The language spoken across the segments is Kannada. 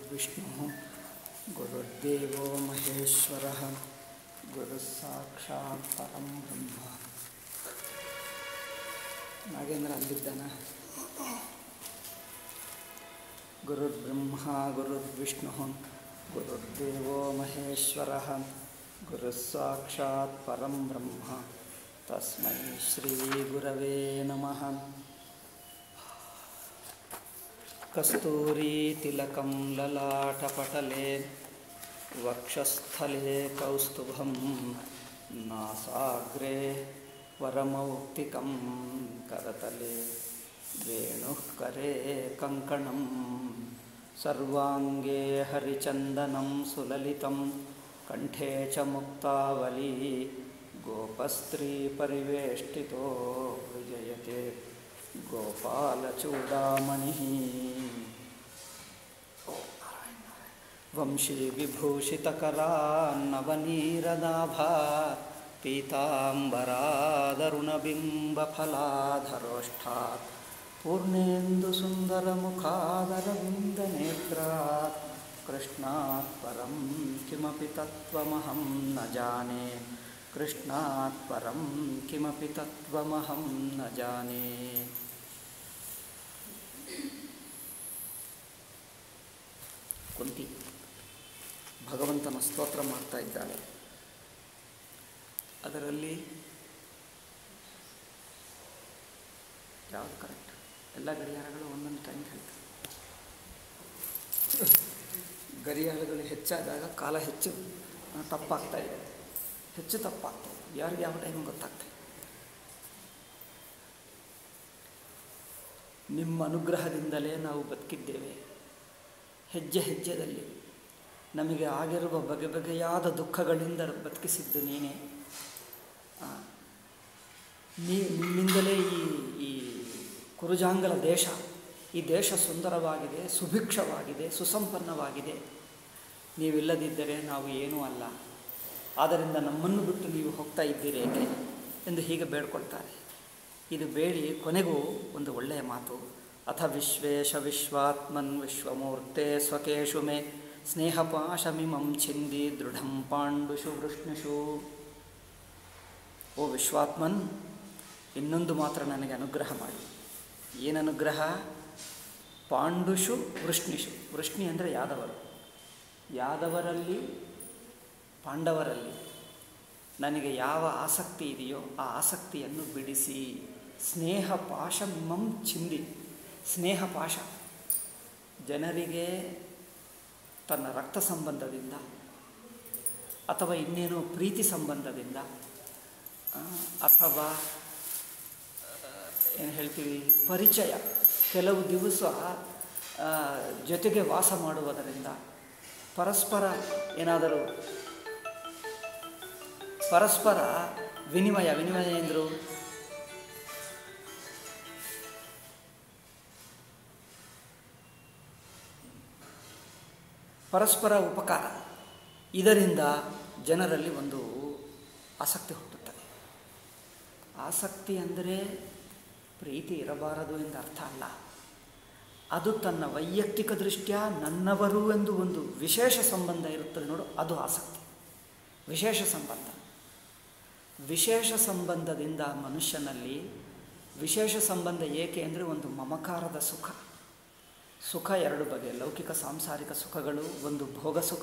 गुरुर्विष्णुः गुरुर्देवो महेश्वरः गुरुः साक्षात् परं ब्रह्ಮ ನಾಗೇಂದ್ರ ಅಲ್ಲಿದ್ದಾನ ಗುರುರ್ಬ್ರಹ್ಮ ಗುರುರ್ವಿಷ್ಣು ಗುರುರ್ದೇವೋ ಮಹೇಶ್ವರ ಗುರುಃ ಸಾಕ್ಷಾತ್ ಪರಂ ಬ್ರಹ್ಮ ತಸ್ಮೈ ಶ್ರೀ ಗುರವೇ ನಮಃ कस्तूरीतिलकं ललाटपटले वक्षस्थले कौस्तुभं नासाग्रे वरमौक्तिकं करतले वेणुः करे कङ्कणं सर्वाङ्गे हरिचन्दनं सुललितं कण्ठे च मुक्तावली गोपस्त्रीपरिवेष्टितो विजयते गोपालचूडामणिः वंशीविभूषितकरान्नवनीरदाभा पीताम्बरादरुणबिम्बफलाधरोष्ठात् पूर्णेन्दुसुन्दरमुखादरविन्दनेत्रात् कृष्णात् परं किमपि तत्त्वमहं न जाने कृष्णात् परं किमपि तत्त्वमहं न जाने ಕುಂತಿ ಭಗವಂತನ ಸ್ತೋತ್ರ ಮಾಡ್ತಾ ಇದ್ದಾಳೆ ಅದರಲ್ಲಿ ಯಾವುದು ಕರೆಕ್ಟ್ ಎಲ್ಲ ಗಡಿಯಾರಗಳು ಒಂದೊಂದು ಟೈಮ್ ಹೇಳ್ತಾರೆ ಗಡಿಯಾರಗಳು ಹೆಚ್ಚಾದಾಗ ಕಾಲ ಹೆಚ್ಚು ತಪ್ಪಾಗ್ತಾ ಇದೆ ಹೆಚ್ಚು ತಪ್ಪಾಗ್ತದೆ ಯಾರಿಗೆ ಯಾವ ಟೈಮ್ ಗೊತ್ತಾಗ್ತದೆ ನಿಮ್ಮ ಅನುಗ್ರಹದಿಂದಲೇ ನಾವು ಬದುಕಿದ್ದೇವೆ ಹೆಜ್ಜೆ ಹೆಜ್ಜೆದಲ್ಲಿ ನಮಗೆ ಆಗಿರುವ ಬಗೆ ಬಗೆಯಾದ ದುಃಖಗಳಿಂದ ಬದುಕಿಸಿದ್ದು ನೀನೇ ನೀ ನಿಮ್ಮಿಂದಲೇ ಈ ಈ ಕುರುಜಾಂಗಲ ದೇಶ ಈ ದೇಶ ಸುಂದರವಾಗಿದೆ ಸುಭಿಕ್ಷವಾಗಿದೆ ಸುಸಂಪನ್ನವಾಗಿದೆ ನೀವಿಲ್ಲದಿದ್ದರೆ ನಾವು ಏನೂ ಅಲ್ಲ ಆದ್ದರಿಂದ ನಮ್ಮನ್ನು ಬಿಟ್ಟು ನೀವು ಹೋಗ್ತಾ ಇದ್ದೀರಿ ಏಕೆ ಎಂದು ಹೀಗೆ ಬೇಡ್ಕೊಳ್ತಾರೆ ಇದು ಬೇಡಿ ಕೊನೆಗೂ ಒಂದು ಒಳ್ಳೆಯ ಮಾತು ಅಥ ವಿಶ್ವೇಶ ವಿಶ್ವಾತ್ಮನ್ ವಿಶ್ವಮೂರ್ತೆ ಸ್ವಕೇಶು ಮೇ ಸ್ನೇಹಪಾಶಮಿಮಂ ಛಿಂದಿ ದೃಢಂ ಪಾಂಡುಷು ವೃಷ್ಣುಷು ಓ ವಿಶ್ವಾತ್ಮನ್ ಇನ್ನೊಂದು ಮಾತ್ರ ನನಗೆ ಅನುಗ್ರಹ ಮಾಡಿ ಏನು ಅನುಗ್ರಹ ಪಾಂಡುಷು ವೃಷ್ಣಿಷು ವೃಷ್ಣಿ ಅಂದರೆ ಯಾದವರು ಯಾದವರಲ್ಲಿ ಪಾಂಡವರಲ್ಲಿ ನನಗೆ ಯಾವ ಆಸಕ್ತಿ ಇದೆಯೋ ಆ ಆಸಕ್ತಿಯನ್ನು ಬಿಡಿಸಿ ಸ್ನೇಹ ಪಾಶಮಿಮಂ ಚಿಂದಿ ಸ್ನೇಹ ಪಾಶ ಜನರಿಗೆ ತನ್ನ ರಕ್ತ ಸಂಬಂಧದಿಂದ ಅಥವಾ ಇನ್ನೇನೋ ಪ್ರೀತಿ ಸಂಬಂಧದಿಂದ ಅಥವಾ ಏನು ಹೇಳ್ತೀವಿ ಪರಿಚಯ ಕೆಲವು ದಿವಸ ಜೊತೆಗೆ ವಾಸ ಮಾಡುವುದರಿಂದ ಪರಸ್ಪರ ಏನಾದರೂ ಪರಸ್ಪರ ವಿನಿಮಯ ವಿನಿಮಯ ಎಂದರು ಪರಸ್ಪರ ಉಪಕಾರ ಇದರಿಂದ ಜನರಲ್ಲಿ ಒಂದು ಆಸಕ್ತಿ ಹುಟ್ಟುತ್ತದೆ ಆಸಕ್ತಿ ಅಂದರೆ ಪ್ರೀತಿ ಇರಬಾರದು ಎಂದು ಅರ್ಥ ಅಲ್ಲ ಅದು ತನ್ನ ವೈಯಕ್ತಿಕ ದೃಷ್ಟ್ಯಾ ನನ್ನವರು ಎಂದು ಒಂದು ವಿಶೇಷ ಸಂಬಂಧ ಇರುತ್ತದೆ ನೋಡು ಅದು ಆಸಕ್ತಿ ವಿಶೇಷ ಸಂಬಂಧ ವಿಶೇಷ ಸಂಬಂಧದಿಂದ ಮನುಷ್ಯನಲ್ಲಿ ವಿಶೇಷ ಸಂಬಂಧ ಏಕೆ ಅಂದರೆ ಒಂದು ಮಮಕಾರದ ಸುಖ ಸುಖ ಎರಡು ಬಗೆ ಲೌಕಿಕ ಸಾಂಸಾರಿಕ ಸುಖಗಳು ಒಂದು ಭೋಗ ಸುಖ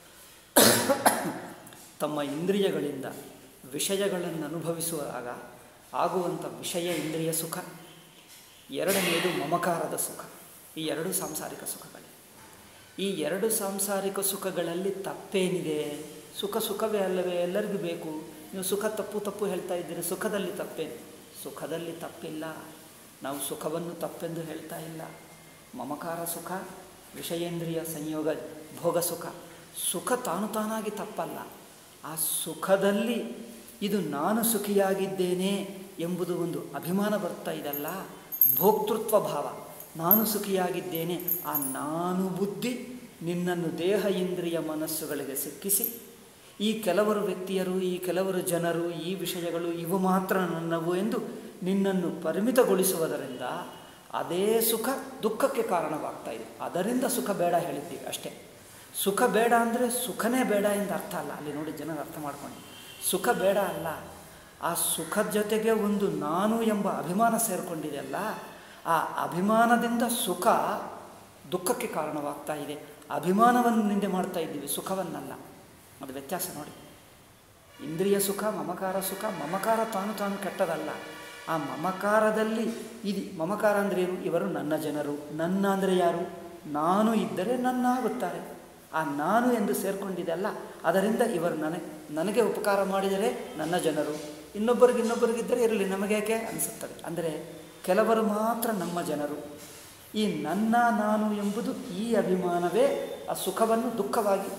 ತಮ್ಮ ಇಂದ್ರಿಯಗಳಿಂದ ವಿಷಯಗಳನ್ನು ಅನುಭವಿಸುವಾಗ ಆಗುವಂಥ ವಿಷಯ ಇಂದ್ರಿಯ ಸುಖ ಎರಡನೆಯದು ಮಮಕಾರದ ಸುಖ ಈ ಎರಡು ಸಾಂಸಾರಿಕ ಸುಖಗಳೇ ಈ ಎರಡು ಸಾಂಸಾರಿಕ ಸುಖಗಳಲ್ಲಿ ತಪ್ಪೇನಿದೆ ಸುಖ ಸುಖವೇ ಅಲ್ಲವೇ ಎಲ್ಲರಿಗೂ ಬೇಕು ನೀವು ಸುಖ ತಪ್ಪು ತಪ್ಪು ಹೇಳ್ತಾ ಇದ್ದೀರಿ ಸುಖದಲ್ಲಿ ತಪ್ಪೇನು ಸುಖದಲ್ಲಿ ತಪ್ಪಿಲ್ಲ ನಾವು ಸುಖವನ್ನು ತಪ್ಪೆಂದು ಹೇಳ್ತಾ ಇಲ್ಲ ಮಮಕಾರ ಸುಖ ವಿಷಯೇಂದ್ರಿಯ ಸಂಯೋಗ ಭೋಗ ಸುಖ ಸುಖ ತಾನು ತಾನಾಗಿ ತಪ್ಪಲ್ಲ ಆ ಸುಖದಲ್ಲಿ ಇದು ನಾನು ಸುಖಿಯಾಗಿದ್ದೇನೆ ಎಂಬುದು ಒಂದು ಅಭಿಮಾನ ಬರ್ತಾ ಇದಲ್ಲ ಭೋಕ್ತೃತ್ವ ಭಾವ ನಾನು ಸುಖಿಯಾಗಿದ್ದೇನೆ ಆ ನಾನು ಬುದ್ಧಿ ನಿನ್ನನ್ನು ದೇಹ ಇಂದ್ರಿಯ ಮನಸ್ಸುಗಳಿಗೆ ಸಿಕ್ಕಿಸಿ ಈ ಕೆಲವರು ವ್ಯಕ್ತಿಯರು ಈ ಕೆಲವರು ಜನರು ಈ ವಿಷಯಗಳು ಇವು ಮಾತ್ರ ನನ್ನವು ಎಂದು ನಿನ್ನನ್ನು ಪರಿಮಿತಗೊಳಿಸುವುದರಿಂದ ಅದೇ ಸುಖ ದುಃಖಕ್ಕೆ ಕಾರಣವಾಗ್ತಾ ಇದೆ ಅದರಿಂದ ಸುಖ ಬೇಡ ಹೇಳಿದ್ದೀವಿ ಅಷ್ಟೇ ಸುಖ ಬೇಡ ಅಂದರೆ ಸುಖನೇ ಬೇಡ ಎಂದು ಅರ್ಥ ಅಲ್ಲ ಅಲ್ಲಿ ನೋಡಿ ಜನರು ಅರ್ಥ ಮಾಡ್ಕೊಂಡು ಸುಖ ಬೇಡ ಅಲ್ಲ ಆ ಸುಖದ ಜೊತೆಗೆ ಒಂದು ನಾನು ಎಂಬ ಅಭಿಮಾನ ಸೇರಿಕೊಂಡಿದೆಯಲ್ಲ ಆ ಅಭಿಮಾನದಿಂದ ಸುಖ ದುಃಖಕ್ಕೆ ಕಾರಣವಾಗ್ತಾ ಇದೆ ಅಭಿಮಾನವನ್ನು ನಿಂದೆ ಮಾಡ್ತಾ ಇದ್ದೀವಿ ಸುಖವನ್ನಲ್ಲ ಅದು ವ್ಯತ್ಯಾಸ ನೋಡಿ ಇಂದ್ರಿಯ ಸುಖ ಮಮಕಾರ ಸುಖ ಮಮಕಾರ ತಾನು ತಾನು ಕೆಟ್ಟದಲ್ಲ ಆ ಮಮಕಾರದಲ್ಲಿ ಇದು ಮಮಕಾರ ಅಂದರೆ ಏನು ಇವರು ನನ್ನ ಜನರು ನನ್ನ ಅಂದರೆ ಯಾರು ನಾನು ಇದ್ದರೆ ನನ್ನ ಆಗುತ್ತಾರೆ ಆ ನಾನು ಎಂದು ಸೇರಿಕೊಂಡಿದೆಯಲ್ಲ ಅದರಿಂದ ಇವರು ನನಗೆ ನನಗೆ ಉಪಕಾರ ಮಾಡಿದರೆ ನನ್ನ ಜನರು ಇನ್ನೊಬ್ಬರಿಗೆ ಇನ್ನೊಬ್ಬರಿಗಿದ್ದರೆ ಇರಲಿ ನಮಗೇಕೆ ಅನಿಸುತ್ತದೆ ಅಂದರೆ ಕೆಲವರು ಮಾತ್ರ ನಮ್ಮ ಜನರು ಈ ನನ್ನ ನಾನು ಎಂಬುದು ಈ ಅಭಿಮಾನವೇ ಆ ಸುಖವನ್ನು ದುಃಖವಾಗಿ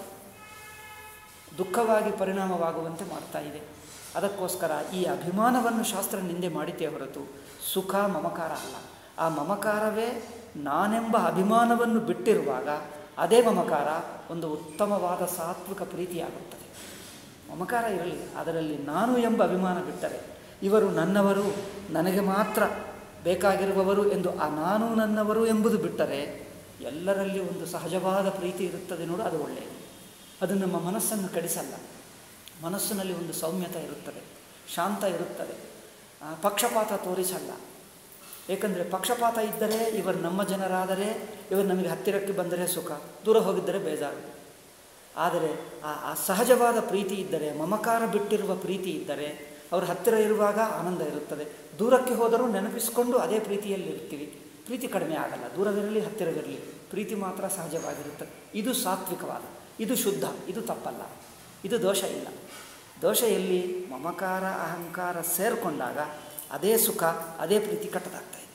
ದುಃಖವಾಗಿ ಪರಿಣಾಮವಾಗುವಂತೆ ಮಾಡ್ತಾ ಇದೆ ಅದಕ್ಕೋಸ್ಕರ ಈ ಅಭಿಮಾನವನ್ನು ಶಾಸ್ತ್ರ ನಿಂದೆ ಮಾಡಿತೇ ಹೊರತು ಸುಖ ಮಮಕಾರ ಅಲ್ಲ ಆ ಮಮಕಾರವೇ ನಾನೆಂಬ ಅಭಿಮಾನವನ್ನು ಬಿಟ್ಟಿರುವಾಗ ಅದೇ ಮಮಕಾರ ಒಂದು ಉತ್ತಮವಾದ ಸಾತ್ವಿಕ ಪ್ರೀತಿಯಾಗುತ್ತದೆ ಮಮಕಾರ ಇರಲಿ ಅದರಲ್ಲಿ ನಾನು ಎಂಬ ಅಭಿಮಾನ ಬಿಟ್ಟರೆ ಇವರು ನನ್ನವರು ನನಗೆ ಮಾತ್ರ ಬೇಕಾಗಿರುವವರು ಎಂದು ಆ ನಾನು ನನ್ನವರು ಎಂಬುದು ಬಿಟ್ಟರೆ ಎಲ್ಲರಲ್ಲಿ ಒಂದು ಸಹಜವಾದ ಪ್ರೀತಿ ಇರುತ್ತದೆ ನೋಡು ಅದು ಒಳ್ಳೆಯದು ಅದು ನಮ್ಮ ಮನಸ್ಸನ್ನು ಕೆಡಿಸಲ್ಲ ಮನಸ್ಸಿನಲ್ಲಿ ಒಂದು ಸೌಮ್ಯತೆ ಇರುತ್ತದೆ ಶಾಂತ ಇರುತ್ತದೆ ಆ, ಪಕ್ಷಪಾತ ತೋರಿಸಲ್ಲ ಏಕೆಂದರೆ ಪಕ್ಷಪಾತ ಇದ್ದರೆ ಇವರು ನಮ್ಮ ಜನರಾದರೆ ಇವರು ನಮಗೆ ಹತ್ತಿರಕ್ಕೆ ಬಂದರೆ ಸುಖ ದೂರ ಹೋಗಿದ್ದರೆ ಬೇಜಾರು ಆದರೆ ಆ ಆ ಸಹಜವಾದ ಪ್ರೀತಿ ಇದ್ದರೆ ಮಮಕಾರ ಬಿಟ್ಟಿರುವ ಪ್ರೀತಿ ಇದ್ದರೆ ಅವ್ರ ಹತ್ತಿರ ಇರುವಾಗ ಆನಂದ ಇರುತ್ತದೆ ದೂರಕ್ಕೆ ಹೋದರೂ ನೆನಪಿಸಿಕೊಂಡು ಅದೇ ಪ್ರೀತಿಯಲ್ಲಿ ಇರ್ತೀವಿ ಪ್ರೀತಿ ಕಡಿಮೆ ಆಗಲ್ಲ ದೂರವಿರಲಿ ಹತ್ತಿರವಿರಲಿ ಪ್ರೀತಿ ಮಾತ್ರ ಸಹಜವಾಗಿರುತ್ತದೆ ಇದು ಸಾತ್ವಿಕವಾದ ಇದು ಶುದ್ಧ ಇದು ತಪ್ಪಲ್ಲ ಇದು ದೋಷ ಇಲ್ಲ ದೋಷ ಎಲ್ಲಿ ಮಮಕಾರ ಅಹಂಕಾರ ಸೇರಿಕೊಂಡಾಗ ಅದೇ ಸುಖ ಅದೇ ಪ್ರೀತಿ ಕಟ್ಟದಾಗ್ತಾ ಇದೆ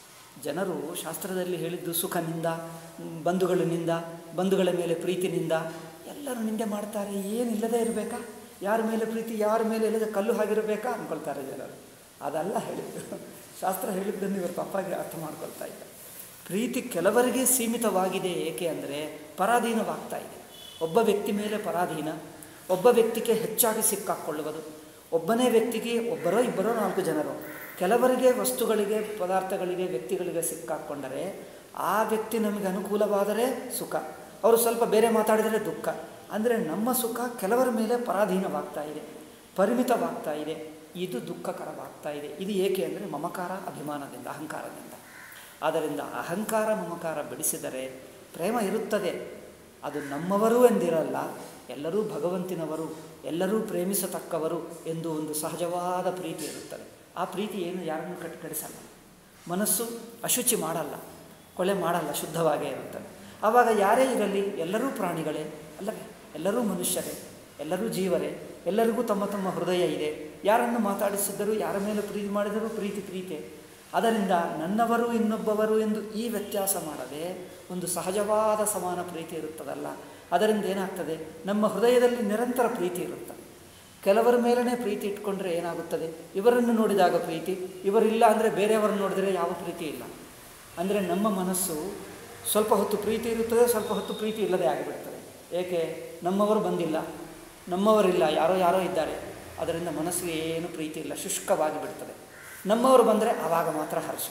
ಜನರು ಶಾಸ್ತ್ರದಲ್ಲಿ ಹೇಳಿದ್ದು ಸುಖನಿಂದ ಮ್, ಬಂಧುಗಳಿನಿಂದ ಬಂಧುಗಳ ಮೇಲೆ ಪ್ರೀತಿನಿಂದ ಎಲ್ಲರೂ ನಿಂದೆ ಮಾಡ್ತಾರೆ ಏನಿಲ್ಲದೆ ಇರಬೇಕಾ ಯಾರ ಮೇಲೆ ಪ್ರೀತಿ ಯಾರ ಮೇಲೆ ಇಲ್ಲದೆ ಕಲ್ಲು ಹಾಗಿರಬೇಕಾ ಅಂದ್ಕೊಳ್ತಾರೆ ಜನರು ಅದಲ್ಲ ಹೇಳಿದ್ದು ಶಾಸ್ತ್ರ ಹೇಳಿದ್ದನ್ನು ಇವರು ತಪ್ಪಾಗಿ ಅರ್ಥ ಮಾಡ್ಕೊಳ್ತಾ ಇದ್ದಾರೆ ಪ್ರೀತಿ ಕೆಲವರಿಗೆ ಸೀಮಿತವಾಗಿದೆ ಏಕೆ ಅಂದರೆ ಪರಾಧೀನವಾಗ್ತಾ ಇದೆ ಒಬ್ಬ ವ್ಯಕ್ತಿ ಮೇಲೆ ಪರಾಧೀನ ಒಬ್ಬ ವ್ಯಕ್ತಿಗೆ ಹೆಚ್ಚಾಗಿ ಸಿಕ್ಕಾಕ್ಕೊಳ್ಳುವುದು ಒಬ್ಬನೇ ವ್ಯಕ್ತಿಗೆ ಒಬ್ಬರೋ ಇಬ್ಬರೋ ನಾಲ್ಕು ಜನರು ಕೆಲವರಿಗೆ ವಸ್ತುಗಳಿಗೆ ಪದಾರ್ಥಗಳಿಗೆ ವ್ಯಕ್ತಿಗಳಿಗೆ ಸಿಕ್ಕಾಕ್ಕೊಂಡರೆ ಆ ವ್ಯಕ್ತಿ ನಮಗೆ ಅನುಕೂಲವಾದರೆ ಸುಖ ಅವರು ಸ್ವಲ್ಪ ಬೇರೆ ಮಾತಾಡಿದರೆ ದುಃಖ ಅಂದರೆ ನಮ್ಮ ಸುಖ ಕೆಲವರ ಮೇಲೆ ಪರಾಧೀನವಾಗ್ತಾ ಇದೆ ಪರಿಮಿತವಾಗ್ತಾ ಇದೆ ಇದು ದುಃಖಕರವಾಗ್ತಾ ಇದೆ ಇದು ಏಕೆ ಅಂದರೆ ಮಮಕಾರ ಅಭಿಮಾನದಿಂದ ಅಹಂಕಾರದಿಂದ ಆದ್ದರಿಂದ ಅಹಂಕಾರ ಮಮಕಾರ ಬಿಡಿಸಿದರೆ ಪ್ರೇಮ ಇರುತ್ತದೆ ಅದು ನಮ್ಮವರು ಎಂದಿರಲ್ಲ ಎಲ್ಲರೂ ಭಗವಂತಿನವರು ಎಲ್ಲರೂ ಪ್ರೇಮಿಸತಕ್ಕವರು ಎಂದು ಒಂದು ಸಹಜವಾದ ಪ್ರೀತಿ ಇರುತ್ತದೆ ಆ ಪ್ರೀತಿ ಏನು ಯಾರನ್ನು ಕಟ್ ಕಡಿಸಲ್ಲ ಮನಸ್ಸು ಅಶುಚಿ ಮಾಡಲ್ಲ ಕೊಳೆ ಮಾಡಲ್ಲ ಶುದ್ಧವಾಗೇ ಇರುತ್ತದೆ ಆವಾಗ ಯಾರೇ ಇರಲಿ ಎಲ್ಲರೂ ಪ್ರಾಣಿಗಳೇ ಅಲ್ಲವೇ ಎಲ್ಲರೂ ಮನುಷ್ಯರೇ ಎಲ್ಲರೂ ಜೀವರೇ ಎಲ್ಲರಿಗೂ ತಮ್ಮ ತಮ್ಮ ಹೃದಯ ಇದೆ ಯಾರನ್ನು ಮಾತಾಡಿಸಿದ್ದರೂ ಯಾರ ಮೇಲೆ ಪ್ರೀತಿ ಮಾಡಿದರೂ ಪ್ರೀತಿ ಪ್ರೀತಿ ಅದರಿಂದ ನನ್ನವರು ಇನ್ನೊಬ್ಬವರು ಎಂದು ಈ ವ್ಯತ್ಯಾಸ ಮಾಡದೆ ಒಂದು ಸಹಜವಾದ ಸಮಾನ ಪ್ರೀತಿ ಇರುತ್ತದಲ್ಲ ಅದರಿಂದ ಏನಾಗ್ತದೆ ನಮ್ಮ ಹೃದಯದಲ್ಲಿ ನಿರಂತರ ಪ್ರೀತಿ ಇರುತ್ತದೆ ಕೆಲವರ ಮೇಲೇ ಪ್ರೀತಿ ಇಟ್ಕೊಂಡ್ರೆ ಏನಾಗುತ್ತದೆ ಇವರನ್ನು ನೋಡಿದಾಗ ಪ್ರೀತಿ ಇವರಿಲ್ಲ ಅಂದರೆ ಬೇರೆಯವರನ್ನು ನೋಡಿದರೆ ಯಾವ ಪ್ರೀತಿ ಇಲ್ಲ ಅಂದರೆ ನಮ್ಮ ಮನಸ್ಸು ಸ್ವಲ್ಪ ಹೊತ್ತು ಪ್ರೀತಿ ಇರುತ್ತದೆ ಸ್ವಲ್ಪ ಹೊತ್ತು ಪ್ರೀತಿ ಇಲ್ಲದೆ ಆಗಿಬಿಡ್ತದೆ ಏಕೆ ನಮ್ಮವರು ಬಂದಿಲ್ಲ ನಮ್ಮವರಿಲ್ಲ ಯಾರೋ ಯಾರೋ ಇದ್ದಾರೆ ಅದರಿಂದ ಮನಸ್ಸಿಗೆ ಏನು ಪ್ರೀತಿ ಇಲ್ಲ ಶುಷ್ಕವಾಗಿ ಬಿಡ್ತದೆ ನಮ್ಮವರು ಬಂದರೆ ಆವಾಗ ಮಾತ್ರ ಹರ್ಷ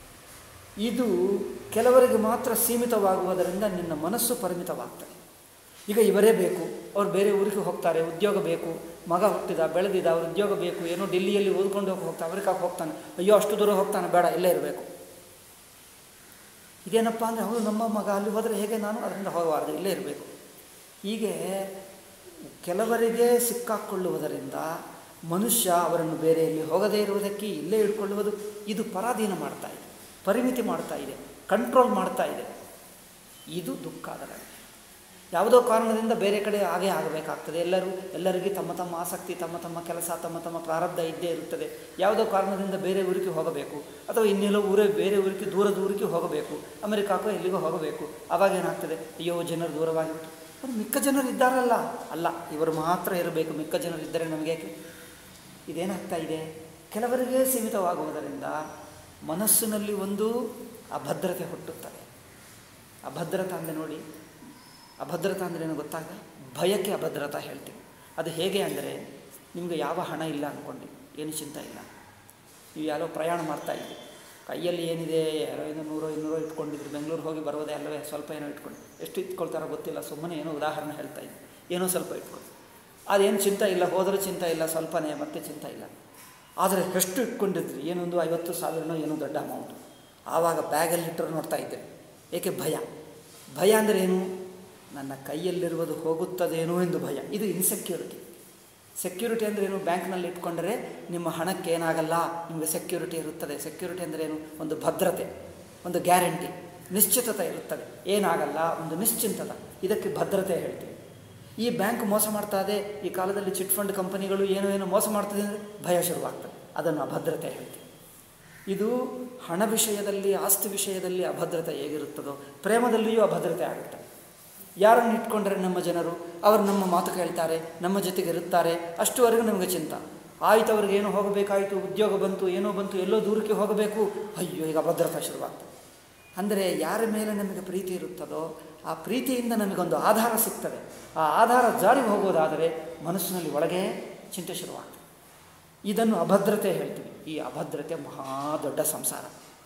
ಇದು ಕೆಲವರಿಗೆ ಮಾತ್ರ ಸೀಮಿತವಾಗುವುದರಿಂದ ನಿನ್ನ ಮನಸ್ಸು ಪರಿಮಿತವಾಗ್ತದೆ ಈಗ ಇವರೇ ಬೇಕು ಅವ್ರು ಬೇರೆ ಊರಿಗೆ ಹೋಗ್ತಾರೆ ಉದ್ಯೋಗ ಬೇಕು ಮಗ ಹುಟ್ಟಿದ ಬೆಳೆದಿದ ಅವ್ರ ಉದ್ಯೋಗ ಬೇಕು ಏನೋ ಡೆಲ್ಲಿಯಲ್ಲಿ ಓದ್ಕೊಂಡು ಹೋಗಿ ಹೋಗ್ತಾನೆ ಅಮೆರಿಕಾಗೆ ಹೋಗ್ತಾನೆ ಅಯ್ಯೋ ಅಷ್ಟು ದೂರ ಹೋಗ್ತಾನೆ ಬೇಡ ಇಲ್ಲೇ ಇರಬೇಕು ಇದೇನಪ್ಪ ಅಂದರೆ ಹೌದು ನಮ್ಮ ಮಗ ಅಲ್ಲಿ ಹೋದರೆ ಹೇಗೆ ನಾನು ಅದರಿಂದ ಹೋಗಬಾರ್ದು ಇಲ್ಲೇ ಇರಬೇಕು ಹೀಗೆ ಕೆಲವರಿಗೆ ಸಿಕ್ಕಾಕ್ಕೊಳ್ಳುವುದರಿಂದ ಮನುಷ್ಯ ಅವರನ್ನು ಬೇರೆಯಲ್ಲಿ ಹೋಗದೇ ಇರುವುದಕ್ಕೆ ಇಲ್ಲೇ ಇಟ್ಕೊಳ್ಳುವುದು ಇದು ಪರಾಧೀನ ಮಾಡ್ತಾ ಇದೆ ಪರಿಮಿತಿ ಮಾಡ್ತಾ ಇದೆ ಕಂಟ್ರೋಲ್ ಮಾಡ್ತಾ ಇದೆ ಇದು ದುಃಖ ಅದರಲ್ಲಿ ಯಾವುದೋ ಕಾರಣದಿಂದ ಬೇರೆ ಕಡೆ ಹಾಗೇ ಆಗಬೇಕಾಗ್ತದೆ ಎಲ್ಲರೂ ಎಲ್ಲರಿಗೂ ತಮ್ಮ ತಮ್ಮ ಆಸಕ್ತಿ ತಮ್ಮ ತಮ್ಮ ಕೆಲಸ ತಮ್ಮ ತಮ್ಮ ಪ್ರಾರಬ್ಧ ಇದ್ದೇ ಇರುತ್ತದೆ ಯಾವುದೋ ಕಾರಣದಿಂದ ಬೇರೆ ಊರಿಗೆ ಹೋಗಬೇಕು ಅಥವಾ ಇನ್ನೆಲ್ಲೋ ಊರೇ ಬೇರೆ ಊರಿಗೆ ದೂರದ ಊರಿಗೆ ಹೋಗಬೇಕು ಅಮೆರಿಕಾಕ್ಕೋ ಎಲ್ಲಿಗೋ ಹೋಗಬೇಕು ಆವಾಗ ಏನಾಗ್ತದೆ ಅಯ್ಯೋ ಜನರು ದೂರವಾಗಿಬಿಟ್ಟು ಅವ್ರು ಮಿಕ್ಕ ಜನರು ಇದ್ದಾರಲ್ಲ ಅಲ್ಲ ಇವರು ಮಾತ್ರ ಇರಬೇಕು ಮಿಕ್ಕ ಜನರು ಇದ್ದರೆ ನಮಗೇಕೆ ಇದೇನಾಗ್ತಾ ಇದೆ ಕೆಲವರಿಗೆ ಸೀಮಿತವಾಗುವುದರಿಂದ ಮನಸ್ಸಿನಲ್ಲಿ ಒಂದು ಅಭದ್ರತೆ ಹುಟ್ಟುತ್ತದೆ ಅಭದ್ರತೆ ಅಂದರೆ ನೋಡಿ ಅಭದ್ರತಾ ಅಂದರೆ ಏನು ಗೊತ್ತಾಗ ಭಯಕ್ಕೆ ಅಭದ್ರತಾ ಹೇಳ್ತೀವಿ ಅದು ಹೇಗೆ ಅಂದರೆ ನಿಮಗೆ ಯಾವ ಹಣ ಇಲ್ಲ ಅಂದ್ಕೊಂಡು ಏನು ಚಿಂತೆ ಇಲ್ಲ ನೀವು ಯಾರೋ ಪ್ರಯಾಣ ಮಾಡ್ತಾ ಇದ್ದೀವಿ ಕೈಯಲ್ಲಿ ಏನಿದೆ ಯಾರೋ ಏನೋ ನೂರೋ ಇನ್ನೂರೋ ಇಟ್ಕೊಂಡಿದ್ರು ಬೆಂಗಳೂರು ಹೋಗಿ ಬರೋದೇ ಅಲ್ಲವೇ ಸ್ವಲ್ಪ ಏನೋ ಇಟ್ಕೊಂಡು ಎಷ್ಟು ಇಟ್ಕೊಳ್ತಾರೋ ಗೊತ್ತಿಲ್ಲ ಸುಮ್ಮನೆ ಏನೋ ಉದಾಹರಣೆ ಹೇಳ್ತಾ ಇದ್ದೆ ಏನೋ ಸ್ವಲ್ಪ ಇಟ್ಕೊಂಡು ಅದೇನು ಚಿಂತ ಇಲ್ಲ ಹೋದರೂ ಚಿಂತ ಇಲ್ಲ ಸ್ವಲ್ಪನೇ ಮತ್ತೆ ಚಿಂತ ಇಲ್ಲ ಆದರೆ ಎಷ್ಟು ಇಟ್ಕೊಂಡಿದ್ರಿ ಏನೊಂದು ಐವತ್ತು ಸಾವಿರನೋ ಏನೋ ದೊಡ್ಡ ಅಮೌಂಟು ಆವಾಗ ಬ್ಯಾಗಲ್ಲಿ ಇಟ್ಟರು ನೋಡ್ತಾ ಇದ್ದೆ ಏಕೆ ಭಯ ಭಯ ಅಂದರೆ ಏನು ನನ್ನ ಕೈಯಲ್ಲಿರುವುದು ಹೋಗುತ್ತದೇನೋ ಎಂದು ಭಯ ಇದು ಇನ್ಸೆಕ್ಯೂರಿಟಿ ಸೆಕ್ಯೂರಿಟಿ ಅಂದರೆ ಏನು ಬ್ಯಾಂಕ್ನಲ್ಲಿ ಇಟ್ಕೊಂಡರೆ ನಿಮ್ಮ ಹಣಕ್ಕೆ ಏನಾಗಲ್ಲ ನಿಮಗೆ ಸೆಕ್ಯೂರಿಟಿ ಇರುತ್ತದೆ ಸೆಕ್ಯೂರಿಟಿ ಅಂದರೆ ಏನು ಒಂದು ಭದ್ರತೆ ಒಂದು ಗ್ಯಾರಂಟಿ ನಿಶ್ಚಿತತೆ ಇರುತ್ತದೆ ಏನಾಗಲ್ಲ ಒಂದು ನಿಶ್ಚಿಂತದ ಇದಕ್ಕೆ ಭದ್ರತೆ ಹೇಳ್ತೀವಿ ಈ ಬ್ಯಾಂಕ್ ಮೋಸ ಮಾಡ್ತಾ ಇದೆ ಈ ಕಾಲದಲ್ಲಿ ಚಿಟ್ ಫಂಡ್ ಕಂಪನಿಗಳು ಏನೋ ಏನೋ ಮೋಸ ಮಾಡ್ತದೆ ಅಂದರೆ ಭಯ ಶುರುವಾಗ್ತದೆ ಅದನ್ನು ಅಭದ್ರತೆ ಹೇಳ್ತೀವಿ ಇದು ಹಣ ವಿಷಯದಲ್ಲಿ ಆಸ್ತಿ ವಿಷಯದಲ್ಲಿ ಅಭದ್ರತೆ ಹೇಗಿರುತ್ತದೋ ಪ್ರೇಮದಲ್ಲಿಯೂ ಅಭದ್ರತೆ ಆಗುತ್ತೆ ಯಾರನ್ನು ಇಟ್ಕೊಂಡ್ರೆ ನಮ್ಮ ಜನರು ಅವರು ನಮ್ಮ ಮಾತು ಕೇಳ್ತಾರೆ ನಮ್ಮ ಜೊತೆಗೆ ಇರುತ್ತಾರೆ ಅಷ್ಟುವರೆಗೂ ನಮಗೆ ಚಿಂತ ಆಯಿತು ಅವ್ರಿಗೆ ಏನೋ ಹೋಗಬೇಕಾಯಿತು ಉದ್ಯೋಗ ಬಂತು ಏನೋ ಬಂತು ಎಲ್ಲೋ ದೂರಕ್ಕೆ ಹೋಗಬೇಕು ಅಯ್ಯೋ ಈಗ ಅಭದ್ರತೆ ಶುರುವಾಗ್ತದೆ ಅಂದರೆ ಯಾರ ಮೇಲೆ ನಮಗೆ ಪ್ರೀತಿ ಇರುತ್ತದೋ ಆ ಪ್ರೀತಿಯಿಂದ ನಮಗೊಂದು ಆಧಾರ ಸಿಗ್ತದೆ ಆ ಆಧಾರ ಜಾರಿಗೆ ಹೋಗೋದಾದರೆ ಮನಸ್ಸಿನಲ್ಲಿ ಒಳಗೆ ಚಿಂತೆ ಶುರುವಾಗ್ತದೆ ಇದನ್ನು ಅಭದ್ರತೆ ಹೇಳ್ತೀವಿ ಈ ಅಭದ್ರತೆ ಮಹಾ ದೊಡ್ಡ ಸಂಸಾರ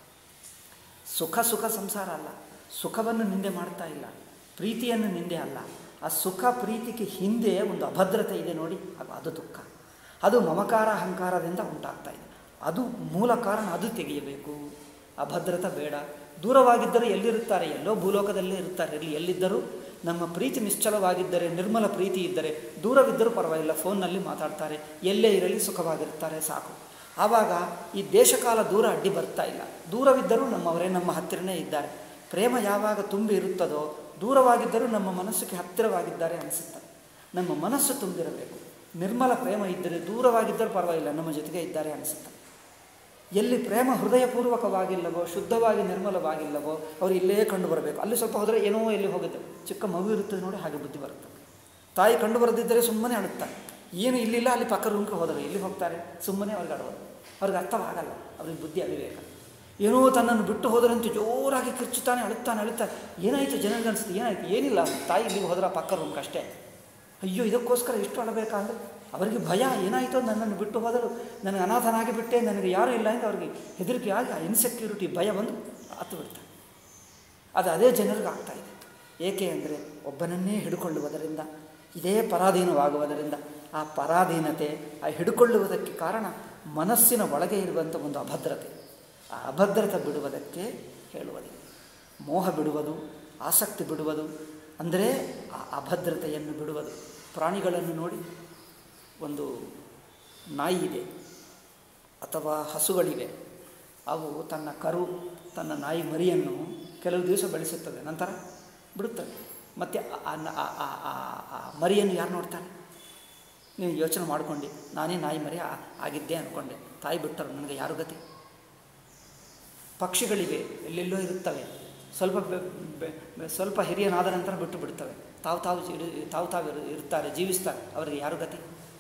ಸುಖ ಸುಖ ಸಂಸಾರ ಅಲ್ಲ ಸುಖವನ್ನು ನಿಂದೆ ಮಾಡ್ತಾ ಇಲ್ಲ ಪ್ರೀತಿಯನ್ನು ನಿಂದೆ ಅಲ್ಲ ಆ ಸುಖ ಪ್ರೀತಿಗೆ ಹಿಂದೆ ಒಂದು ಅಭದ್ರತೆ ಇದೆ ನೋಡಿ ಅದು ಅದು ದುಃಖ ಅದು ಮಮಕಾರ ಅಹಂಕಾರದಿಂದ ಉಂಟಾಗ್ತಾ ಇದೆ ಅದು ಮೂಲ ಕಾರಣ ಅದು ತೆಗೆಯಬೇಕು ಅಭದ್ರತೆ ಬೇಡ ದೂರವಾಗಿದ್ದರೂ ಎಲ್ಲಿರುತ್ತಾರೆ ಎಲ್ಲೋ ಭೂಲೋಕದಲ್ಲೇ ಇರುತ್ತಾರೆ ಇಲ್ಲಿ ಎಲ್ಲಿದ್ದರೂ ನಮ್ಮ ಪ್ರೀತಿ ನಿಶ್ಚಲವಾಗಿದ್ದರೆ ನಿರ್ಮಲ ಪ್ರೀತಿ ಇದ್ದರೆ ದೂರವಿದ್ದರೂ ಪರವಾಗಿಲ್ಲ ಫೋನ್ನಲ್ಲಿ ಮಾತಾಡ್ತಾರೆ ಎಲ್ಲೇ ಇರಲಿ ಸುಖವಾಗಿರ್ತಾರೆ ಸಾಕು ಆವಾಗ ಈ ದೇಶಕಾಲ ದೂರ ಅಡ್ಡಿ ಬರ್ತಾ ಇಲ್ಲ ದೂರವಿದ್ದರೂ ನಮ್ಮವರೇ ನಮ್ಮ ಹತ್ತಿರನೇ ಇದ್ದಾರೆ ಪ್ರೇಮ ಯಾವಾಗ ತುಂಬಿ ಇರುತ್ತದೋ ದೂರವಾಗಿದ್ದರೂ ನಮ್ಮ ಮನಸ್ಸಿಗೆ ಹತ್ತಿರವಾಗಿದ್ದಾರೆ ಅನಿಸುತ್ತದೆ ನಮ್ಮ ಮನಸ್ಸು ತುಂಬಿರಬೇಕು ನಿರ್ಮಲ ಪ್ರೇಮ ಇದ್ದರೆ ದೂರವಾಗಿದ್ದರೂ ಪರವಾಗಿಲ್ಲ ನಮ್ಮ ಜೊತೆಗೆ ಇದ್ದಾರೆ ಅನಿಸುತ್ತದೆ ಎಲ್ಲಿ ಪ್ರೇಮ ಹೃದಯಪೂರ್ವಕವಾಗಿಲ್ಲವೋ ಶುದ್ಧವಾಗಿ ನಿರ್ಮಲವಾಗಿಲ್ಲವೋ ಅವರು ಇಲ್ಲೇ ಕಂಡು ಬರಬೇಕು ಅಲ್ಲಿ ಸ್ವಲ್ಪ ಹೋದರೆ ಏನೋ ಎಲ್ಲಿ ಹೋಗುತ್ತೆ ಚಿಕ್ಕ ಮಗು ಇರುತ್ತದೆ ನೋಡಿ ಹಾಗೆ ಬುದ್ಧಿ ಬರುತ್ತೆ ತಾಯಿ ಕಂಡು ಬರದಿದ್ದರೆ ಸುಮ್ಮನೆ ಅಳುತ್ತಾರೆ ಏನು ಇಲ್ಲಿಲ್ಲ ಅಲ್ಲಿ ಪಕ್ಕ ರೂಮ್ಗೆ ಹೋದರು ಎಲ್ಲಿ ಹೋಗ್ತಾರೆ ಸುಮ್ಮನೆ ಅವ್ರಿಗೆ ಅಡುವುದು ಅವ್ರಿಗೆ ಅರ್ಥವಾಗಲ್ಲ ಅವ್ರಿಗೆ ಬುದ್ಧಿ ಅವಿವೇಕ ಏನೋ ತನ್ನನ್ನು ಬಿಟ್ಟು ಹೋದರಂತೆ ಜೋರಾಗಿ ಕಿರ್ಚುತ್ತಾನೆ ಅಳುತ್ತಾನೆ ಅಳುತ್ತಾನೆ ಏನಾಯಿತು ಜನರಿಗೆ ಅನಿಸುತ್ತೆ ಏನಾಯಿತು ಏನಿಲ್ಲ ತಾಯಿ ಇಲ್ಲಿಗೆ ಹೋದ್ರೆ ಆ ಪಕ್ಕ ರೂಮ್ಗೆ ಅಷ್ಟೇ ಅಯ್ಯೋ ಇದಕ್ಕೋಸ್ಕರ ಎಷ್ಟು ಅಳಬೇಕಾ ಅಂದರೆ ಅವರಿಗೆ ಭಯ ಏನಾಯಿತು ನನ್ನನ್ನು ಬಿಟ್ಟು ಹೋದರು ನನಗೆ ಅನಾಥನಾಗಿ ಬಿಟ್ಟೆ ನನಗೆ ಯಾರೂ ಇಲ್ಲ ಅಂತ ಅವ್ರಿಗೆ ಹೆದರಿಕೆ ಆಗಿ ಆ ಇನ್ಸೆಕ್ಯೂರಿಟಿ ಭಯ ಬಂದು ಹತ್ತು ಬಿಡ್ತಾರೆ ಅದು ಅದೇ ಜನರಿಗೆ ಆಗ್ತಾ ಇದೆ ಏಕೆ ಅಂದರೆ ಒಬ್ಬನನ್ನೇ ಹಿಡ್ಕೊಳ್ಳುವುದರಿಂದ ಇದೇ ಪರಾಧೀನವಾಗುವುದರಿಂದ ಆ ಪರಾಧೀನತೆ ಆ ಹಿಡ್ಕೊಳ್ಳುವುದಕ್ಕೆ ಕಾರಣ ಮನಸ್ಸಿನ ಒಳಗೆ ಇರುವಂಥ ಒಂದು ಅಭದ್ರತೆ ಆ ಅಭದ್ರತೆ ಬಿಡುವುದಕ್ಕೆ ಹೇಳುವುದಿಲ್ಲ ಮೋಹ ಬಿಡುವುದು ಆಸಕ್ತಿ ಬಿಡುವುದು ಅಂದರೆ ಆ ಅಭದ್ರತೆಯನ್ನು ಬಿಡುವುದು ಪ್ರಾಣಿಗಳನ್ನು ನೋಡಿ ಒಂದು ನಾಯಿ ಇದೆ ಅಥವಾ ಹಸುಗಳಿವೆ ಅವು ತನ್ನ ಕರು ತನ್ನ ನಾಯಿ ಮರಿಯನ್ನು ಕೆಲವು ದಿವಸ ಬೆಳೆಸುತ್ತದೆ ನಂತರ ಬಿಡುತ್ತದೆ ಮತ್ತು ಆ ಆ- ಆ- ಆ- ಆ ಮರಿಯನ್ನು ಯಾರು ನೋಡ್ತಾರೆ ನೀವು ಯೋಚನೆ ಮಾಡಿಕೊಂಡು ನಾನೇ ನಾಯಿ ಮರಿ ಆ- ಆಗಿದ್ದೆ ಅಂದ್ಕೊಂಡೆ ತಾಯಿ ಬಿಟ್ಟರು ನನಗೆ ಯಾರು ಗತಿ ಪಕ್ಷಿಗಳಿವೆ ಎಲ್ಲೆಲ್ಲೋ ಇರುತ್ತವೆ ಸ್ವಲ್ಪ ಬೆ- ಬೆ- ಬೆ- ಸ್ವಲ್ಪ ಹಿರಿಯನಾದ ನಂತರ ಬಿಟ್ಟು ಬಿಡ್ತವೆ ತಾವು ತಾವು ಇರು- ತಾವು ತಾವು ಇರು- ಇರ್ತಾರೆ ಜೀವಿಸ್ತಾರೆ ಅವರಿಗೆ ಯಾರು ಗತಿ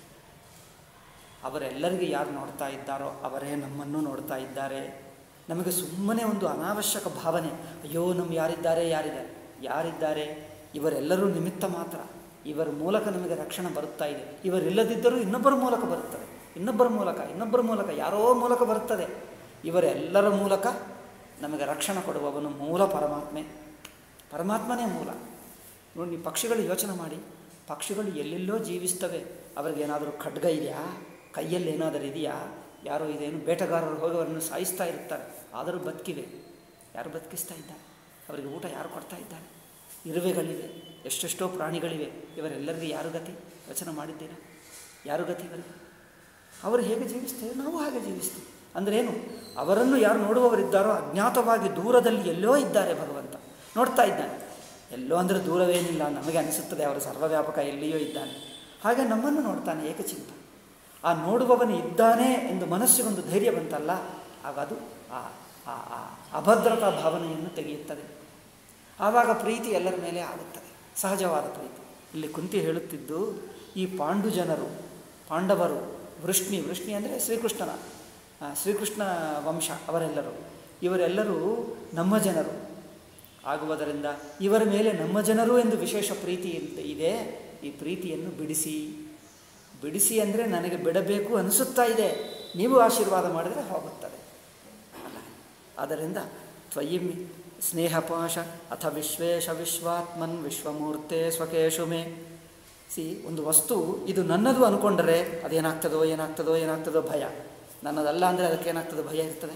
ಅವರೆಲ್ಲರಿಗೆ ಯಾರು ನೋಡ್ತಾ ಇದ್ದಾರೋ ಅವರೇ ನಮ್ಮನ್ನು ನೋಡ್ತಾ ಇದ್ದಾರೆ ನಮಗೆ ಸುಮ್ಮನೆ ಒಂದು ಅನಾವಶ್ಯಕ ಭಾವನೆ ಅಯ್ಯೋ ನಮ್ಮ ಯಾರಿದ್ದಾರೆ ಯಾರಿದ್ದಾರೆ ಯಾರಿದ್ದಾರೆ ಇವರೆಲ್ಲರೂ ನಿಮಿತ್ತ ಮಾತ್ರ ಇವರ ಮೂಲಕ ನಮಗೆ ರಕ್ಷಣೆ ಬರುತ್ತಾ ಇದೆ ಇವರಿಲ್ಲದಿದ್ದರೂ ಇನ್ನೊಬ್ಬರ ಮೂಲಕ ಬರುತ್ತದೆ ಇನ್ನೊಬ್ಬರ ಮೂಲಕ ಇನ್ನೊಬ್ಬರ ಮೂಲಕ ಯಾರೋ ಮೂಲಕ ಬರುತ್ತದೆ ಇವರೆಲ್ಲರ ಮೂಲಕ ನಮಗೆ ರಕ್ಷಣೆ ಕೊಡುವವನು ಮೂಲ ಪರಮಾತ್ಮೆ ಪರಮಾತ್ಮನೇ ಮೂಲ ನೋಡಿ ನೀವು ಪಕ್ಷಿಗಳು ಯೋಚನೆ ಮಾಡಿ ಪಕ್ಷಿಗಳು ಎಲ್ಲೆಲ್ಲೋ ಜೀವಿಸ್ತವೆ ಅವ್ರಿಗೇನಾದರೂ ಖಡ್ಗ ಇದೆಯಾ ಕೈಯಲ್ಲಿ ಏನಾದರೂ ಇದೆಯಾ ಯಾರೋ ಇದೇನು ಬೇಟೆಗಾರರು ಹೋಗಿ ಅವರನ್ನು ಸಾಯಿಸ್ತಾ ಇರ್ತಾರೆ ಆದರೂ ಬದುಕಿವೆ ಯಾರು ಬದುಕಿಸ್ತಾ ಇದ್ದಾರೆ ಅವರಿಗೆ ಊಟ ಯಾರು ಕೊಡ್ತಾ ಇದ್ದಾರೆ ಇರುವೆಗಳಿವೆ ಎಷ್ಟೆಷ್ಟೋ ಪ್ರಾಣಿಗಳಿವೆ ಇವರೆಲ್ಲರಿಗೂ ಯಾರು ಗತಿ ಯೋಚನೆ ಮಾಡಿದ್ದೀರಾ ಯಾರು ಗತಿ ಇವರಿಗೆ ಅವರು ಹೇಗೆ ಜೀವಿಸ್ತೇವೆ ನಾವು ಹಾಗೆ ಜೀವಿಸ್ತೀವಿ ಅಂದ್ರೇನು ಅವರನ್ನು ಯಾರು ನೋಡುವವರಿದ್ದಾರೋ ಅಜ್ಞಾತವಾಗಿ ದೂರದಲ್ಲಿ ಎಲ್ಲೋ ಇದ್ದಾರೆ ಭಗವಂತ ನೋಡ್ತಾ ಇದ್ದಾನೆ ಎಲ್ಲೋ ಅಂದರೆ ದೂರವೇನಿಲ್ಲ ನಮಗೆ ಅನಿಸುತ್ತದೆ ಅವರು ಸರ್ವವ್ಯಾಪಕ ಎಲ್ಲಿಯೋ ಇದ್ದಾನೆ ಹಾಗೆ ನಮ್ಮನ್ನು ನೋಡ್ತಾನೆ ಏಕಚಿಂತ ಆ ನೋಡುವವನು ಇದ್ದಾನೆ ಎಂದು ಮನಸ್ಸಿಗೊಂದು ಧೈರ್ಯ ಬಂತಲ್ಲ ಆಗ ಅದು ಆ ಆ ಆ ಅಭದ್ರತಾ ಭಾವನೆಯನ್ನು ತೆಗೆಯುತ್ತದೆ ಆವಾಗ ಪ್ರೀತಿ ಎಲ್ಲರ ಮೇಲೆ ಆಗುತ್ತದೆ ಸಹಜವಾದ ಪ್ರೀತಿ ಇಲ್ಲಿ ಕುಂತಿ ಹೇಳುತ್ತಿದ್ದು ಈ ಪಾಂಡು ಜನರು ಪಾಂಡವರು ವೃಷ್ಣಿ ವೃಷ್ಣಿ ಅಂದರೆ ಶ್ರೀಕೃಷ್ಣನ ಆ, ಶ್ರೀಕೃಷ್ಣ ವಂಶ ಅವರೆಲ್ಲರೂ ಇವರೆಲ್ಲರೂ ನಮ್ಮ ಜನರು ಆಗುವುದರಿಂದ ಇವರ ಮೇಲೆ ನಮ್ಮ ಜನರು ಎಂದು ವಿಶೇಷ ಪ್ರೀತಿ ಇರ್ತ- ಇದೆ ಈ ಪ್ರೀತಿಯನ್ನು ಬಿಡಿಸಿ ಬಿಡಿಸಿ ಅಂದರೆ ನನಗೆ ಬಿಡಬೇಕು ಅನಿಸುತ್ತಾ ಇದೆ ನೀವು ಆಶೀರ್ವಾದ ಮಾಡಿದರೆ ಹೋಗುತ್ತದೆ ಅಲ್ಲ ಆದ್ದರಿಂದ ತ್ವಯಿ ಮಿ- ಸ್ನೇಹಪಾಶ ಅಥ ವಿಶ್ವೇಶ ವಿಶ್ವಾತ್ಮನ್ ವಿಶ್ವಮೂರ್ತೆ ಸ್ವಕೇಶು ಮೇ ಸಿ ಒಂದು ವಸ್ತು ಇದು ನನ್ನದು ಅಂದ್ಕೊಂಡರೆ ಅದೇನಾಗ್ತದೋ ಏನಾಗ್ತದೋ ಏನಾಗ್ತದೋ ಭಯ ನನ್ನದಲ್ಲ ಅಂದರೆ ಅದಕ್ಕೆ ಏನಾಗ್ತದೋ ಭಯ ಇರ್ತದೆ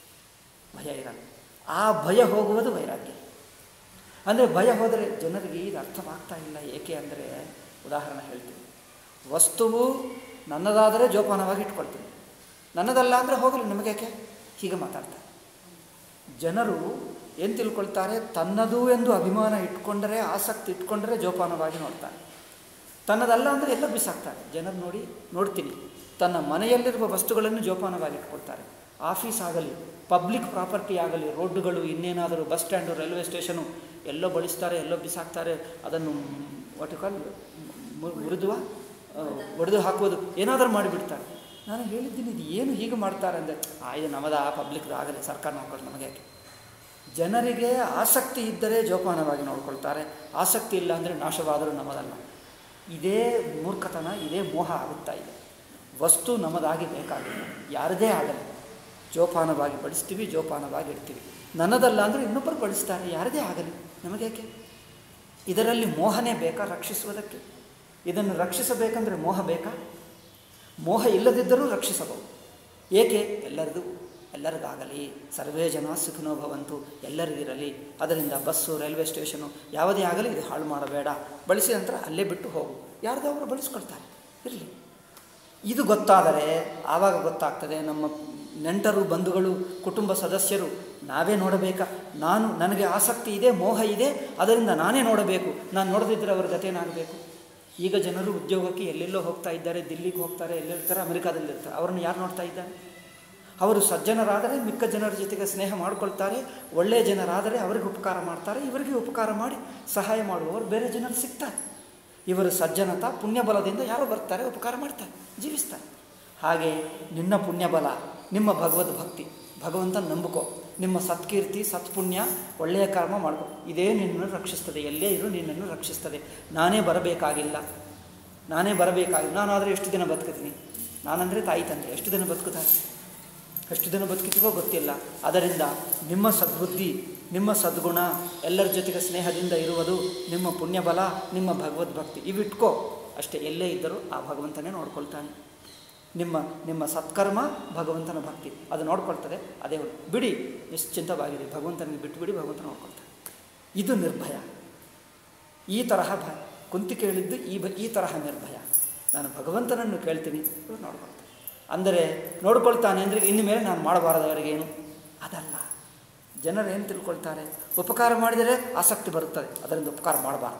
ಭಯ ಇರಲ್ಲ ಆ ಭಯ ಹೋಗುವುದು ವೈರಾಗ್ಯ ಅಂದರೆ ಭಯ ಹೋದರೆ ಜನರಿಗೆ ಇದು ಅರ್ಥವಾಗ್ತಾ ಇಲ್ಲ ಏಕೆ ಅಂದರೆ ಉದಾಹರಣೆ ಹೇಳ್ತೀನಿ ವಸ್ತುವು ನನ್ನದಾದರೆ ಜೋಪಾನವಾಗಿ ಇಟ್ಕೊಳ್ತೀನಿ ನನ್ನದಲ್ಲ ಅಂದರೆ ಹೋಗಲಿ ನಿಮಗೇಕೆ ಹೀಗೆ ಮಾತಾಡ್ತಾರೆ ಜನರು ಏನು ತಿಳ್ಕೊಳ್ತಾರೆ ತನ್ನದು ಎಂದು ಅಭಿಮಾನ ಇಟ್ಕೊಂಡರೆ ಆಸಕ್ತಿ ಇಟ್ಕೊಂಡರೆ ಜೋಪಾನವಾಗಿ ನೋಡ್ತಾರೆ ತನ್ನದಲ್ಲ ಅಂದರೆ ಎಲ್ಲ ಬಿಸಾಕ್ತಾರೆ ಜನರು ನೋಡಿ ನೋಡ್ತೀನಿ ತನ್ನ ಮನೆಯಲ್ಲಿರುವ ವಸ್ತುಗಳನ್ನು ಜೋಪಾನವಾಗಿ ಇಟ್ಕೊಳ್ತಾರೆ ಆಫೀಸ್ ಆಗಲಿ ಪಬ್ಲಿಕ್ ಪ್ರಾಪರ್ಟಿ ಆಗಲಿ ರೋಡ್ಡುಗಳು ಇನ್ನೇನಾದರೂ ಬಸ್ ಸ್ಟ್ಯಾಂಡು ರೈಲ್ವೆ ಸ್ಟೇಷನು ಎಲ್ಲೋ ಬಳಸ್ತಾರೆ ಎಲ್ಲೋ ಬಿಸಾಕ್ತಾರೆ ಅದನ್ನು ವಾಟ್ ಕಾಲ್ ಮುರಿದುವ ಒಡೆದು ಹಾಕುವುದು ಏನಾದರೂ ಮಾಡಿಬಿಡ್ತಾರೆ ನಾನು ಹೇಳಿದ್ದೀನಿ ಇದು ಏನು ಹೀಗೆ ಮಾಡ್ತಾರೆ ಅಂದರೆ ಆ ಇದು ನಮ್ಮದ ಪಬ್ಲಿಕ್ದು ಆಗಲಿ ಸರ್ಕಾರ ನೋಡ್ಕೊಂಡು ನಮಗೆ ಯಾಕೆ ಜನರಿಗೆ ಆಸಕ್ತಿ ಇದ್ದರೆ ಜೋಪಾನವಾಗಿ ನೋಡ್ಕೊಳ್ತಾರೆ ಆಸಕ್ತಿ ಇಲ್ಲ ಅಂದರೆ ನಾಶವಾದರೂ ನಮ್ಮದಲ್ಲ ಇದೇ ಮೂರ್ಖತನ ಇದೇ ಮೋಹ ಆಗುತ್ತಾ ಇದೆ ವಸ್ತು ನಮ್ಮದಾಗಿ ಬೇಕಾಗಿಲ್ಲ ಯಾರದೇ ಆಗಲಿ ಜೋಪಾನವಾಗಿ ಬಡಿಸ್ತೀವಿ ಜೋಪಾನವಾಗಿ ಇಡ್ತೀವಿ ನನ್ನದಲ್ಲ ಅಂದರೆ ಇನ್ನೊಬ್ಬರು ಬಡಿಸ್ತಾರೆ ಯಾರದೇ ಆಗಲಿ ನಮಗೇಕೆ ಇದರಲ್ಲಿ ಮೋಹನೇ ಬೇಕಾ ರಕ್ಷಿಸುವುದಕ್ಕೆ ಇದನ್ನು ರಕ್ಷಿಸಬೇಕಂದ್ರೆ ಮೋಹ ಬೇಕಾ ಮೋಹ ಇಲ್ಲದಿದ್ದರೂ ರಕ್ಷಿಸಬಹುದು ಏಕೆ ಎಲ್ಲರದು ಎಲ್ಲರಿಗಾಗಲಿ ಸರ್ವೇ ಜನ ಸುಖಿನೋ ಭವಂತು ಎಲ್ಲರಿಗಿರಲಿ ಅದರಿಂದ ಬಸ್ಸು ರೈಲ್ವೆ ಸ್ಟೇಷನು ಯಾವುದೇ ಆಗಲಿ ಇದು ಹಾಳು ಮಾಡಬೇಡ ಬಳಸಿದ ನಂತರ ಅಲ್ಲೇ ಬಿಟ್ಟು ಹೋಗು ಯಾರ್ದೋ ಅವರು ಬಳಸ್ಕೊಳ್ತಾರೆ ಇರಲಿ ಇದು ಗೊತ್ತಾದರೆ ಆವಾಗ ಗೊತ್ತಾಗ್ತದೆ ನಮ್ಮ ನೆಂಟರು ಬಂಧುಗಳು ಕುಟುಂಬ ಸದಸ್ಯರು ನಾವೇ ನೋಡಬೇಕಾ ನಾನು ನನಗೆ ಆಸಕ್ತಿ ಇದೆ ಮೋಹ ಇದೆ ಅದರಿಂದ ನಾನೇ ನೋಡಬೇಕು ನಾನು ನೋಡದಿದ್ದರೆ ಅವರ ಗತೇನಾಗಬೇಕು ಈಗ ಜನರು ಉದ್ಯೋಗಕ್ಕೆ ಎಲ್ಲೆಲ್ಲೋ ಹೋಗ್ತಾ ಇದ್ದಾರೆ ದಿಲ್ಲಿಗೆ ಹೋಗ್ತಾರೆ ಎಲ್ಲಿರ್ತಾರೆ ಅಮೆರಿಕಾದಲ್ಲಿರ್ತಾರೆ ಅವರನ್ನು ಯಾರು ನೋಡ್ತಾ ಇದ್ದಾರೆ ಅವರು ಸಜ್ಜನರಾದರೆ ಮಿಕ್ಕ ಜನರ ಜೊತೆಗೆ ಸ್ನೇಹ ಮಾಡಿಕೊಳ್ತಾರೆ ಒಳ್ಳೆಯ ಜನರಾದರೆ ಅವರಿಗೆ ಉಪಕಾರ ಮಾಡ್ತಾರೆ ಇವರಿಗೆ ಉಪಕಾರ ಮಾಡಿ ಸಹಾಯ ಮಾಡುವವರು ಬೇರೆ ಜನರು ಸಿಗ್ತಾರೆ ಇವರು ಸಜ್ಜನತ ಪುಣ್ಯಬಲದಿಂದ ಯಾರು ಬರ್ತಾರೆ ಉಪಕಾರ ಮಾಡ್ತಾರೆ ಜೀವಿಸ್ತಾರೆ ಹಾಗೆ ನಿನ್ನ ಪುಣ್ಯಬಲ ನಿಮ್ಮ ಭಗವದ್ ಭಕ್ತಿ ಭಗವಂತನ ನಂಬಿಕೋ ನಿಮ್ಮ ಸತ್ಕೀರ್ತಿ ಸತ್ಪುಣ್ಯ ಒಳ್ಳೆಯ ಕರ್ಮ ಮಾಡ್ಕೋ ಇದೇ ನಿನ್ನನ್ನು ರಕ್ಷಿಸ್ತದೆ ಎಲ್ಲೇ ಇರು ನಿನ್ನನ್ನು ರಕ್ಷಿಸ್ತದೆ ನಾನೇ ಬರಬೇಕಾಗಿಲ್ಲ ನಾನೇ ಬರಬೇಕಾಗಿಲ್ಲ ನಾನಾದರೆ ಎಷ್ಟು ದಿನ ಬದುಕುತ್ತೀನಿ ನಾನಂದರೆ ತಾಯಿ ತಂದೆ ಎಷ್ಟು ದಿನ ಬದುಕುತ್ತಾರೆ ಎಷ್ಟು ದಿನ ಬದುಕಿತೀವೋ ಗೊತ್ತಿಲ್ಲ ಅದರಿಂದ ನಿಮ್ಮ ಸದ್ಬುದ್ಧಿ ನಿಮ್ಮ ಸದ್ಗುಣ ಎಲ್ಲರ ಜೊತೆಗೆ ಸ್ನೇಹದಿಂದ ಇರುವುದು ನಿಮ್ಮ ಪುಣ್ಯಬಲ ನಿಮ್ಮ ಭಗವದ್ಭಕ್ತಿ ಇವಿಟ್ಕೋ ಅಷ್ಟೇ ಎಲ್ಲೇ ಇದ್ದರೂ ಆ ಭಗವಂತನೇ ನೋಡ್ಕೊಳ್ತಾನೆ ನಿಮ್ಮ ನಿಮ್ಮ ಸತ್ಕರ್ಮ ಭಗವಂತನ ಭಕ್ತಿ ಅದು ನೋಡ್ಕೊಳ್ತದೆ ಅದೇ ಒಂದು. ಬಿಡಿ ನಿಶ್ಚಿಂತವಾಗಿರಿ ಭಗವಂತನಿಗೆ ಬಿಟ್ಟುಬಿಡಿ ಭಗವಂತ ನೋಡ್ಕೊಳ್ತಾನೆ ಇದು ನಿರ್ಭಯ ಈ ತರಹ ಭಯ ಕುಂತಿ ಕೇಳಿದ್ದು ಈ ಬ ಈ ತರಹ ನಿರ್ಭಯ ನಾನು ಭಗವಂತನನ್ನು ಕೇಳ್ತೀನಿ ಇವ್ರು ನೋಡ್ಕೊಳ್ತಾರೆ ಅಂದರೆ ನೋಡ್ಕೊಳ್ತಾನೆ ಅಂದರೆ ಇನ್ನು ಮೇಲೆ ನಾನು ಮಾಡಬಾರದವರಿಗೇನು ಅದಲ್ಲ ಜನರು ಏನು ತಿಳ್ಕೊಳ್ತಾರೆ ಉಪಕಾರ ಮಾಡಿದರೆ ಆಸಕ್ತಿ ಬರುತ್ತದೆ ಅದರಿಂದ ಉಪಕಾರ ಮಾಡಬಾರ್ದು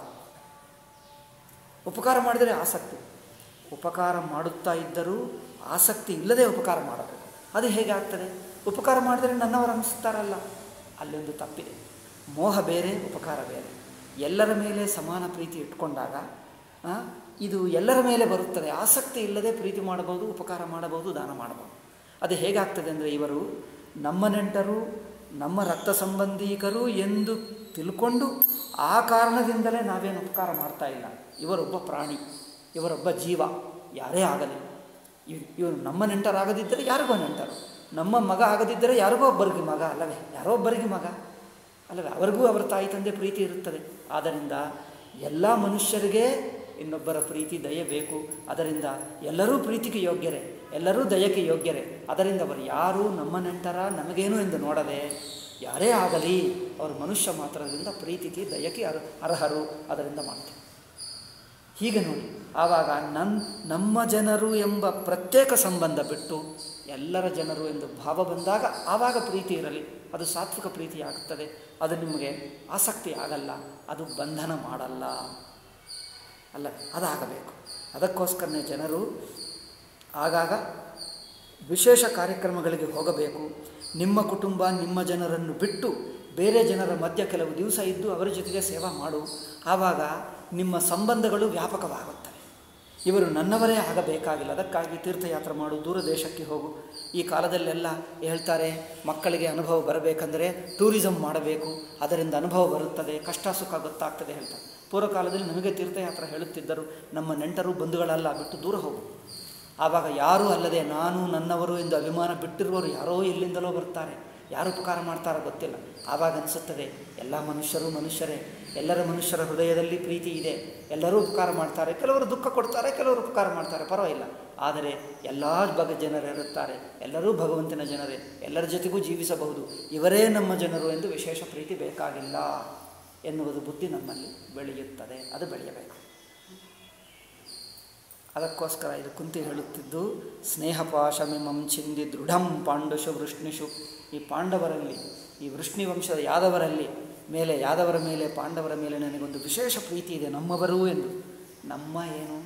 ಉಪಕಾರ ಮಾಡಿದರೆ ಆಸಕ್ತಿ ಉಪಕಾರ ಮಾಡುತ್ತಾ ಇದ್ದರೂ ಆಸಕ್ತಿ ಇಲ್ಲದೆ ಉಪಕಾರ ಮಾಡಬೇಕು ಅದು ಹೇಗೆ ಆಗ್ತದೆ ಉಪಕಾರ ಮಾಡಿದರೆ ನನ್ನವರು ಅನಿಸ್ತಾರಲ್ಲ ಅಲ್ಲೊಂದು ತಪ್ಪಿದೆ ಮೋಹ ಬೇರೆ ಉಪಕಾರ ಬೇರೆ ಎಲ್ಲರ ಮೇಲೆ ಸಮಾನ ಪ್ರೀತಿ ಇಟ್ಕೊಂಡಾಗ ಆ, ಇದು ಎಲ್ಲರ ಮೇಲೆ ಬರುತ್ತದೆ ಆಸಕ್ತಿ ಇಲ್ಲದೆ ಪ್ರೀತಿ ಮಾಡಬಹುದು ಉಪಕಾರ ಮಾಡಬಹುದು ದಾನ ಮಾಡಬಹುದು ಅದು ಹೇಗಾಗ್ತದೆ ಅಂದರೆ ಇವರು ನಮ್ಮ ನೆಂಟರು ನಮ್ಮ ರಕ್ತ ಸಂಬಂಧಿಕರು ಎಂದು ತಿಳ್ಕೊಂಡು ಆ ಕಾರಣದಿಂದಲೇ ನಾವೇನು ಉಪಕಾರ ಮಾಡ್ತಾ ಇಲ್ಲ ಇವರೊಬ್ಬ ಪ್ರಾಣಿ ಇವರೊಬ್ಬ ಜೀವ ಯಾರೇ ಆಗಲಿ ಇವ್ ಇವರು ನಮ್ಮ ನೆಂಟರಾಗದಿದ್ದರೆ ಯಾರಿಗೋ ನೆಂಟರು ನಮ್ಮ ಮಗ ಆಗದಿದ್ದರೆ ಯಾರಿಗೋ ಒಬ್ಬರಿಗೆ ಮಗ ಅಲ್ಲವೇ ಯಾರೋ ಒಬ್ಬರಿಗೆ ಮಗ ಅಲ್ಲವೇ ಅವರಿಗೂ ಅವರ ತಾಯಿ ತಂದೆ ಪ್ರೀತಿ ಇರುತ್ತದೆ ಆದ್ದರಿಂದ ಎಲ್ಲ ಮನುಷ್ಯರಿಗೆ ಇನ್ನೊಬ್ಬರ ಪ್ರೀತಿ ದಯೆ ಬೇಕು ಅದರಿಂದ ಎಲ್ಲರೂ ಪ್ರೀತಿಗೆ ಯೋಗ್ಯರೇ ಎಲ್ಲರೂ ದಯಕ್ಕೆ ಯೋಗ್ಯರೇ ಅದರಿಂದ ಅವರು ಯಾರೂ ನಮ್ಮ ನೆಂಟರ ನಮಗೇನು ಎಂದು ನೋಡದೆ ಯಾರೇ ಆಗಲಿ ಅವರು ಮನುಷ್ಯ ಮಾತ್ರದಿಂದ ಪ್ರೀತಿಗೆ ದಯಕ್ಕೆ ಅರ್ ಅರ್ಹರು ಅದರಿಂದ ಮಾಡ್ತಾರೆ ಹೀಗೆ ನೋಡಿ ಆವಾಗ ನನ್ ನಮ್ಮ ಜನರು ಎಂಬ ಪ್ರತ್ಯೇಕ ಸಂಬಂಧ ಬಿಟ್ಟು ಎಲ್ಲರ ಜನರು ಎಂದು ಭಾವ ಬಂದಾಗ ಆವಾಗ ಪ್ರೀತಿ ಇರಲಿ ಅದು ಸಾತ್ವಿಕ ಪ್ರೀತಿ ಆಗುತ್ತದೆ ಅದು ನಿಮಗೆ ಆಸಕ್ತಿ ಆಗಲ್ಲ ಅದು ಬಂಧನ ಮಾಡಲ್ಲ ಅಲ್ಲ ಅದಾಗಬೇಕು ಅದಕ್ಕೋಸ್ಕರನೇ ಜನರು ಆಗಾಗ ವಿಶೇಷ ಕಾರ್ಯಕ್ರಮಗಳಿಗೆ ಹೋಗಬೇಕು ನಿಮ್ಮ ಕುಟುಂಬ ನಿಮ್ಮ ಜನರನ್ನು ಬಿಟ್ಟು ಬೇರೆ ಜನರ ಮಧ್ಯ ಕೆಲವು ದಿವಸ ಇದ್ದು ಅವರ ಜೊತೆಗೆ ಸೇವಾ ಮಾಡು ಆವಾಗ ನಿಮ್ಮ ಸಂಬಂಧಗಳು ವ್ಯಾಪಕವಾಗುತ್ತವೆ ಇವರು ನನ್ನವರೇ ಆಗಬೇಕಾಗಿಲ್ಲ ಅದಕ್ಕಾಗಿ ತೀರ್ಥಯಾತ್ರೆ ಮಾಡು ದೂರ ದೇಶಕ್ಕೆ ಹೋಗು ಈ ಕಾಲದಲ್ಲೆಲ್ಲ ಹೇಳ್ತಾರೆ ಮಕ್ಕಳಿಗೆ ಅನುಭವ ಬರಬೇಕಂದರೆ ಟೂರಿಸಮ್ ಮಾಡಬೇಕು ಅದರಿಂದ ಅನುಭವ ಬರುತ್ತದೆ ಕಷ್ಟ ಸುಖ ಗೊತ್ತಾಗ್ತದೆ ಹೇಳ್ತಾರೆ ಪೂರ್ವಕಾಲದಲ್ಲಿ ನಮಗೆ ತೀರ್ಥಯಾತ್ರೆ ಹೇಳುತ್ತಿದ್ದರು ನಮ್ಮ ನೆಂಟರು ಬಂಧುಗಳಲ್ಲ ಬಿಟ್ಟು ದೂರ ಹೋಗು ಆವಾಗ ಯಾರೂ ಅಲ್ಲದೆ ನಾನು ನನ್ನವರು ಎಂದು ಅಭಿಮಾನ ಬಿಟ್ಟಿರುವವರು ಯಾರೋ ಎಲ್ಲಿಂದಲೋ ಬರ್ತಾರೆ ಯಾರು ಉಪಕಾರ ಮಾಡ್ತಾರೋ ಗೊತ್ತಿಲ್ಲ ಆವಾಗ ಅನಿಸುತ್ತದೆ ಎಲ್ಲ ಮನುಷ್ಯರು ಮನುಷ್ಯರೇ ಎಲ್ಲರ ಮನುಷ್ಯರ ಹೃದಯದಲ್ಲಿ ಪ್ರೀತಿ ಇದೆ ಎಲ್ಲರೂ ಉಪಕಾರ ಮಾಡ್ತಾರೆ ಕೆಲವರು ದುಃಖ ಕೊಡ್ತಾರೆ ಕೆಲವರು ಉಪಕಾರ ಮಾಡ್ತಾರೆ ಪರವಾಗಿಲ್ಲ ಆದರೆ ಎಲ್ಲ ಬಗೆ ಜನರಿರುತ್ತಾರೆ ಎಲ್ಲರೂ ಭಗವಂತನ ಜನರೇ ಎಲ್ಲರ ಜೊತೆಗೂ ಜೀವಿಸಬಹುದು ಇವರೇ ನಮ್ಮ ಜನರು ಎಂದು ವಿಶೇಷ ಪ್ರೀತಿ ಬೇಕಾಗಿಲ್ಲ ಎನ್ನುವುದು ಬುದ್ಧಿ ನಮ್ಮಲ್ಲಿ ಬೆಳೆಯುತ್ತದೆ ಅದು ಬೆಳೆಯಬೇಕು ಅದಕ್ಕೋಸ್ಕರ ಇದು ಕುಂತಿ ಹೇಳುತ್ತಿದ್ದು ಸ್ನೇಹಪಾಶಮಿಮಂ ಚಿಂದಿ ದೃಢಂ ಪಾಂಡುಷು ವೃಷ್ಣಿಷು ಈ ಪಾಂಡವರಲ್ಲಿ ಈ ವೃಷ್ಣಿ ವಂಶದ ಯಾದವರಲ್ಲಿ ಮೇಲೆ ಯಾದವರ ಮೇಲೆ ಪಾಂಡವರ ಮೇಲೆ ನನಗೊಂದು ವಿಶೇಷ ಪ್ರೀತಿ ಇದೆ ನಮ್ಮವರೂ ಎಂದು ನಮ್ಮ ಏನು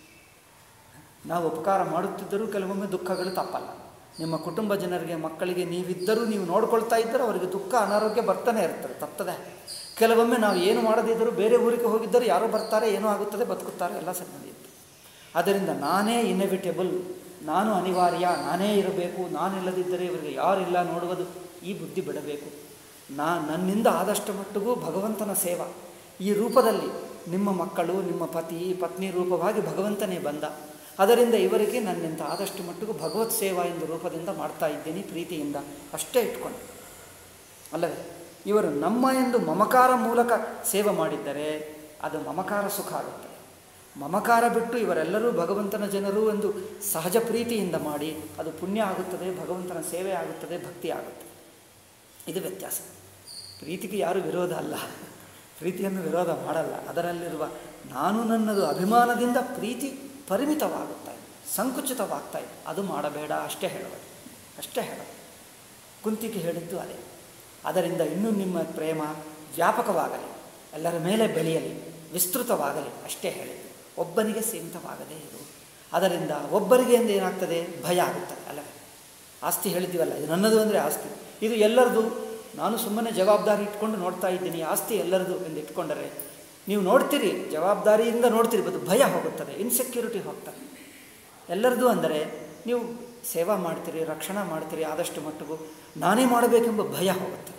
ನಾವು ಉಪಕಾರ ಮಾಡುತ್ತಿದ್ದರೂ ಕೆಲವೊಮ್ಮೆ ದುಃಖಗಳು ತಪ್ಪಲ್ಲ ನಿಮ್ಮ ಕುಟುಂಬ ಜನರಿಗೆ ಮಕ್ಕಳಿಗೆ ನೀವಿದ್ದರೂ ನೀವು ನೋಡ್ಕೊಳ್ತಾ ಇದ್ದರೂ ಅವರಿಗೆ ದುಃಖ ಅನಾರೋಗ್ಯ ಬರ್ತಾನೆ ಇರ್ತದೆ ತಪ್ಪದೆ ಕೆಲವೊಮ್ಮೆ ನಾವು ಏನು ಮಾಡದಿದ್ದರೂ ಬೇರೆ ಊರಿಗೆ ಹೋಗಿದ್ದರೂ ಯಾರೋ ಬರ್ತಾರೆ ಏನೋ ಆಗುತ್ತದೆ ಬದುಕುತ್ತಾರೆ ಎಲ್ಲ ಸರಿ ನಡೆಯುತ್ತೆ ಆದ್ದರಿಂದ ನಾನೇ ಇನ್ಎವಿಟೇಬಲ್ ನಾನು ಅನಿವಾರ್ಯ ನಾನೇ ಇರಬೇಕು ನಾನಿಲ್ಲದಿದ್ದರೆ ಇವರಿಗೆ ಯಾರಿಲ್ಲ ನೋಡುವುದು ಈ ಬುದ್ಧಿ ಬಿಡಬೇಕು ನಾ ನನ್ನಿಂದ ಆದಷ್ಟು ಮಟ್ಟಿಗೂ ಭಗವಂತನ ಸೇವಾ ಈ ರೂಪದಲ್ಲಿ ನಿಮ್ಮ ಮಕ್ಕಳು ನಿಮ್ಮ ಪತಿ ಪತ್ನಿ ರೂಪವಾಗಿ ಭಗವಂತನೇ ಬಂದ ಅದರಿಂದ ಇವರಿಗೆ ನನ್ನಿಂದ ಆದಷ್ಟು ಮಟ್ಟಿಗೂ ಭಗವತ್ ಸೇವಾ ಎಂದು ರೂಪದಿಂದ ಮಾಡ್ತಾ ಇದ್ದೀನಿ ಪ್ರೀತಿಯಿಂದ ಅಷ್ಟೇ ಇಟ್ಕೊಂಡು ಅಲ್ಲವೇ ಇವರು ನಮ್ಮ ಎಂದು ಮಮಕಾರ ಮೂಲಕ ಸೇವೆ ಮಾಡಿದ್ದರೆ ಅದು ಮಮಕಾರ ಸುಖ ಆಗುತ್ತದೆ ಮಮಕಾರ ಬಿಟ್ಟು ಇವರೆಲ್ಲರೂ ಭಗವಂತನ ಜನರು ಎಂದು ಸಹಜ ಪ್ರೀತಿಯಿಂದ ಮಾಡಿ ಅದು ಪುಣ್ಯ ಆಗುತ್ತದೆ ಭಗವಂತನ ಸೇವೆ ಆಗುತ್ತದೆ ಭಕ್ತಿ ಆಗುತ್ತದೆ ಇದು ವ್ಯತ್ಯಾಸ ಪ್ರೀತಿಗೆ ಯಾರು ವಿರೋಧ ಅಲ್ಲ ಪ್ರೀತಿಯನ್ನು ವಿರೋಧ ಮಾಡಲ್ಲ ಅದರಲ್ಲಿರುವ ನಾನು ನನ್ನದು ಅಭಿಮಾನದಿಂದ ಪ್ರೀತಿ ಪರಿಮಿತವಾಗುತ್ತಾ ಇದೆ ಸಂಕುಚಿತವಾಗ್ತಾ ಇದೆ ಅದು ಮಾಡಬೇಡ ಅಷ್ಟೇ ಹೇಳೋದು ಅಷ್ಟೇ ಹೇಳೋದು ಕುಂತಿಗೆ ಹೇಳಿದ್ದು ಅದೇ ಅದರಿಂದ ಇನ್ನೂ ನಿಮ್ಮ ಪ್ರೇಮ ವ್ಯಾಪಕವಾಗಲಿ ಎಲ್ಲರ ಮೇಲೆ ಬೆಳೆಯಲಿ ವಿಸ್ತೃತವಾಗಲಿ ಅಷ್ಟೇ ಹೇಳಿದ್ದು ಒಬ್ಬನಿಗೆ ಸೀಮಿತವಾಗದೇ ಇರು ಅದರಿಂದ ಒಬ್ಬರಿಗೆ ಎಂದು ಏನಾಗ್ತದೆ ಭಯ ಆಗುತ್ತದೆ ಅಲ್ಲವೇ ಆಸ್ತಿ ಹೇಳಿದ್ದೀವಲ್ಲ ಇದು ನನ್ನದು ಅಂದರೆ ಆಸ್ತಿ ಇದು ಎಲ್ಲರದು ನಾನು ಸುಮ್ಮನೆ ಜವಾಬ್ದಾರಿ ಇಟ್ಕೊಂಡು ನೋಡ್ತಾ ಇದ್ದೀನಿ ಆಸ್ತಿ ಎಲ್ಲರದು ಎಂದು ಇಟ್ಕೊಂಡರೆ ನೀವು ನೋಡ್ತೀರಿ ಜವಾಬ್ದಾರಿಯಿಂದ ನೋಡ್ತೀರಿ ಅದು ಭಯ ಹೋಗುತ್ತದೆ ಇನ್ಸೆಕ್ಯೂರಿಟಿ ಹೋಗ್ತದೆ ಎಲ್ಲರದು ಅಂದರೆ ನೀವು ಸೇವಾ ಮಾಡ್ತೀರಿ ರಕ್ಷಣಾ ಮಾಡ್ತೀರಿ ಆದಷ್ಟು ಮಟ್ಟಿಗೂ ನಾನೇ ಮಾಡಬೇಕೆಂಬ ಭಯ ಹೋಗುತ್ತೆ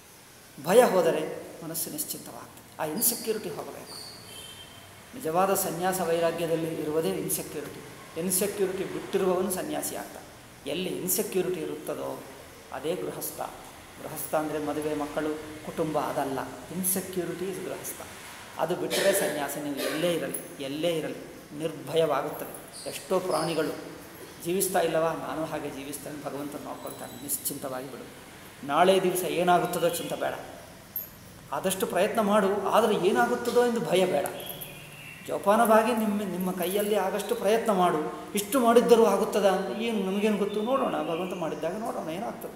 ಭಯ ಹೋದರೆ ಮನಸ್ಸು ನಿಶ್ಚಿಂತವಾಗ್ತದೆ ಆ ಇನ್ಸೆಕ್ಯೂರಿಟಿ ಹೋಗಬೇಕು ನಿಜವಾದ ಸನ್ಯಾಸ ವೈರಾಗ್ಯದಲ್ಲಿ ಇರುವುದೇ ಇನ್ಸೆಕ್ಯೂರಿಟಿ ಇನ್ಸೆಕ್ಯೂರಿಟಿ ಬಿಟ್ಟಿರುವವನು ಸನ್ಯಾಸಿ ಆಗ್ತಾನೆ ಎಲ್ಲಿ ಇನ್ಸೆಕ್ಯೂರಿಟಿ ಇರುತ್ತದೋ ಅದೇ ಗೃಹಸ್ಥ ಗೃಹಸ್ಥ ಅಂದರೆ ಮದುವೆ ಮಕ್ಕಳು ಕುಟುಂಬ ಅದಲ್ಲ ಇನ್ಸೆಕ್ಯೂರಿಟಿ ಇಸ್ ಗೃಹಸ್ಥ ಅದು ಬಿಟ್ಟರೆ ಸನ್ಯಾಸ ನೀವು ಎಲ್ಲೇ ಇರಲಿ ಎಲ್ಲೇ ಇರಲಿ ನಿರ್ಭಯವಾಗುತ್ತದೆ ಎಷ್ಟೋ ಪ್ರಾಣಿಗಳು ಜೀವಿಸ್ತಾ ಇಲ್ಲವಾ ನಾನು ಹಾಗೆ ಜೀವಿಸ್ತೇನೆ ಭಗವಂತ ನೋಡ್ಕೊಳ್ತಾನೆ ನಿಶ್ಚಿಂತವಾಗಿ ಬಿಡು ನಾಳೆ ದಿವಸ ಏನಾಗುತ್ತದೋ ಚಿಂತೆ ಬೇಡ ಆದಷ್ಟು ಪ್ರಯತ್ನ ಮಾಡು ಆದರೆ ಏನಾಗುತ್ತದೋ ಎಂದು ಭಯ ಬೇಡ ಜೋಪಾನವಾಗಿ ನಿಮ್ಮ ನಿಮ್ಮ ಕೈಯಲ್ಲಿ ಆಗಷ್ಟು ಪ್ರಯತ್ನ ಮಾಡು ಇಷ್ಟು ಮಾಡಿದ್ದರೂ ಆಗುತ್ತದ ಅಂತ ಏನು ನಮಗೇನು ಗೊತ್ತು ನೋಡೋಣ ಭಗವಂತ ಮಾಡಿದ್ದಾಗ ನೋಡೋಣ ಏನಾಗ್ತದೆ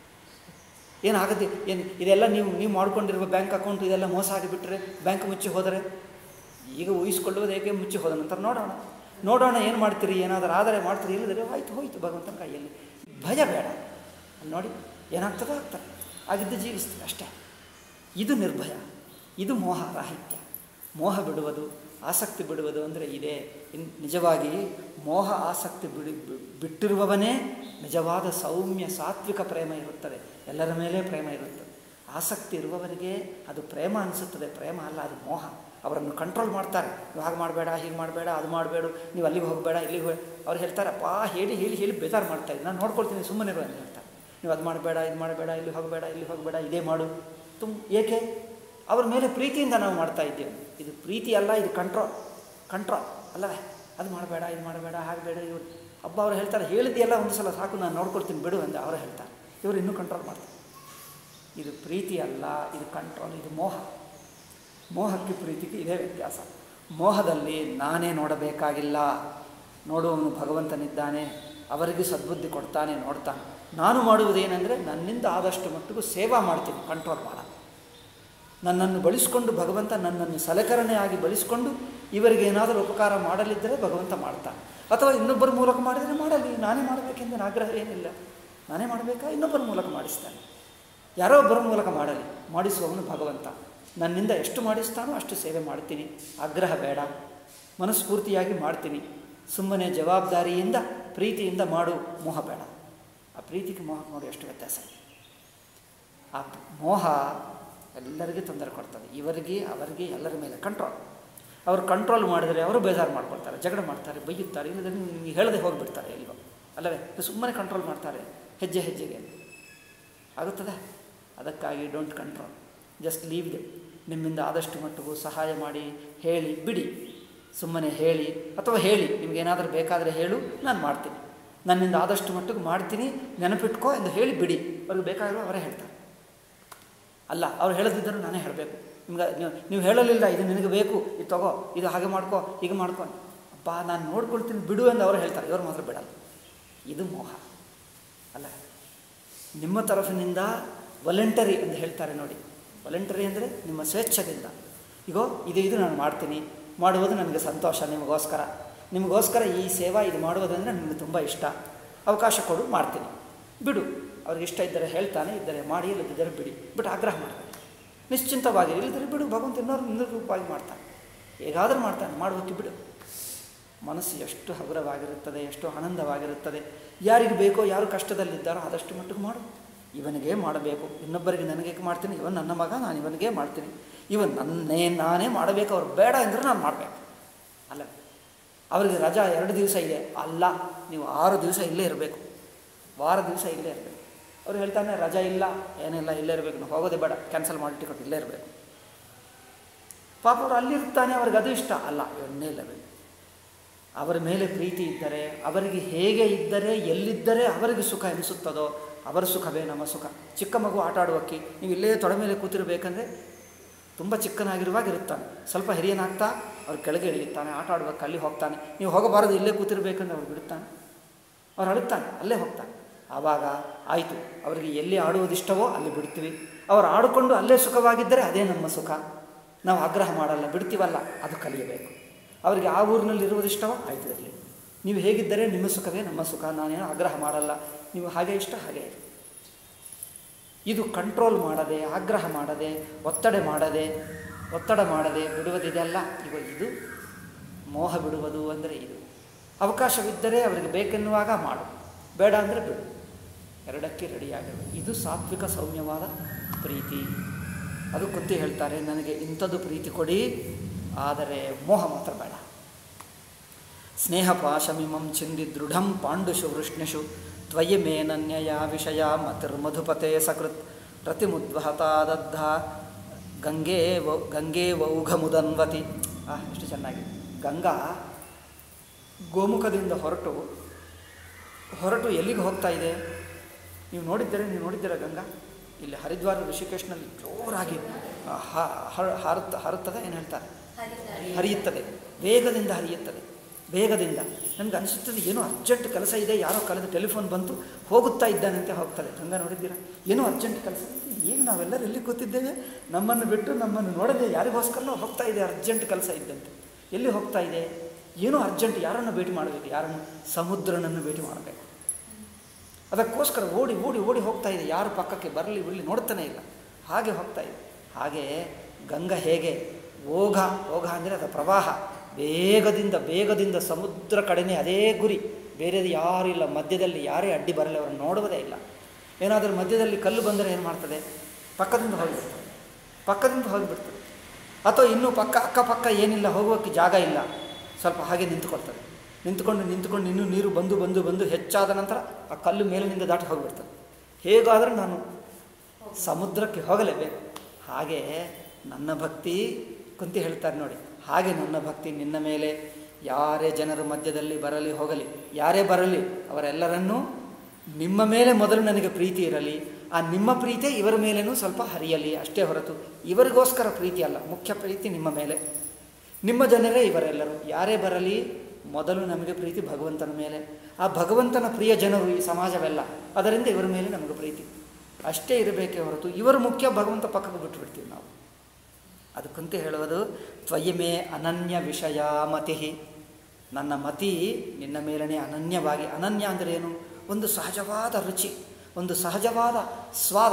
ಏನಾಗುತ್ತೆ ಏನು ಇದೆಲ್ಲ ನೀವು ನೀವು ಮಾಡ್ಕೊಂಡಿರುವ ಬ್ಯಾಂಕ್ ಅಕೌಂಟ್ ಇದೆಲ್ಲ ಮೋಸ ಆಗಿಬಿಟ್ರೆ ಬ್ಯಾಂಕ್ ಮುಚ್ಚಿ ಹೋದರೆ ಈಗ ಊಹಿಸ್ಕೊಳ್ಳುವುದು ಏಕೆ ಮುಚ್ಚಿ ಹೋದ ನಂತರ ನೋಡೋಣ ನೋಡೋಣ ಏನು ಮಾಡ್ತೀರಿ ಏನಾದರೂ ಆದರೆ ಮಾಡ್ತೀರಿ ಇಲ್ಲದ್ರೆ ಆಯ್ತು ಹೋಯ್ತು ಭಗವಂತನ ಕೈಯಲ್ಲಿ ಭಯ ಬೇಡ ಅಲ್ಲಿ ನೋಡಿ ಏನಾಗ್ತದೋ ಆಗ್ತದೆ ಆಗಿದ್ದು ಜೀವಿಸ್ತೀವಿ ಅಷ್ಟೇ ಇದು ನಿರ್ಭಯ ಇದು ಮೋಹ ರಾಹಿತ್ಯ ಮೋಹ ಬಿಡುವುದು ಆಸಕ್ತಿ ಬಿಡುವುದು ಅಂದರೆ ಇದೆ ಇನ್ ನಿಜವಾಗಿ ಮೋಹ ಆಸಕ್ತಿ ಬಿಡಿ ಬಿ- ಬಿಟ್ಟಿರುವವನೇ ನಿಜವಾದ ಸೌಮ್ಯ ಸಾತ್ವಿಕ ಪ್ರೇಮ ಇರುತ್ತದೆ ಎಲ್ಲರ ಮೇಲೆ ಪ್ರೇಮ ಇರುತ್ತದೆ ಆಸಕ್ತಿ ಇರುವವರಿಗೆ ಅದು ಪ್ರೇಮ ಅನಿಸುತ್ತದೆ ಪ್ರೇಮ ಅಲ್ಲ ಅದು ಮೋಹ ಅವರನ್ನು ಕಂಟ್ರೋಲ್ ಮಾಡ್ತಾರೆ ನೀವು ಹಾಗೆ ಮಾಡಬೇಡ ಹೀಗೆ ಮಾಡಬೇಡ ಅದು ಮಾಡಬೇಡ ನೀವು ಅಲ್ಲಿಗೆ ಹೋಗಬೇಡ ಇಲ್ಲಿಗೆ ಹೋಗಿ ಅವ್ರು ಹೇಳ್ತಾರೆ ಅಪ್ಪ ಹೇಳಿ ಹೇಳಿ ಹೇಳಿ ಬೇಜಾರು ಮಾಡ್ತಾ ಇದ್ದೀನಿ ನಾನು ನೋಡ್ಕೊಳ್ತೀನಿ ಸುಮ್ಮನೆ ಇರು ಅಂತ ಹೇಳ್ತಾರೆ ನೀವು ಅದು ಮಾಡಬೇಡ ಇದು ಮಾಡಬೇಡ ಇಲ್ಲಿ ಹೋಗಬೇಡ ಇಲ್ಲಿ ಹೋಗಬೇಡ ಇದೇ ಮಾಡು ತುಮ್ ಏಕೆ ಅವ್ರ ಮೇಲೆ ಪ್ರೀತಿಯಿಂದ ನಾವು ಮಾಡ್ತಾ ಇದ್ದೇವೆ ಇದು ಪ್ರೀತಿ ಅಲ್ಲ ಇದು ಕಂಟ್ರೋಲ್ ಕಂಟ್ರೋಲ್ ಅಲ್ಲವೇ ಅದು ಮಾಡಬೇಡ ಇದು ಮಾಡಬೇಡ ಹಾಗೆ ಬೇಡ ಇವರು ಹಬ್ಬ ಅವ್ರು ಹೇಳ್ತಾರೆ ಹೇಳಿದೆಲ್ಲ ಒಂದು ಸಲ ಸಾಕು ನಾನು ನೋಡ್ಕೊಳ್ತೀನಿ ಬಿಡು ಅಂತ ಅವರು ಹೇಳ್ತಾರೆ ಇವರು ಇನ್ನೂ ಕಂಟ್ರೋಲ್ ಮಾಡ್ತಾರೆ ಇದು ಪ್ರೀತಿ ಅಲ್ಲ ಇದು ಕಂಟ್ರೋಲ್ ಇದು ಮೋಹ ಮೋಹಕ್ಕೆ ಪ್ರೀತಿಗೆ ಇದೇ ವ್ಯತ್ಯಾಸ ಮೋಹದಲ್ಲಿ ನಾನೇ ನೋಡಬೇಕಾಗಿಲ್ಲ ನೋಡುವವನು ಭಗವಂತನಿದ್ದಾನೆ ಅವರಿಗೆ ಸದ್ಬುದ್ಧಿ ಕೊಡ್ತಾನೆ ನೋಡ್ತಾನೆ ನಾನು ಮಾಡುವುದೇನೆಂದರೆ ನನ್ನಿಂದ ಆದಷ್ಟು ಮಟ್ಟಿಗೂ ಸೇವಾ ಮಾಡ್ತೀನಿ ಕಂಟ್ರೋಲ್ ಮಾಡಲ್ಲ ನನ್ನನ್ನು ಬಳಸಿಕೊಂಡು ಭಗವಂತ ನನ್ನನ್ನು ಸಲಕರಣೆಯಾಗಿ ಬಳಸಿಕೊಂಡು ಇವರಿಗೆ ಏನಾದರೂ ಉಪಕಾರ ಮಾಡಲಿದ್ದರೆ ಭಗವಂತ ಮಾಡ್ತಾನೆ ಅಥವಾ ಇನ್ನೊಬ್ಬರ ಮೂಲಕ ಮಾಡಿದರೆ ಮಾಡಲಿ ನಾನೇ ಮಾಡಬೇಕೆಂದು ಆಗ್ರಹ ಏನಿಲ್ಲ ನಾನೇ ಮಾಡಬೇಕಾ ಇನ್ನೊಬ್ಬರ ಮೂಲಕ ಮಾಡಿಸ್ತಾನೆ ಯಾರೋ ಒಬ್ಬರ ಮೂಲಕ ಮಾಡಲಿ ಮಾಡಿಸುವವನು ಭಗವಂತ ನನ್ನಿಂದ ಎಷ್ಟು ಮಾಡಿಸ್ತಾನೋ ಅಷ್ಟು ಸೇವೆ ಮಾಡ್ತೀನಿ ಆಗ್ರಹ ಬೇಡ ಮನಸ್ಫೂರ್ತಿಯಾಗಿ ಮಾಡ್ತೀನಿ ಸುಮ್ಮನೆ ಜವಾಬ್ದಾರಿಯಿಂದ ಪ್ರೀತಿಯಿಂದ ಮಾಡು ಮೋಹ ಬೇಡ ಆ ಪ್ರೀತಿಗೆ ಮೋಹ ನೋಡಿ ಎಷ್ಟು ವ್ಯತ್ಯಾಸ ಇದೆ ಆ ಮೋಹ ಎಲ್ಲರಿಗೂ ತೊಂದರೆ ಕೊಡ್ತದೆ ಇವರಿಗೆ ಅವರಿಗೆ ಎಲ್ಲರ ಮೇಲೆ ಕಂಟ್ರೋಲ್ ಅವರು ಕಂಟ್ರೋಲ್ ಮಾಡಿದರೆ ಅವರು ಬೇಜಾರು ಮಾಡ್ಕೊಳ್ತಾರೆ ಜಗಳ ಮಾಡ್ತಾರೆ ಬೈಯುತ್ತಾರೆ ಇಲ್ಲದ್ರೆ ನೀವು ಹೇಳದೆ ಹೋಗಿಬಿಡ್ತಾರೆ ಎಲ್ಲಿಗೋ ಅಲ್ಲವೇ ಸುಮ್ಮನೆ ಕಂಟ್ರೋಲ್ ಮಾಡ್ತಾರೆ ಹೆಜ್ಜೆ ಹೆಜ್ಜೆಗೆ ಆಗುತ್ತದೆ ಅದಕ್ಕಾಗಿ don't control just leave the ನಿಮ್ಮಿಂದ ಆದಷ್ಟು ಮಟ್ಟಿಗೂ ಸಹಾಯ ಮಾಡಿ ಹೇಳಿ ಬಿಡಿ ಸುಮ್ಮನೆ ಹೇಳಿ ಅಥವಾ ಹೇಳಿ ನಿಮಗೇನಾದರೂ ಬೇಕಾದರೆ ಹೇಳು ನಾನು ಮಾಡ್ತೀನಿ ನನ್ನಿಂದ ಆದಷ್ಟು ಮಟ್ಟಿಗೆ ಮಾಡ್ತೀನಿ ನೆನಪಿಟ್ಕೋ ಎಂದು ಹೇಳಿ ಬಿಡಿ ಅವ್ರಿಗೆ ಬೇಕಾದರೂ ಅವರೇ ಹೇಳ್ತಾರೆ ಅಲ್ಲ ಅವ್ರು ಹೇಳದಿದ್ದರೂ ನಾನೇ ಹೇಳಬೇಕು ನಿಮ್ಗೆ ನೀವು ನೀವು ಹೇಳಲಿಲ್ಲ ಇದು ನಿನಗೆ ಬೇಕು ಇದು ತಗೋ ಇದು ಹಾಗೆ ಮಾಡ್ಕೋ ಹೀಗೆ ಮಾಡ್ಕೋ ಅಪ್ಪ ನಾನು ನೋಡ್ಕೊಳ್ತೀನಿ ಬಿಡು ಎಂದು ಅವರು ಹೇಳ್ತಾರೆ ಇವ್ರು ಮಾತ್ರ ಬಿಡಲ್ಲ ಇದು ಮೋಹ ಅಲ್ಲ ನಿಮ್ಮ ತರಫಿನಿಂದ ವಾಲಂಟರಿ ಎಂದು ಹೇಳ್ತಾರೆ ನೋಡಿ ವಾಲಂಟರಿ ಅಂದರೆ ನಿಮ್ಮ ಸ್ವೇಚ್ಛದಿಂದ ಈಗೋ ಇದು ಇದು ನಾನು ಮಾಡ್ತೀನಿ ಮಾಡುವುದು ನನಗೆ ಸಂತೋಷ ನಿಮಗೋಸ್ಕರ ನಿಮಗೋಸ್ಕರ ಈ ಸೇವಾ ಇದು ಮಾಡುವುದಂದರೆ ನನಗೆ ತುಂಬ ಇಷ್ಟ ಅವಕಾಶ ಕೊಡು ಮಾಡ್ತೀನಿ ಬಿಡು ಅವ್ರಿಗೆ ಇಷ್ಟ ಇದ್ದರೆ ಹೇಳ್ತಾನೆ ಇದ್ದರೆ ಮಾಡಿ ಇಲ್ಲದಿದ್ದರೆ ಬಿಡಿ ಬಿಟ್ಟು ಆಗ್ರಹ ಮಾಡಬೇಡಿ ನಿಶ್ಚಿಂತವಾಗಿ ಇಲ್ಲದಿದ್ದರೆ ಬಿಡು ಭಗವಂತ ಇನ್ನೊರು ಇನ್ನೊಂದು ರೂಪವಾಗಿ ಮಾಡ್ತಾನೆ ಹೇಗಾದರೂ ಮಾಡ್ತಾನೆ ಮಾಡುವುದಕ್ಕೆ ಬಿಡು ಮನಸ್ಸು ಎಷ್ಟು ಹಗುರವಾಗಿರುತ್ತದೆ ಎಷ್ಟು ಆನಂದವಾಗಿರುತ್ತದೆ ಯಾರಿಗೆ ಬೇಕೋ ಯಾರು ಕಷ್ಟದಲ್ಲಿದ್ದಾರೋ ಆದಷ್ಟು ಮಟ್ಟಿಗೆ ಮಾಡು ಇವನಿಗೆ ಮಾಡಬೇಕು ಇನ್ನೊಬ್ಬರಿಗೆ ನನಗೆ ಮಾಡ್ತೀನಿ ಇವನ್ ನನ್ನ ಮಗ ನಾನು ಇವನಿಗೆ ಮಾಡ್ತೀನಿ ಇವನ್ ನನ್ನೇ ನಾನೇ ಮಾಡಬೇಕು ಅವ್ರು ಬೇಡ ಅಂದರೆ ನಾನು ಮಾಡಬೇಕು ಅಲ್ಲ ಅವರಿಗೆ ರಜಾ ಎರಡು ದಿವಸ ಇದೆ ಅಲ್ಲ ನೀವು ಆರು ದಿವಸ ಇಲ್ಲೇ ಇರಬೇಕು ವಾರ ದಿವಸ ಇಲ್ಲೇ ಇರಬೇಕು ಅವ್ರು ಹೇಳ್ತಾನೆ ರಜಾ ಇಲ್ಲ ಏನಿಲ್ಲ ಇಲ್ಲೇ ಇರಬೇಕು ನಾವು ಹೋಗೋದೇ ಬೇಡ ಕ್ಯಾನ್ಸಲ್ ಮಾಡಿ ಟಿಕೆಟ್ ಇಲ್ಲೇ ಇರಬೇಕು ಪಾಪ ಅವರು ಅಲ್ಲಿರ್ತಾನೆ ಅವ್ರಿಗೆ ಅದು ಇಷ್ಟ ಅಲ್ಲ ಇವನ್ನೇ ಇಲ್ಲಬೇಕು ಅವರ ಮೇಲೆ ಪ್ರೀತಿ ಇದ್ದರೆ ಅವರಿಗೆ ಹೇಗೆ ಇದ್ದರೆ ಎಲ್ಲಿದ್ದರೆ ಅವರಿಗೆ ಸುಖ ಎನಿಸುತ್ತದೋ ಅವರ ಸುಖವೇ ನಮ್ಮ ಸುಖ ಚಿಕ್ಕ ಮಗು ಆಟ ಆಡುವಕ್ಕೆ ನೀವು ಇಲ್ಲೇ ತೊಡೆ ಮೇಲೆ ಕೂತಿರಬೇಕಂದ್ರೆ ತುಂಬ ಚಿಕ್ಕನಾಗಿರುವಾಗ ಇರುತ್ತಾನೆ ಸ್ವಲ್ಪ ಹಿರಿಯನಾಗ್ತಾ ಅವ್ರು ಕೆಳಗೆ ಇಳಿಯುತ್ತಾನೆ ಆಟ ಆಡುವಕ್ಕೆ ಅಲ್ಲಿ ಹೋಗ್ತಾನೆ ನೀವು ಹೋಗಬಾರದು ಇಲ್ಲೇ ಕೂತಿರ್ಬೇಕಂದ್ರೆ ಅವ್ರು ಬಿಡುತ್ತಾನೆ ಅವ್ರು ಅಳುತ್ತಾನೆ ಅಲ್ಲೇ ಹೋಗ್ತಾನೆ ಆವಾಗ ಆಯಿತು ಅವರಿಗೆ ಎಲ್ಲಿ ಆಡುವುದಿಷ್ಟವೋ ಅಲ್ಲಿ ಬಿಡ್ತೀವಿ ಅವ್ರು ಆಡಿಕೊಂಡು ಅಲ್ಲೇ ಸುಖವಾಗಿದ್ದರೆ ಅದೇ ನಮ್ಮ ಸುಖ ನಾವು ಆಗ್ರಹ ಮಾಡಲ್ಲ ಬಿಡ್ತೀವಲ್ಲ ಅದು ಕಲಿಯಬೇಕು ಅವರಿಗೆ ಆ ಊರಿನಲ್ಲಿ ಇರುವುದಿಷ್ಟವೋ ಆಯ್ತು ಇರಲಿ ನೀವು ಹೇಗಿದ್ದರೆ ನಿಮ್ಮ ಸುಖವೇ ನಮ್ಮ ಸುಖ ನಾನೇನು ಆಗ್ರಹ ಮಾಡಲ್ಲ ನೀವು ಹಾಗೆ ಇಷ್ಟ ಹಾಗೆ ಇರಿ ಇದು ಕಂಟ್ರೋಲ್ ಮಾಡದೆ ಆಗ್ರಹ ಮಾಡದೆ ಒತ್ತಡ ಮಾಡದೆ ಒತ್ತಡ ಮಾಡದೆ ಬಿಡುವುದಿದೆಲ್ಲ ಇವ ಇದು ಮೋಹ ಬಿಡುವುದು ಅಂದರೆ ಇದು ಅವಕಾಶವಿದ್ದರೆ ಅವರಿಗೆ ಬೇಕೆನ್ನುವಾಗ ಮಾಡು ಬೇಡ ಅಂದರೆ ಬಿಡು ಎರಡಕ್ಕೆ ರೆಡಿಯಾಗಿರು ಇದು ಸಾತ್ವಿಕ ಸೌಮ್ಯವಾದ ಪ್ರೀತಿ ಅದು ಕುತ್ತಿ ಹೇಳ್ತಾರೆ ನನಗೆ ಇಂಥದ್ದು ಪ್ರೀತಿ ಕೊಡಿ ಆದರೆ ಮೋಹ ಮಾತ್ರ ಬೇಡ ಸ್ನೇಹಪಾಶಮಿಮಂ ಚಿಂದಿ ದೃಢಂ ಪಾಂಡುಷು ವೃಷ್ಣಿಷು ತ್ವಯಿಮೇನನ್ಯಯ ವಿಷಯ ಮತಿರ್ಮಧುಪತೆ ಸಕೃತ್ ಪ್ರತಿಮುದ್ವಹತಾದದ್ಧ ಗಂಗೆ ವ ಗಂಗೆ ವೌಘಮುದನ್ವತಿ ಆ ಎಷ್ಟು ಚೆನ್ನಾಗಿದೆ ಗಂಗಾ ಗೋಮುಖದಿಂದ ಹೊರಟು ಹೊರಟು ಎಲ್ಲಿಗೆ ಹೋಗ್ತಾ ಇದೆ ನೀವು ನೋಡಿದ್ದರೆ ನೀವು ನೋಡಿದ್ದೀರಾ ಗಂಗಾ ಇಲ್ಲಿ ಹರಿದ್ವಾರ ಋಷಿಕೇಶ್ನಲ್ಲಿ ಜೋರಾಗಿ ಆ, ಹ- ಹರ- ಹಾರುತ್ತ ಹಾರುತ್ತದೆ ಏನು ಹೇಳ್ತಾರೆ ಹರಿಯುತ್ತದೆ ವೇಗದಿಂದ ಹರಿಯುತ್ತದೆ ವೇಗದಿಂದ ನನಗೆ ಅನಿಸುತ್ತದೆ ಏನೋ ಅರ್ಜೆಂಟ್ ಕೆಲಸ ಇದೆ ಯಾರೋ ಕಳೆದ ಟೆಲಿಫೋನ್ ಬಂತು ಹೋಗುತ್ತಾ ಇದ್ದಾನಂತೆ ಹೋಗ್ತದೆ ಗಂಗಾ ನೋಡಿದ್ದೀರಾ ಏನೋ ಅರ್ಜೆಂಟ್ ಕೆಲಸ ಈಗ ನಾವೆಲ್ಲರೂ ಎಲ್ಲಿ ಕೂತಿದ್ದೇವೆ ನಮ್ಮನ್ನು ಬಿಟ್ಟು ನಮ್ಮನ್ನು ನೋಡದೆ ಯಾರಿಗೋಸ್ಕರನೋ ಹೋಗ್ತಾ ಇದೆ ಅರ್ಜೆಂಟ್ ಕೆಲಸ ಇದ್ದಂತೆ ಎಲ್ಲಿ ಹೋಗ್ತಾ ಇದೆ ಏನೋ ಅರ್ಜೆಂಟ್ ಯಾರನ್ನು ಭೇಟಿ ಮಾಡಬೇಕು ಯಾರನ್ನು ಸಮುದ್ರನನ್ನು ಭೇಟಿ ಮಾಡಬೇಕು ಅದಕ್ಕೋಸ್ಕರ ಓಡಿ ಓಡಿ ಓಡಿ ಹೋಗ್ತಾ ಇದೆ ಯಾರು ಪಕ್ಕಕ್ಕೆ ಬರಲಿ ಬಿಡಲಿ ನೋಡ್ತಾನೆ ಇಲ್ಲ ಹಾಗೆ ಹೋಗ್ತಾ ಇದೆ ಹಾಗೆ ಗಂಗಾ ಹೇಗೆ ಓಘ ಓಘ ಅಂದರೆ ಅದರ ಪ್ರವಾಹ ಬೇಗದಿಂದ ಬೇಗದಿಂದ ಸಮುದ್ರ ಕಡೆನೇ ಅದೇ ಗುರಿ ಬೇರೆದು ಯಾರೂ ಇಲ್ಲ ಮಧ್ಯದಲ್ಲಿ ಯಾರೇ ಅಡ್ಡಿ ಬರಲಿ ಅವರನ್ನು ನೋಡುವುದೇ ಇಲ್ಲ ಏನಾದರೂ ಮಧ್ಯದಲ್ಲಿ ಕಲ್ಲು ಬಂದರೆ ಏನು ಮಾಡ್ತದೆ ಪಕ್ಕದಿಂದ ಹೋಗಿಬಿಡ್ತದೆ ಪಕ್ಕದಿಂದ ಹೋಗಿಬಿಡ್ತದೆ ಅಥವಾ ಇನ್ನೂ ಪಕ್ಕ ಅಕ್ಕಪಕ್ಕ ಏನಿಲ್ಲ ಹೋಗೋಕ್ಕೆ ಜಾಗ ಇಲ್ಲ ಸ್ವಲ್ಪ ಹಾಗೆ ನಿಂತುಕೊಳ್ತದೆ ನಿಂತುಕೊಂಡು ನಿಂತುಕೊಂಡು ಇನ್ನೂ ನೀರು ಬಂದು ಬಂದು ಬಂದು ಹೆಚ್ಚಾದ ನಂತರ ಆ ಕಲ್ಲು ಮೇಲಿನಿಂದ ದಾಟಿ ಹೋಗಿಬಿಡ್ತದೆ ಹೇಗಾದರೂ ನಾನು ಸಮುದ್ರಕ್ಕೆ ಹೋಗಲೇಬೇಕು ಹಾಗೆ ನನ್ನ ಭಕ್ತಿ ಕುಂತಿ ಹೇಳ್ತಾರೆ ನೋಡಿ ಹಾಗೆ ನನ್ನ ಭಕ್ತಿ ನಿನ್ನ ಮೇಲೆ ಯಾರೇ ಜನರು ಮಧ್ಯದಲ್ಲಿ ಬರಲಿ ಹೋಗಲಿ ಯಾರೇ ಬರಲಿ ಅವರೆಲ್ಲರನ್ನೂ ನಿಮ್ಮ ಮೇಲೆ ಮೊದಲು ನನಗೆ ಪ್ರೀತಿ ಇರಲಿ ಆ ನಿಮ್ಮ ಪ್ರೀತಿ ಇವರ ಮೇಲೇನೂ ಸ್ವಲ್ಪ ಹರಿಯಲಿ ಅಷ್ಟೇ ಹೊರತು ಇವರಿಗೋಸ್ಕರ ಪ್ರೀತಿ ಅಲ್ಲ ಮುಖ್ಯ ಪ್ರೀತಿ ನಿಮ್ಮ ಮೇಲೆ ನಿಮ್ಮ ಜನರೇ ಇವರೆಲ್ಲರೂ ಯಾರೇ ಬರಲಿ ಮೊದಲು ನಮಗೆ ಪ್ರೀತಿ ಭಗವಂತನ ಮೇಲೆ ಆ ಭಗವಂತನ ಪ್ರಿಯ ಜನರು ಈ ಸಮಾಜವೆಲ್ಲ ಅದರಿಂದ ಇವರ ಮೇಲೆ ನಮಗೆ ಪ್ರೀತಿ ಅಷ್ಟೇ ಇರಬೇಕೇ ಹೊರತು ಇವರು ಮುಖ್ಯ ಭಗವಂತ ಪಕ್ಕಕ್ಕೆ ಬಿಟ್ಟು ಬಿಡ್ತೀವಿ ನಾವು ಅದಕ್ಕಂತೆ ಹೇಳುವುದು ತ್ವಯಮೇ ಅನನ್ಯ ವಿಷಯ ಮತಿ ನನ್ನ ಮತಿ ನಿನ್ನ ಮೇಲನೇ ಅನನ್ಯವಾಗಿ ಅನನ್ಯ ಅಂದರೆ ಏನು ಒಂದು ಸಹಜವಾದ ರುಚಿ ಒಂದು ಸಹಜವಾದ ಸ್ವಾದ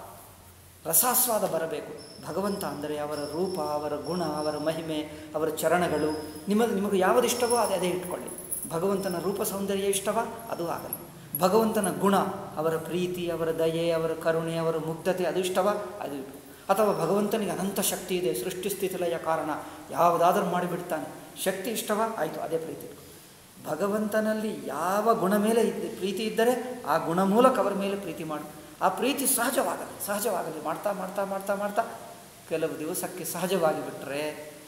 ರಸಾಸ್ವಾದ ಬರಬೇಕು ಭಗವಂತ ಅಂದರೆ ಅವರ ರೂಪ ಅವರ ಗುಣ ಅವರ ಮಹಿಮೆ ಅವರ ಚರಣಗಳು ನಿಮ್ಮ ನಿಮಗೆ ಯಾವುದಿಷ್ಟವೋ ಅದೇ ಅದೇ ಇಟ್ಕೊಳ್ಳಿ ಭಗವಂತನ ರೂಪ ಸೌಂದರ್ಯ ಇಷ್ಟವಾ ಅದು ಆಗಲಿ ಭಗವಂತನ ಗುಣ ಅವರ ಪ್ರೀತಿ ಅವರ ದಯೆ ಅವರ ಕರುಣೆ ಅವರ ಮುಗ್ಧತೆ ಅದು ಇಷ್ಟವಾ ಅದು ಇಟ್ಟು ಅಥವಾ ಭಗವಂತನಿಗೆ ಅನಂತ ಶಕ್ತಿ ಇದೆ ಸೃಷ್ಟಿ ಸ್ಥಿತಿಲಯ ಕಾರಣ ಯಾವುದಾದ್ರೂ ಮಾಡಿಬಿಡ್ತಾನೆ ಶಕ್ತಿ ಇಷ್ಟವಾ ಆಯಿತು ಅದೇ ಪ್ರೀತಿ ಇಟ್ಕೊ. ಭಗವಂತನಲ್ಲಿ ಯಾವ ಗುಣ ಮೇಲೆ ಇದ್ದ ಪ್ರೀತಿ ಇದ್ದರೆ ಆ ಗುಣ ಮೂಲಕ ಅವರ ಮೇಲೆ ಪ್ರೀತಿ ಮಾಡು ಆ ಪ್ರೀತಿ ಸಹಜವಾಗಲಿ ಸಹಜವಾಗಲಿ ಮಾಡ್ತಾ ಮಾಡ್ತಾ ಮಾಡ್ತಾ ಮಾಡ್ತಾ ಕೆಲವು ದಿವಸಕ್ಕೆ ಸಹಜವಾಗಿ ಬಿಟ್ಟರೆ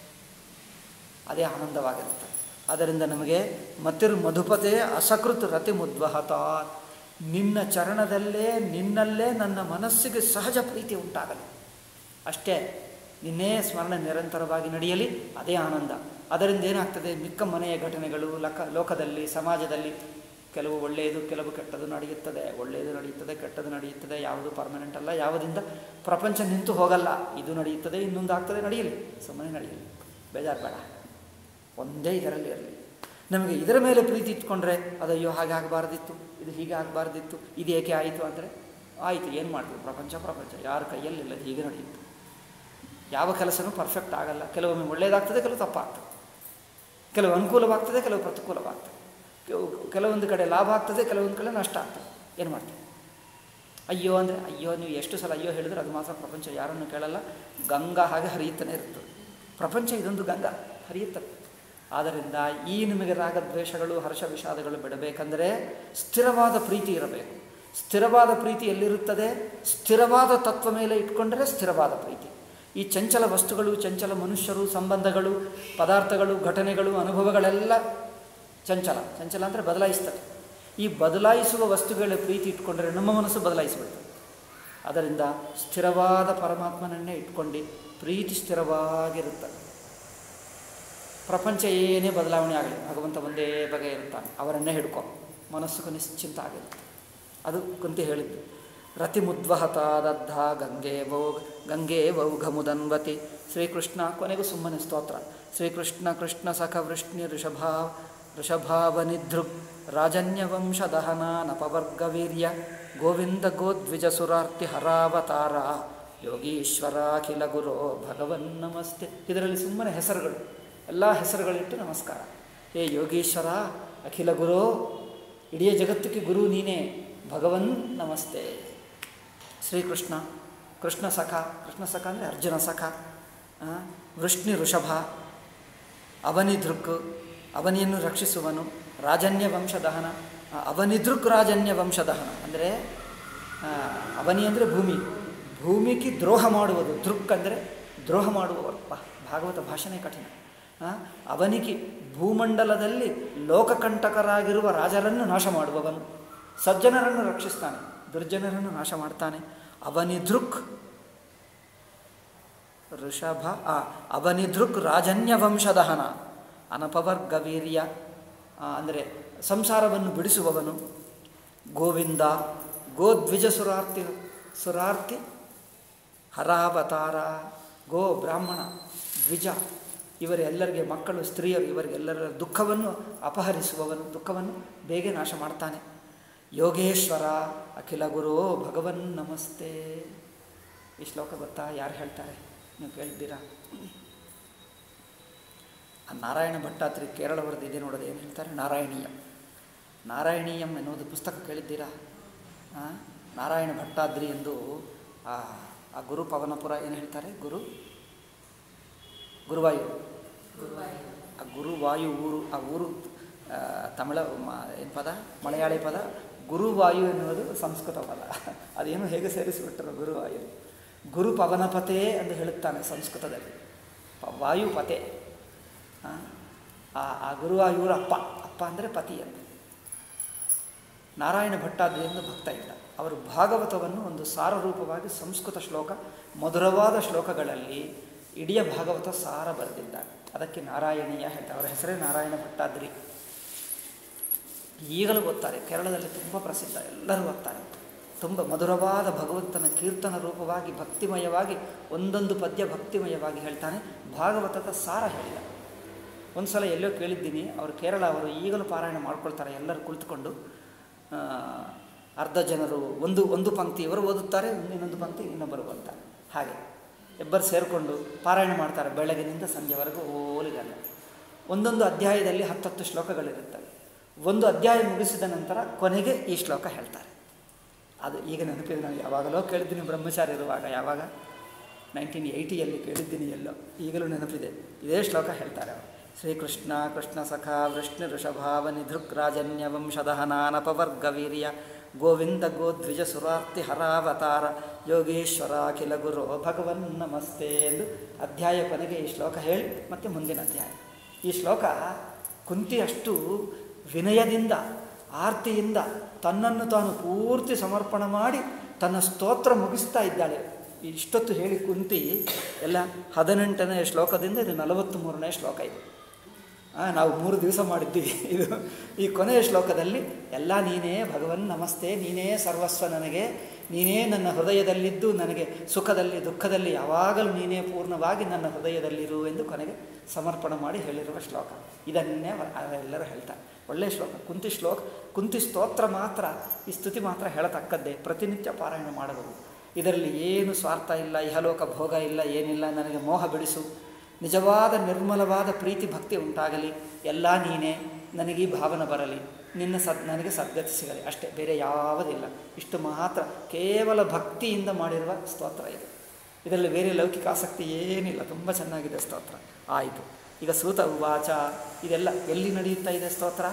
ಅದೇ ಆನಂದವಾಗಿರುತ್ತೆ ಅದರಿಂದ ನಮಗೆ ಮತಿರ್ ಮಧುಪತೆ ಅಸಕೃತ್ ರತಿ ಮುದ್ವಹತ ನಿನ್ನ ಚರಣದಲ್ಲೇ ನಿನ್ನಲ್ಲೇ ನನ್ನ ಮನಸ್ಸಿಗೆ ಸಹಜ ಪ್ರೀತಿ ಉಂಟಾಗಲಿ ಅಷ್ಟೇ ನಿನ್ನೇ ಸ್ಮರಣೆ ನಿರಂತರವಾಗಿ ನಡೆಯಲಿ ಅದೇ ಆನಂದ ಅದರಿಂದ ಏನಾಗ್ತದೆ ಮಿಕ್ಕ ಮನೆಯ ಘಟನೆಗಳು ಲಕ ಲೋಕದಲ್ಲಿ ಸಮಾಜದಲ್ಲಿ ಕೆಲವು ಒಳ್ಳೆಯದು ಕೆಲವು ಕೆಟ್ಟದು ನಡೆಯುತ್ತದೆ ಒಳ್ಳೆಯದು ನಡೆಯುತ್ತದೆ ಕೆಟ್ಟದು ನಡೆಯುತ್ತದೆ ಯಾವುದು ಪರ್ಮನೆಂಟ್ ಅಲ್ಲ ಯಾವುದರಿಂದ ಪ್ರಪಂಚ ನಿಂತು ಹೋಗಲ್ಲ ಇದು ನಡೆಯುತ್ತದೆ ಇನ್ನೊಂದು ಆಗ್ತದೆ ನಡೆಯಲಿ ಸುಮ್ಮನೆ ನಡೆಯಲಿ ಬೇಜಾರು ಬೇಡ ಒಂದೇ ಇದರಲ್ಲಿ ಇರಲಿ ನಮಗೆ ಇದರ ಮೇಲೆ ಪ್ರೀತಿ ಇಟ್ಕೊಂಡ್ರೆ ಅದಯ್ಯೋ ಹಾಗೆ ಆಗಬಾರ್ದಿತ್ತು ಇದು ಹೀಗೆ ಆಗಬಾರ್ದಿತ್ತು ಇದು ಏಕೆ ಆಯಿತು ಅಂದರೆ ಆಯಿತು ಏನು ಮಾಡ್ತೀವಿ ಪ್ರಪಂಚ ಪ್ರಪಂಚ ಯಾರ ಕೈಯಲ್ಲಿಲ್ಲ ಅದು ಹೀಗೆ ನಡೆಯುತ್ತೆ ಯಾವ ಕೆಲಸನೂ ಪರ್ಫೆಕ್ಟ್ ಆಗಲ್ಲ ಕೆಲವೊಮ್ಮೆ ಒಳ್ಳೆಯದಾಗ್ತದೆ ಕೆಲವು ತಪ್ಪಾಗ್ತದೆ ಕೆಲವು ಅನುಕೂಲವಾಗ್ತದೆ ಕೆಲವು ಪ್ರತಿಕೂಲವಾಗ್ತದೆ ಕೆಲವು ಕೆಲವೊಂದು ಕಡೆ ಲಾಭ ಆಗ್ತದೆ ಕೆಲವೊಂದು ಕಡೆ ನಷ್ಟ ಆಗ್ತದೆ ಏನು ಮಾಡ್ತೀವಿ ಅಯ್ಯೋ ಅಂದರೆ ಅಯ್ಯೋ ನೀವು ಎಷ್ಟು ಸಲ ಅಯ್ಯೋ ಹೇಳಿದ್ರೆ ಅದು ಮಾತ್ರ ಪ್ರಪಂಚ ಯಾರನ್ನು ಕೇಳಲ್ಲ ಗಂಗಾ ಹಾಗೆ ಹರಿಯುತ್ತಾನೆ ಇರ್ತದೆ ಪ್ರಪಂಚ ಇದೊಂದು ಗಂಗಾ ಹರಿಯುತ್ತದೆ ಆದ್ದರಿಂದ ಈ ನಿಮಗೆ ರಾಗದ್ವೇಷಗಳು ಹರ್ಷ ವಿಷಾದಗಳು ಬಿಡಬೇಕಂದರೆ ಸ್ಥಿರವಾದ ಪ್ರೀತಿ ಇರಬೇಕು ಸ್ಥಿರವಾದ ಪ್ರೀತಿ ಎಲ್ಲಿರುತ್ತದೆ ಸ್ಥಿರವಾದ ತತ್ವ ಮೇಲೆ ಇಟ್ಕೊಂಡರೆ ಸ್ಥಿರವಾದ ಪ್ರೀತಿ ಈ ಚಂಚಲ ವಸ್ತುಗಳು ಚಂಚಲ ಮನುಷ್ಯರು ಸಂಬಂಧಗಳು ಪದಾರ್ಥಗಳು ಘಟನೆಗಳು ಅನುಭವಗಳೆಲ್ಲ ಚಂಚಲ ಚಂಚಲ ಅಂದರೆ ಬದಲಾಯಿಸ್ತದೆ ಈ ಬದಲಾಯಿಸುವ ವಸ್ತುಗಳ ಪ್ರೀತಿ ಇಟ್ಕೊಂಡ್ರೆ ನಮ್ಮ ಮನಸ್ಸು ಬದಲಾಯಿಸಿಬಿಡ್ತದೆ ಅದರಿಂದ ಸ್ಥಿರವಾದ ಪರಮಾತ್ಮನನ್ನೇ ಇಟ್ಕೊಂಡು ಪ್ರೀತಿ ಸ್ಥಿರವಾಗಿರುತ್ತದೆ ಪ್ರಪಂಚ ಏನೇ ಬದಲಾವಣೆ ಆಗಲಿ ಭಗವಂತ ಒಂದೇ ಬಗೆ ಇರ್ತಾನೆ ಅವರನ್ನೇ ಹಿಡ್ಕೊ ಮನಸ್ಸು ನಿಶ್ಚಿಂತ ಆಗಿರುತ್ತೆ ಅದು ಕುಂತಿ ಹೇಳಿದ್ದು ರತಿ ಮುದ್ವಹತ ದದ್ಧ ಗಂಗೆ ವೌ ಗಂಗೆ ವೌಘಮುದನ್ವತಿ ಶ್ರೀಕೃಷ್ಣ ಕೊನೆಗೂ ಸುಮ್ಮನೆ ಸ್ತೋತ್ರ ಶ್ರೀಕೃಷ್ಣ ಕೃಷ್ಣ ಸಖ ವೃಷ್ಣಿ ಋಷಭಾ ಋಷಭಾವನಿಧೃಗ್ ರಾಜನ್ಯವಂಶ ದಹನ ನಪವರ್ಗವೀರ್ಯ ಗೋವಿಂದ ಗೋದ್ವಿಜ ಸುರಾರ್ತಿ ಹರಾವತಾರ ಯೋಗೀಶ್ವರಾಖಿಲ ಗುರೋ ಭಗವನ್ ನಮಸ್ತೆ ಇದರಲ್ಲಿ ಸುಮ್ಮನೆ ಹೆಸರುಗಳು ಎಲ್ಲ ಹೆಸರುಗಳಿಟ್ಟು ನಮಸ್ಕಾರ ಹೇ ಯೋಗೀಶ್ವರ ಅಖಿಲ ಗುರು ಇಡೀ ಜಗತ್ತಿಗೆ ಗುರು ನೀನೇ ಭಗವನ್ ನಮಸ್ತೆ ಶ್ರೀಕೃಷ್ಣ ಕೃಷ್ಣ ಸಖ ಕೃಷ್ಣ ಸಖ ಅಂದರೆ ಅರ್ಜುನ ಸಖ ಆ, ವೃಷ್ಣಿ ಋಷಭ ಅವನಿದೃಕ್ ಅವನಿಯನ್ನು ರಕ್ಷಿಸುವನು ರಾಜನ್ಯ ವಂಶದಹನ ಆ, ಅವನಿದೃಕ್ ರಾಜನ್ಯ ವಂಶದಹನ ಅಂದರೆ ಅವನಿ ಅಂದರೆ ಭೂಮಿ ಭೂಮಿಗೆ ದ್ರೋಹ ಮಾಡುವುದು ದೃಕ್ ಅಂದರೆ ದ್ರೋಹ ಮಾಡುವವರಪ್ಪ ಭಾಗವತ ಭಾಷಣೆ ಕಠಿಣ ಆ, ಅವನಿಗೆ ಭೂಮಂಡಲದಲ್ಲಿ ಲೋಕಕಂಟಕರಾಗಿರುವ ರಾಜರನ್ನು ನಾಶ ಮಾಡುವವನು ಸಜ್ಜನರನ್ನು ರಕ್ಷಿಸ್ತಾನೆ ದುರ್ಜನರನ್ನು ನಾಶ ಮಾಡ್ತಾನೆ ಅವನಿದೃಕ್ ಋಷಭ ಆ ಅವನಿದೃಕ್ ರಾಜನ್ಯ ವಂಶದಹನ ಅನಪವರ್ಗ ವೀರ್ಯ ಅಂದರೆ ಸಂಸಾರವನ್ನು ಬಿಡಿಸುವವನು ಗೋವಿಂದ ಗೋದ್ವಿಜ ಸುರಾರ್ತಿ ಸುರಾರ್ತಿ ಹರಾವತಾರ ಗೋ ಬ್ರಾಹ್ಮಣ ದ್ವಿಜ ಇವರೆಲ್ಲರಿಗೆ ಮಕ್ಕಳು ಸ್ತ್ರೀಯರು ಇವರಿಗೆಲ್ಲರ ದುಃಖವನ್ನು ಅಪಹರಿಸುವವನು ದುಃಖವನ್ನು ಬೇಗ ನಾಶ ಮಾಡ್ತಾನೆ ಯೋಗೇಶ್ವರ ಅಖಿಲ ಗುರು ಭಗವನ್ ನಮಸ್ತೆ ಈ ಶ್ಲೋಕ ಗೊತ್ತಾ ಯಾರು ಹೇಳ್ತಾರೆ ನೀವು ಕೇಳಿದ್ದೀರಾ ಆ ನಾರಾಯಣ ಭಟ್ಟಾತ್ರಿ ಕೇರಳವರದ್ದು ಇದೆ ನೋಡೋದು ಏನು ಹೇಳ್ತಾರೆ ನಾರಾಯಣೀಯಂ ನಾರಾಯಣೀಯಂ ಎನ್ನುವುದು ಪುಸ್ತಕ ಕೇಳಿದ್ದೀರಾ ಆ, ನಾರಾಯಣ ಭಟ್ಟಾದ್ರಿ ಎಂದು ಆ ಆ ಗುರು ಪವನಪುರ ಏನು ಹೇಳ್ತಾರೆ ಗುರು ಗುರುವಾಯು ಆ ಗುರುವಾಯು ಊರು ಆ ಊರು ಆ, ತಮಿಳ ಏನು ಪದ ಮಲಯಾಳಿ ಪದ ಗುರುವಾಯು ಎನ್ನುವುದು ಸಂಸ್ಕೃತ ಪದ ಅದೇನು ಹೇಗೆ ಸೇರಿಸಿಬಿಟ್ಟರು ಗುರುವಾಯು ಗುರು ಪವನಪತೆ ಎಂದು ಹೇಳುತ್ತಾನೆ ಸಂಸ್ಕೃತದಲ್ಲಿ ಪ- ವಾಯುಪತೆ ಆ, ಆ ಆ ಗುರುವಾಯೂರ ಅಪ್ಪ ಅಪ್ಪ ಅಂದರೆ ಪತಿ ಅಂತ ನಾರಾಯಣ ಭಟ್ಟಾದ್ರಿ ಎಂದು ಭಕ್ತ ಇದ್ದ ಅವರು ಭಾಗವತವನ್ನು ಒಂದು ಸಾರರೂಪವಾಗಿ ಸಂಸ್ಕೃತ ಶ್ಲೋಕ ಮಧುರವಾದ ಶ್ಲೋಕಗಳಲ್ಲಿ ಇಡೀ ಭಾಗವತ ಸಾರ ಬರೆದಿದ್ದಾರೆ ಅದಕ್ಕೆ ನಾರಾಯಣೀಯ ಹೇಳ್ತಾರೆ ಅವರ ಹೆಸರೇ ನಾರಾಯಣ ಭಟ್ಟಾದ್ರಿ ಈಗಲೂ ಓದ್ತಾರೆ ಕೇರಳದಲ್ಲಿ ತುಂಬ ಪ್ರಸಿದ್ಧ ಎಲ್ಲರೂ ಓದ್ತಾರೆ ತುಂಬ ಮಧುರವಾದ ಭಗವಂತನ ಕೀರ್ತನ ರೂಪವಾಗಿ ಭಕ್ತಿಮಯವಾಗಿ ಒಂದೊಂದು ಪದ್ಯ ಭಕ್ತಿಮಯವಾಗಿ ಹೇಳ್ತಾನೆ ಭಾಗವತದ ಸಾರ ಹೇಳಿದ ಒಂದು ಸಲ ಎಲ್ಲೋ ಕೇಳಿದ್ದೀನಿ ಅವರು ಕೇರಳ ಅವರು ಈಗಲೂ ಪಾರಾಯಣ ಮಾಡ್ಕೊಳ್ತಾರೆ ಎಲ್ಲರೂ ಕುಳಿತುಕೊಂಡು ಆ, ಅರ್ಧ ಜನರು ಒಂದು ಒಂದು ಪಂಕ್ತಿ ಇವರು ಓದುತ್ತಾರೆ ಇನ್ನೊಂದು ಪಂಕ್ತಿ ಇನ್ನೊಬ್ಬರು ಓದ್ತಾರೆ ಹಾಗೆ ಇಬ್ಬರು ಸೇರಿಕೊಂಡು ಪಾರಾಯಣ ಮಾಡ್ತಾರೆ ಬೆಳಗಿನಿಂದ ಸಂಜೆವರೆಗೂ ಓಲಿಗಲ್ಲ ಒಂದೊಂದು ಅಧ್ಯಾಯದಲ್ಲಿ ಹತ್ತತ್ತು ಶ್ಲೋಕಗಳಿರುತ್ತವೆ ಒಂದು ಅಧ್ಯಾಯ ಮುಗಿಸಿದ ನಂತರ ಕೊನೆಗೆ ಈ ಶ್ಲೋಕ ಹೇಳ್ತಾರೆ ಅದು ಈಗ ನೆನಪಿದೆ ನಾನು ಯಾವಾಗಲೋ ಕೇಳಿದ್ದೀನಿ ಬ್ರಹ್ಮಚಾರಿ ಇರುವಾಗ ಯಾವಾಗ ನೈನ್ಟೀನ್ ಏಯ್ಟಿಯಲ್ಲಿ ಕೇಳಿದ್ದೀನಿ ಎಲ್ಲೋ ಈಗಲೂ ನೆನಪಿದೆ ಇದೇ ಶ್ಲೋಕ ಹೇಳ್ತಾರೆ ಅವರು ಶ್ರೀಕೃಷ್ಣ ಕೃಷ್ಣ ಸಖ ವೃಷ್ಣು ಋಷಭಾವ ನಿಧೃಕ್ ರಾಜನ್ಯ ವಂಶದಹನಾನಪವರ್ಗ ವೀರ್ಯ ಗೋವಿಂದ ಗೋದ್ವಿಜ ಸುರಾರ್ತಿ ಹರಾವತಾರ ಯೋಗೇಶ್ವರ ಅಖಿಲ ಗುರು ಭಗವನ್ ನಮಸ್ತೆ ಎಂದು ಅಧ್ಯಾಯ ಕೊನೆಗೆ ಈ ಶ್ಲೋಕ ಹೇಳಿ ಮತ್ತೆ ಮುಂದಿನ ಅಧ್ಯಾಯ ಈ ಶ್ಲೋಕ ಕುಂತಿ ಅಷ್ಟು ವಿನಯದಿಂದ ಆರ್ತಿಯಿಂದ ತನ್ನನ್ನು ತಾನು ಪೂರ್ತಿ ಸಮರ್ಪಣೆ ಮಾಡಿ ತನ್ನ ಸ್ತೋತ್ರ ಮುಗಿಸ್ತಾ ಇದ್ದಾಳೆ ಇಷ್ಟೊತ್ತು ಹೇಳಿ ಕುಂತಿ ಎಲ್ಲ ಹದಿನೆಂಟನೇ ಶ್ಲೋಕದಿಂದ ಇದು ನಲವತ್ತ್ ಮೂರನೇ ಶ್ಲೋಕ ಇದು ಆ, ನಾವು ಮೂರು ದಿವಸ ಮಾಡಿದ್ದೀವಿ ಇದು ಈ ಕೊನೆಯ ಶ್ಲೋಕದಲ್ಲಿ ಎಲ್ಲ ನೀನೇ ಭಗವನ್ ನಮಸ್ತೆ ನೀನೇ ಸರ್ವಸ್ವ ನನಗೆ ನೀನೇ ನನ್ನ ಹೃದಯದಲ್ಲಿದ್ದು ನನಗೆ ಸುಖದಲ್ಲಿ ದುಃಖದಲ್ಲಿ ಯಾವಾಗಲೂ ನೀನೇ ಪೂರ್ಣವಾಗಿ ನನ್ನ ಹೃದಯದಲ್ಲಿರು ಎಂದು ಕೊನೆಗೆ ಸಮರ್ಪಣೆ ಮಾಡಿ ಹೇಳಿರುವ ಶ್ಲೋಕ ಇದನ್ನೇ ಅವ- ಎಲ್ಲರೂ ಹೇಳ್ತಾರೆ ಒಳ್ಳೆಯ ಶ್ಲೋಕ ಕುಂತಿ ಶ್ಲೋಕ ಕುಂತಿ ಸ್ತೋತ್ರ ಮಾತ್ರ ಈ ಸ್ತುತಿ ಮಾತ್ರ ಹೇಳತಕ್ಕದ್ದೇ ಪ್ರತಿನಿತ್ಯ ಪಾರಾಯಣ ಮಾಡಬಹುದು ಇದರಲ್ಲಿ ಏನು ಸ್ವಾರ್ಥ ಇಲ್ಲ ಇಹಲೋಕ ಭೋಗ ಇಲ್ಲ ಏನಿಲ್ಲ ನನಗೆ ಮೋಹ ಬಿಡಿಸು ನಿಜವಾದ ನಿರ್ಮಲವಾದ ಪ್ರೀತಿ ಭಕ್ತಿ ಉಂಟಾಗಲಿ ಎಲ್ಲ ನೀನೇ ನನಗೆ ಈ ಭಾವನೆ ಬರಲಿ ನಿನ್ನ ಸದ್ ನನಗೆ ಸದ್ಗತಿ ಸಿಗಲಿ ಅಷ್ಟೇ ಬೇರೆ ಯಾವುದಿಲ್ಲ ಇಷ್ಟು ಮಾತ್ರ ಕೇವಲ ಭಕ್ತಿಯಿಂದ ಮಾಡಿರುವ ಸ್ತೋತ್ರ ಇದು ಇದರಲ್ಲಿ ಬೇರೆ ಲೌಕಿಕ ಆಸಕ್ತಿ ಏನಿಲ್ಲ ತುಂಬ ಚೆನ್ನಾಗಿದೆ ಸ್ತೋತ್ರ ಆಯಿತು ಈಗ ಸೂತ ಉವಾಚ ಇದೆಲ್ಲ ಎಲ್ಲಿ ನಡೆಯುತ್ತಾ ಇದೆ ಸ್ತೋತ್ರ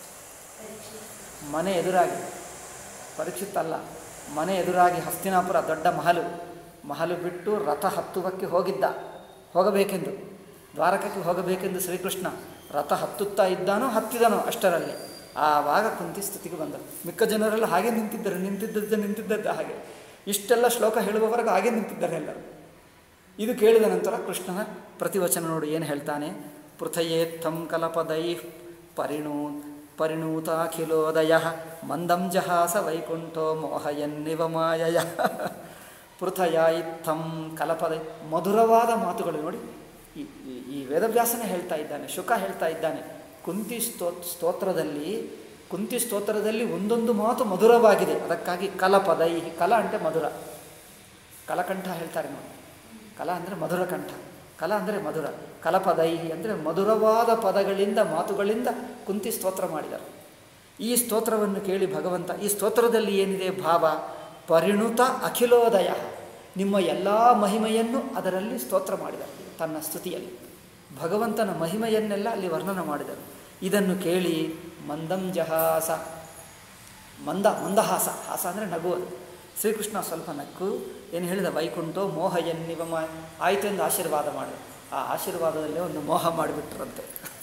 ಮನೆ ಎದುರಾಗಿ ಪರೀಕ್ಷಿತ್ತಲ್ಲ ಮನೆ ಎದುರಾಗಿ ಹಸ್ತಿನಾಪುರ ದೊಡ್ಡ ಮಹಲು ಮಹಲು ಬಿಟ್ಟು ರಥ ಹತ್ತುವಕ್ಕೆ ಹೋಗಿದ್ದ ಹೋಗಬೇಕೆಂದು ದ್ವಾರಕಕ್ಕೆ ಹೋಗಬೇಕೆಂದು ಶ್ರೀಕೃಷ್ಣ ರಥ ಹತ್ತುತ್ತಾ ಇದ್ದಾನೋ ಹತ್ತಿದನೋ ಅಷ್ಟರಲ್ಲಿ ಆವಾಗ ಕುಂತಿ ಸ್ಥಿತಿಗೆ ಬಂದ ಮಿಕ್ಕ ಜನರೆಲ್ಲ ಹಾಗೆ ನಿಂತಿದ್ದರು ನಿಂತಿದ್ದದ್ದು ನಿಂತಿದ್ದದ್ದು ಹಾಗೆ ಇಷ್ಟೆಲ್ಲ ಶ್ಲೋಕ ಹೇಳುವವರೆಗೂ ಹಾಗೆ ನಿಂತಿದ್ದಾರೆ ಎಲ್ಲರೂ ಇದು ಕೇಳಿದ ನಂತರ ಕೃಷ್ಣನ ಪ್ರತಿವಚನ ನೋಡಿ ಏನು ಹೇಳ್ತಾನೆ ಪೃಥಯೇತ್ತಂ ಕಲಪದೈ ಪರಿಣೂ ಪರಿಣೂತಾಖಿಲೋದಯ ಮಂದಂ ಜಹಾಸ ವೈಕುಂಠೋ ಮೋಹಯನ್ನಿವ ಮಾಯಯ ಪೃಥಯ ಇತ್ತಂ ಕಲಪದ ಮಧುರವಾದ ಮಾತುಗಳು ನೋಡಿ ಈ ಈ- ಈ ವೇದವ್ಯಾಸನೇ ಹೇಳ್ತಾ ಇದ್ದಾನೆ ಶುಕ ಹೇಳ್ತಾ ಇದ್ದಾನೆ ಕುಂತಿ ಸ್ತೋ ಸ್ತೋತ್ರದಲ್ಲಿ ಕುಂತಿ ಸ್ತೋತ್ರದಲ್ಲಿ ಒಂದೊಂದು ಮಾತು ಮಧುರವಾಗಿದೆ ಅದಕ್ಕಾಗಿ ಕಲಪದೈ ಕಲ అంటే ಮಧುರ ಕಲಕಂಠ ಹೇಳ್ತಾರೆ ನೋಡಿ ಕಲ ಅಂದರೆ ಮಧುರ ಕಂಠ ಕಲ ಅಂದರೆ ಮಧುರ ಕಲಪದೈಹಿ ಅಂದರೆ ಮಧುರವಾದ ಪದಗಳಿಂದ ಮಾತುಗಳಿಂದ ಕುಂತಿ ಸ್ತೋತ್ರ ಮಾಡಿದರು ಈ ಸ್ತೋತ್ರವನ್ನು ಕೇಳಿ ಭಗವಂತ ಈ ಸ್ತೋತ್ರದಲ್ಲಿ ಏನಿದೆ ಭಾವ ಪರಿಣುತ ಅಖಿಲೋದಯ ನಿಮ್ಮ ಎಲ್ಲ ಮಹಿಮೆಯನ್ನು ಅದರಲ್ಲಿ ಸ್ತೋತ್ರ ಮಾಡಿದರು ತನ್ನ ಸ್ತುತಿಯಲ್ಲಿ ಭಗವಂತನ ಮಹಿಮೆಯನ್ನೆಲ್ಲ ಅಲ್ಲಿ ವರ್ಣನ ಮಾಡಿದರು ಇದನ್ನು ಕೇಳಿ ಮಂದಂ ಜಹಾಸ ಮಂದ ಮಂದಹಾಸ ಹಾಸ ಅಂದರೆ ನಗುವುದು ಶ್ರೀಕೃಷ್ಣ ಸ್ವಲ್ಪ ನಕ್ಕು ಏನು ಹೇಳಿದ ವೈಕುಂಠೋ ಮೋಹ ಎನ್ನಿವ ಮಾ ಆಯಿತು ಎಂದು ಆಶೀರ್ವಾದ ಮಾಡಿ ಆ ಆಶೀರ್ವಾದದಲ್ಲೇ ಒಂದು ಮೋಹ ಮಾಡಿಬಿಟ್ರಂತೆ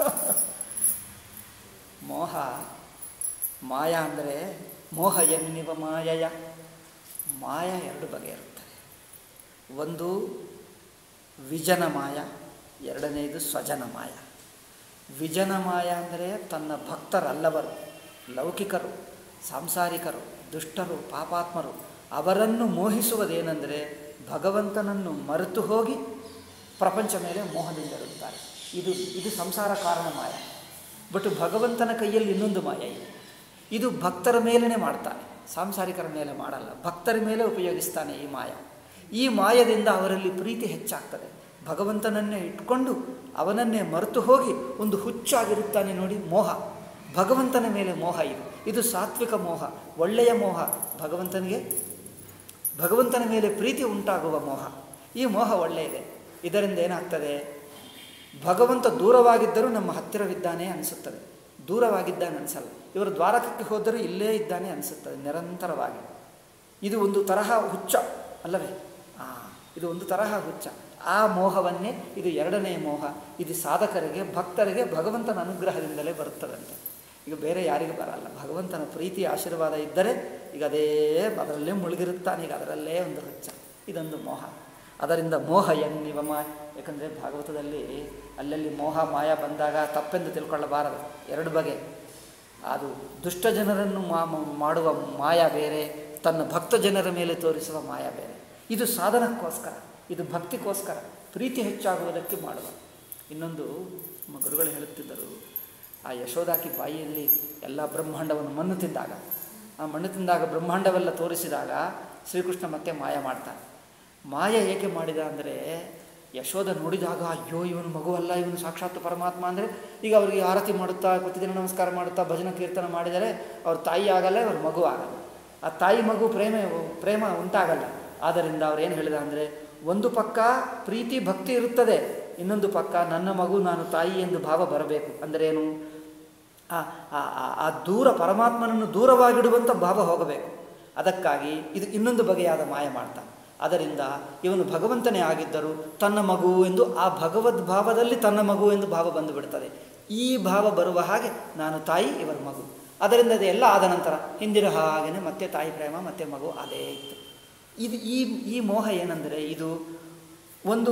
ಮೋಹ ಮಾಯ ಅಂದರೆ ಮೋಹ ಎನ್ನಿವ ಮಾಯಯ ಮಾಯ ಎರಡು ಬಗೆ ಇರುತ್ತದೆ ಒಂದು ವಿಜನ ಮಾಯ ಎರಡನೆಯದು ಸ್ವಜನ ಮಾಯ ವಿಜನ ಮಾಯ ಅಂದರೆ ತನ್ನ ಭಕ್ತರಲ್ಲವರು ಲೌಕಿಕರು ಸಾಂಸಾರಿಕರು ದುಷ್ಟರು ಪಾಪಾತ್ಮರು ಅವರನ್ನು ಮೋಹಿಸುವುದೇನೆಂದರೆ ಭಗವಂತನನ್ನು ಮರೆತು ಹೋಗಿ ಪ್ರಪಂಚ ಮೇಲೆ ಮೋಹದಿಂದಿರುತ್ತಾರೆ ಇದು ಇದು ಸಂಸಾರ ಕಾರಣ ಮಾಯ ಬಟ್ ಭಗವಂತನ ಕೈಯಲ್ಲಿ ಇನ್ನೊಂದು ಮಾಯ ಇದೆ ಇದು ಭಕ್ತರ ಮೇಲೇ ಮಾಡ್ತಾನೆ ಸಾಂಸಾರಿಕರ ಮೇಲೆ ಮಾಡಲ್ಲ ಭಕ್ತರ ಮೇಲೆ ಉಪಯೋಗಿಸ್ತಾನೆ ಈ ಮಾಯ ಈ ಮಾಯದಿಂದ ಅವರಲ್ಲಿ ಪ್ರೀತಿ ಹೆಚ್ಚಾಗ್ತದೆ ಭಗವಂತನನ್ನೇ ಇಟ್ಕೊಂಡು ಅವನನ್ನೇ ಮರೆತು ಹೋಗಿ ಒಂದು ಹುಚ್ಚಾಗಿರುತ್ತಾನೆ ನೋಡಿ ಮೋಹ ಭಗವಂತನ ಮೇಲೆ ಮೋಹ ಇದು ಇದು ಸಾತ್ವಿಕ ಮೋಹ ಒಳ್ಳೆಯ ಮೋಹ ಭಗವಂತನಿಗೆ ಭಗವಂತನ ಮೇಲೆ ಪ್ರೀತಿ ಉಂಟಾಗುವ ಮೋಹ ಈ ಮೋಹ ಒಳ್ಳೆಯದೆ ಇದರಿಂದ ಏನಾಗ್ತದೆ ಭಗವಂತ ದೂರವಾಗಿದ್ದರೂ ನಮ್ಮ ಹತ್ತಿರವಿದ್ದಾನೆ ಅನಿಸುತ್ತದೆ ದೂರವಾಗಿದ್ದಾನೆ ಅನಿಸಲ್ಲ ಇವರು ದ್ವಾರಕಕ್ಕೆ ಹೋದರೂ ಇಲ್ಲೇ ಇದ್ದಾನೆ ಅನಿಸುತ್ತದೆ ನಿರಂತರವಾಗಿ ಇದು ಒಂದು ತರಹ ಹುಚ್ಚ ಅಲ್ಲವೇ ಹಾಂ ಇದು ಒಂದು ತರಹ ಹುಚ್ಚ ಆ ಮೋಹವನ್ನೇ ಇದು ಎರಡನೆಯ ಮೋಹ ಇದು ಸಾಧಕರಿಗೆ ಭಕ್ತರಿಗೆ ಭಗವಂತನ ಅನುಗ್ರಹದಿಂದಲೇ ಬರುತ್ತದಂತೆ ಈಗ ಬೇರೆ ಯಾರಿಗೂ ಬರಲ್ಲ ಭಗವಂತನ ಪ್ರೀತಿ ಆಶೀರ್ವಾದ ಇದ್ದರೆ ಈಗ ಅದೇ ಅದರಲ್ಲೇ ಮುಳುಗಿರುತ್ತಾನೆ ಈಗ ಅದರಲ್ಲೇ ಒಂದು ಹುಚ್ಚ ಇದೊಂದು ಮೋಹ ಅದರಿಂದ ಮೋಹ ಎನ್ನಿವ ಮಾ ಯಾಕಂದರೆ ಭಾಗವತದಲ್ಲಿ ಅಲ್ಲಲ್ಲಿ ಮೋಹ ಮಾಯ ಬಂದಾಗ ತಪ್ಪೆಂದು ತಿಳ್ಕೊಳ್ಳಬಾರದು ಎರಡು ಬಗೆ ಅದು ದುಷ್ಟ ಜನರನ್ನು ಮಾ ಮ- ಮಾಡುವ ಮಾಯ ಬೇರೆ ತನ್ನ ಭಕ್ತ ಜನರ ಮೇಲೆ ತೋರಿಸುವ ಮಾಯ ಬೇರೆ ಇದು ಸಾಧನಕ್ಕೋಸ್ಕರ ಇದು ಭಕ್ತಿಗೋಸ್ಕರ ಪ್ರೀತಿ ಹೆಚ್ಚಾಗುವುದಕ್ಕೆ ಮಾಡುವ ಇನ್ನೊಂದು ನಮ್ಮ ಗುರುಗಳು ಹೇಳುತ್ತಿದ್ದರು ಆ ಯಶೋದಾಕಿ ಬಾಯಿಯಲ್ಲಿ ಎಲ್ಲ ಬ್ರಹ್ಮಾಂಡವನ್ನು ಮಣ್ಣು ತಿಂದಾಗ ಆ ಮಣ್ಣು ತಿಂದಾಗ ಬ್ರಹ್ಮಾಂಡವೆಲ್ಲ ತೋರಿಸಿದಾಗ ಶ್ರೀಕೃಷ್ಣ ಮತ್ತೆ ಮಾಯ ಮಾಡ್ತಾನೆ ಮಾಯ ಏಕೆ ಮಾಡಿದ ಅಂದರೆ ಯಶೋಧ ನೋಡಿದಾಗ ಅಯ್ಯೋ ಇವನು ಮಗುವಲ್ಲ ಇವನು ಸಾಕ್ಷಾತ್ ಪರಮಾತ್ಮ ಅಂದರೆ ಈಗ ಅವರಿಗೆ ಆರತಿ ಮಾಡುತ್ತಾ ಪ್ರತಿದಿನ ನಮಸ್ಕಾರ ಮಾಡುತ್ತಾ ಭಜನ ಕೀರ್ತನ ಮಾಡಿದರೆ ಅವ್ರ ತಾಯಿ ಆಗಲ್ಲ ಅವ್ರ ಮಗು ಆಗಲ್ಲ ಆ ತಾಯಿ ಮಗು ಪ್ರೇಮ ಪ್ರೇಮ ಉಂಟಾಗಲ್ಲ ಆದ್ದರಿಂದ ಅವ್ರು ಏನು ಹೇಳಿದ ಅಂದರೆ ಒಂದು ಪಕ್ಕ ಪ್ರೀತಿ ಭಕ್ತಿ ಇರುತ್ತದೆ ಇನ್ನೊಂದು ಪಕ್ಕ ನನ್ನ ಮಗು ನಾನು ತಾಯಿ ಎಂದು ಭಾವ ಬರಬೇಕು ಅಂದರೇನು ಆ ಆ- ಆ- ಆ ದೂರ ಪರಮಾತ್ಮನನ್ನು ದೂರವಾಗಿಡುವಂಥ ಭಾವ ಹೋಗಬೇಕು ಅದಕ್ಕಾಗಿ ಇದು ಇನ್ನೊಂದು ಬಗೆಯಾದ ಮಾಯ ಮಾಡ್ತಾನೆ ಅದರಿಂದ ಇವನು ಭಗವಂತನೇ ಆಗಿದ್ದರೂ ತನ್ನ ಮಗು ಎಂದು ಆ ಭಗವದ್ ಭಾವದಲ್ಲಿ ತನ್ನ ಮಗು ಎಂದು ಭಾವ ಬಂದು ಬಿಡ್ತದೆ ಈ ಭಾವ ಬರುವ ಹಾಗೆ ನಾನು ತಾಯಿ ಇವರ ಮಗು ಅದರಿಂದ ಅದೆಲ್ಲ ಆದ ನಂತರ ಹಿಂದಿನ ಹಾಗೆಯೇ ಮತ್ತೆ ತಾಯಿ ಪ್ರೇಮ ಮತ್ತೆ ಮಗು ಅದೇ ಇತ್ತು ಇದು ಈ ಈ ಮೋಹ ಏನೆಂದರೆ ಇದು ಒಂದು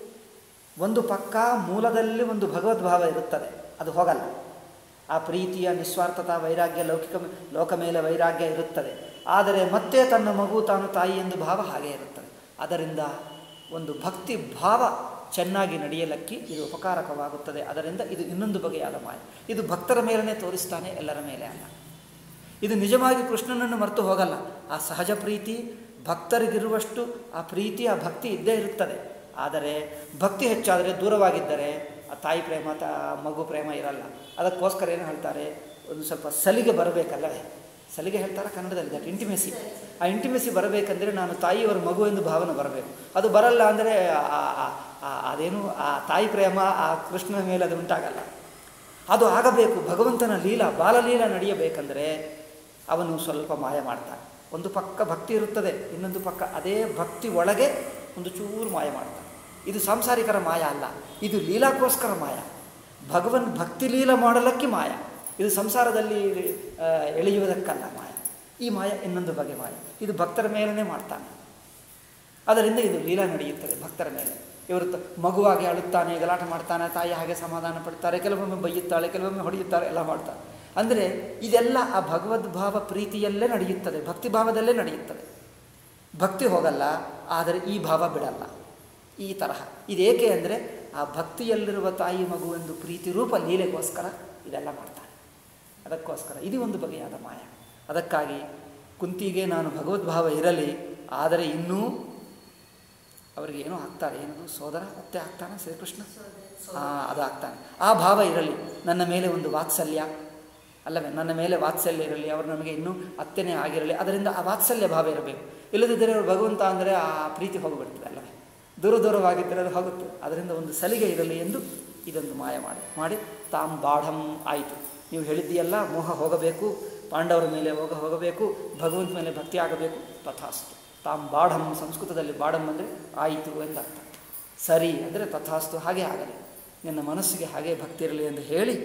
ಒಂದು ಪಕ್ಕ ಮೂಲದಲ್ಲಿ ಒಂದು ಭಗವದ್ಭಾವ ಇರುತ್ತದೆ ಅದು ಹೋಗಲ್ಲ ಆ ಪ್ರೀತಿಯ ನಿಸ್ವಾರ್ಥತಾ ವೈರಾಗ್ಯ ಲೌಕಿಕ ಲೋಕ ಮೇಲೆ ವೈರಾಗ್ಯ ಇರುತ್ತದೆ ಆದರೆ ಮತ್ತೆ ತನ್ನ ಮಗು ತಾನು ತಾಯಿ ಎಂದು ಭಾವ ಹಾಗೆ ಇರುತ್ತದೆ ಅದರಿಂದ ಒಂದು ಭಕ್ತಿ ಭಾವ ಚೆನ್ನಾಗಿ ನಡೆಯಲಕ್ಕಿ ಇದು ಉಪಕಾರಕವಾಗುತ್ತದೆ ಅದರಿಂದ ಇದು ಇನ್ನೊಂದು ಬಗೆಯಾದ ಮಾಯ ಇದು ಭಕ್ತರ ಮೇಲೇ ತೋರಿಸ್ತಾನೆ ಎಲ್ಲರ ಮೇಲೆ ಅಲ್ಲ ಇದು ನಿಜವಾಗಿ ಕೃಷ್ಣನನ್ನು ಮರೆತು ಹೋಗಲ್ಲ ಆ ಸಹಜ ಪ್ರೀತಿ ಭಕ್ತರಿಗಿರುವಷ್ಟು ಆ ಪ್ರೀತಿ ಆ ಭಕ್ತಿ ಇದ್ದೇ ಇರುತ್ತದೆ ಆದರೆ ಭಕ್ತಿ ಹೆಚ್ಚಾದರೆ ದೂರವಾಗಿದ್ದರೆ ಆ ತಾಯಿ ಪ್ರೇಮ ತ ಮಗು ಪ್ರೇಮ ಇರಲ್ಲ ಅದಕ್ಕೋಸ್ಕರ ಏನು ಹೇಳ್ತಾರೆ ಒಂದು ಸ್ವಲ್ಪ ಸಲಿಗೆ ಬರಬೇಕಲ್ಲವೇ ಸಲಿಗೆ ಹೇಳ್ತಾರೆ ಕನ್ನಡದಲ್ಲಿ ದಟ್ ಇಂಟಿಮೆಸಿ ಆ ಇಂಟಿಮೆಸಿ ಬರಬೇಕಂದ್ರೆ ನಾನು ತಾಯಿಯವರ ಮಗು ಎಂದು ಭಾವನೆ ಬರಬೇಕು ಅದು ಬರಲ್ಲ ಅಂದರೆ ಅದೇನು ಆ ತಾಯಿ ಪ್ರೇಮ ಆ ಕೃಷ್ಣನ ಮೇಲೆ ಅದು ಉಂಟಾಗಲ್ಲ ಅದು ಆಗಬೇಕು ಭಗವಂತನ ಲೀಲಾ ಬಾಲಲೀಲ ನಡೆಯಬೇಕಂದರೆ ಅವನು ಸ್ವಲ್ಪ ಮಾಯ ಮಾಡ್ತಾನೆ ಒಂದು ಪಕ್ಕ ಭಕ್ತಿ ಇರುತ್ತದೆ ಇನ್ನೊಂದು ಪಕ್ಕ ಅದೇ ಭಕ್ತಿ ಒಳಗೆ ಒಂದು ಚೂರು ಮಾಯ ಮಾಡ್ತಾನೆ ಇದು ಸಾಂಸಾರಿಕರ ಮಾಯ ಅಲ್ಲ ಇದು ಲೀಲಾಕ್ಕೋಸ್ಕರ ಮಾಯ ಭಗವನ್ ಭಕ್ತಿ ಲೀಲ ಮಾಡಲಕ್ಕೆ ಮಾಯ ಇದು ಸಂಸಾರದಲ್ಲಿ ಆ, ಎಳೆಯುವುದಕ್ಕಲ್ಲ ಮಾಯ ಈ ಮಾಯ ಇನ್ನೊಂದು ಬಗೆ ಮಾಯ ಇದು ಭಕ್ತರ ಮೇಲೇ ಮಾಡ್ತಾನೆ ಅದರಿಂದ ಇದು ಲೀಲಾ ನಡೆಯುತ್ತದೆ ಭಕ್ತರ ಮೇಲೆ ಇವರು ತ- ಮಗುವಾಗಿ ಅಳುತ್ತಾನೆ ಗಲಾಟೆ ಮಾಡ್ತಾನೆ ತಾಯಿ ಹಾಗೆ ಸಮಾಧಾನ ಪಡ್ತಾರೆ ಕೆಲವೊಮ್ಮೆ ಬೈಯುತ್ತಾಳೆ ಕೆಲವೊಮ್ಮೆ ಹೊಡೆಯುತ್ತಾರೆ ಎಲ್ಲ ಮಾಡ್ತಾರೆ ಅಂದರೆ ಇದೆಲ್ಲ ಆ ಭಗವದ್ಭಾವ ಪ್ರೀತಿಯಲ್ಲೇ ನಡೆಯುತ್ತದೆ ಭಕ್ತಿ ಭಾವದಲ್ಲೇ ನಡೆಯುತ್ತದೆ ಭಕ್ತಿ ಹೋಗಲ್ಲ ಆದರೆ ಈ ಭಾವ ಬಿಡಲ್ಲ ಈ ತರಹ ಇದೇಕೆ ಅಂದರೆ ಆ ಭಕ್ತಿಯಲ್ಲಿರುವ ತಾಯಿ ಮಗು ಎಂದು ಪ್ರೀತಿ ರೂಪ ಲೀಲೆಗೋಸ್ಕರ ಇದೆಲ್ಲ ಮಾಡ್ತಾನೆ ಅದಕ್ಕೋಸ್ಕರ ಇದು ಒಂದು ಬಗೆಯಾದ ಮಾಯ ಅದಕ್ಕಾಗಿ ಕುಂತಿಗೆ ನಾನು ಭಗವದ್ಭಾವ ಇರಲಿ ಆದರೆ ಇನ್ನೂ ಅವರಿಗೆ ಏನೋ ಆಗ್ತಾರೆ ಏನದು ಸೋದರ ಮತ್ತೆ ಆಗ್ತಾನೆ ಶ್ರೀಕೃಷ್ಣ ಹಾಂ ಅದು ಆಗ್ತಾನೆ ಆ ಭಾವ ಇರಲಿ ನನ್ನ ಮೇಲೆ ಒಂದು ವಾತ್ಸಲ್ಯ ಅಲ್ಲವೇ ನನ್ನ ಮೇಲೆ ವಾತ್ಸಲ್ಯ ಇರಲಿ ಅವರು ನಮಗೆ ಇನ್ನೂ ಅತ್ತೆನೇ ಆಗಿರಲಿ ಅದರಿಂದ ಆ ವಾತ್ಸಲ್ಯ ಭಾವ ಇರಬೇಕು ಇಲ್ಲದಿದ್ದರೆ ಅವರು ಭಗವಂತ ಅಂದರೆ ಆ ಪ್ರೀತಿ ಹೋಗಿಬಿಡ್ತದೆ ಅಲ್ಲವೇ ದೂರ ದೂರವಾಗಿದ್ದರೆ ಅದು ಹೋಗುತ್ತೆ ಅದರಿಂದ ಒಂದು ಸಲಿಗೆ ಇರಲಿ ಎಂದು ಇದೊಂದು ಮಾಯ ಮಾಡಿ ಮಾಡಿ ತಾಮ್ ಬಾಢಂ ಆಯಿತು ನೀವು ಹೇಳಿದ್ದೀಯಲ್ಲ ಮೋಹ ಹೋಗಬೇಕು ಪಾಂಡವರ ಮೇಲೆ ಹೋಗ ಹೋಗಬೇಕು ಭಗವಂತ ಮೇಲೆ ಭಕ್ತಿ ಆಗಬೇಕು ತಥಾಸ್ತು ತಾಮ್ ಬಾಢಂ ಸಂಸ್ಕೃತದಲ್ಲಿ ಬಾಢಂ ಅಂದರೆ ಆಯಿತು ಎಂದರ್ಥ ಸರಿ ಅಂದರೆ ತಥಾಸ್ತು ಹಾಗೆ ಆಗಲಿ ನಿನ್ನ ಮನಸ್ಸಿಗೆ ಹಾಗೆ ಭಕ್ತಿ ಇರಲಿ ಎಂದು ಹೇಳಿ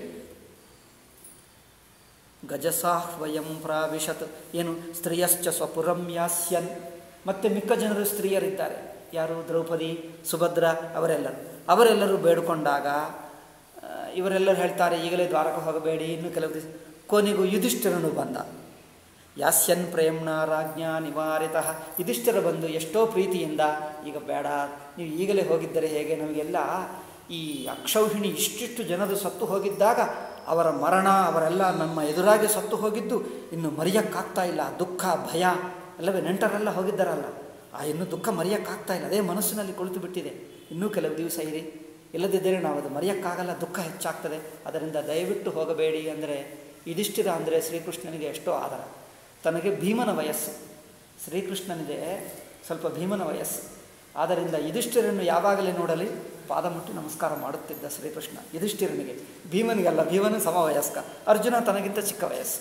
ಗಜಸಾಹ್ವಯಂ ಪ್ರಾವಿಶತ್ ಏನು ಸ್ತ್ರೀಯಶ್ಚ ಸ್ವಪುರಂ ಯಾಸ್ಯನ್ ಮತ್ತು ಮಿಕ್ಕ ಜನರು ಸ್ತ್ರೀಯರಿದ್ದಾರೆ ಯಾರು ದ್ರೌಪದಿ ಸುಭದ್ರ ಅವರೆಲ್ಲರು ಅವರೆಲ್ಲರೂ ಬೇಡಿಕೊಂಡಾಗ ಆ, ಇವರೆಲ್ಲರೂ ಹೇಳ್ತಾರೆ ಈಗಲೇ ದ್ವಾರಕ ಹೋಗಬೇಡಿ ಇನ್ನು ಕೆಲವು ದಿವಸ ಕೊನೆಗೂ ಯುಧಿಷ್ಠಿರನು ಬಂದ ಯಾಸ್ಯನ್ ಪ್ರೇಮ್ನ ರಾಜ್ಞ ನಿವಾರಿತ ಯುಧಿಷ್ಠಿರ ಬಂದು ಎಷ್ಟೋ ಪ್ರೀತಿಯಿಂದ ಈಗ ಬೇಡ ನೀವು ಈಗಲೇ ಹೋಗಿದ್ದರೆ ಹೇಗೆ ನಮಗೆಲ್ಲ ಈ ಅಕ್ಷೌಹಿಣಿ ಇಷ್ಟಿಷ್ಟು ಜನರು ಸತ್ತು ಹೋಗಿದ್ದಾಗ ಅವರ ಮರಣ ಅವರೆಲ್ಲ ನಮ್ಮ ಎದುರಾಗಿ ಸತ್ತು ಹೋಗಿದ್ದು ಇನ್ನು ಮರೆಯೋಕ್ಕಾಗ್ತಾ ಇಲ್ಲ ದುಃಖ ಭಯ ಅಲ್ಲವೇ ನೆಂಟರೆಲ್ಲ ಹೋಗಿದ್ದಾರಲ್ಲ ಆ ಇನ್ನೂ ದುಃಖ ಮರೆಯೋಕ್ಕಾಗ್ತಾ ಇಲ್ಲ ಅದೇ ಮನಸ್ಸಿನಲ್ಲಿ ಕುಳಿತು ಬಿಟ್ಟಿದೆ ಇನ್ನೂ ಕೆಲವು ದಿವಸ ಇರಿ ಇಲ್ಲದಿದ್ದರೆ ನಾವು ಅದು ಮರೆಯೋಕ್ಕಾಗಲ್ಲ ದುಃಖ ಹೆಚ್ಚಾಗ್ತದೆ ಅದರಿಂದ ದಯವಿಟ್ಟು ಹೋಗಬೇಡಿ ಅಂದರೆ ಯುಧಿಷ್ಠಿರ ಅಂದರೆ ಶ್ರೀಕೃಷ್ಣನಿಗೆ ಎಷ್ಟೋ ಆದರ ತನಗೆ ಭೀಮನ ವಯಸ್ಸು ಶ್ರೀಕೃಷ್ಣನಿಗೆ ಸ್ವಲ್ಪ ಭೀಮನ ವಯಸ್ಸು ಆದ್ದರಿಂದ ಯುಧಿಷ್ಠಿರನ್ನು ಯಾವಾಗಲೇ ನೋಡಲಿ ಪಾದ ಮುಟ್ಟಿ ನಮಸ್ಕಾರ ಮಾಡುತ್ತಿದ್ದ ಶ್ರೀಕೃಷ್ಣ ಯುಧಿಷ್ಠಿರನಿಗೆ ಭೀಮನಿಗಲ್ಲ ಭೀಮನು ಸಮವಯಸ್ಕ ಅರ್ಜುನ ತನಗಿಂತ ಚಿಕ್ಕ ವಯಸ್ಸು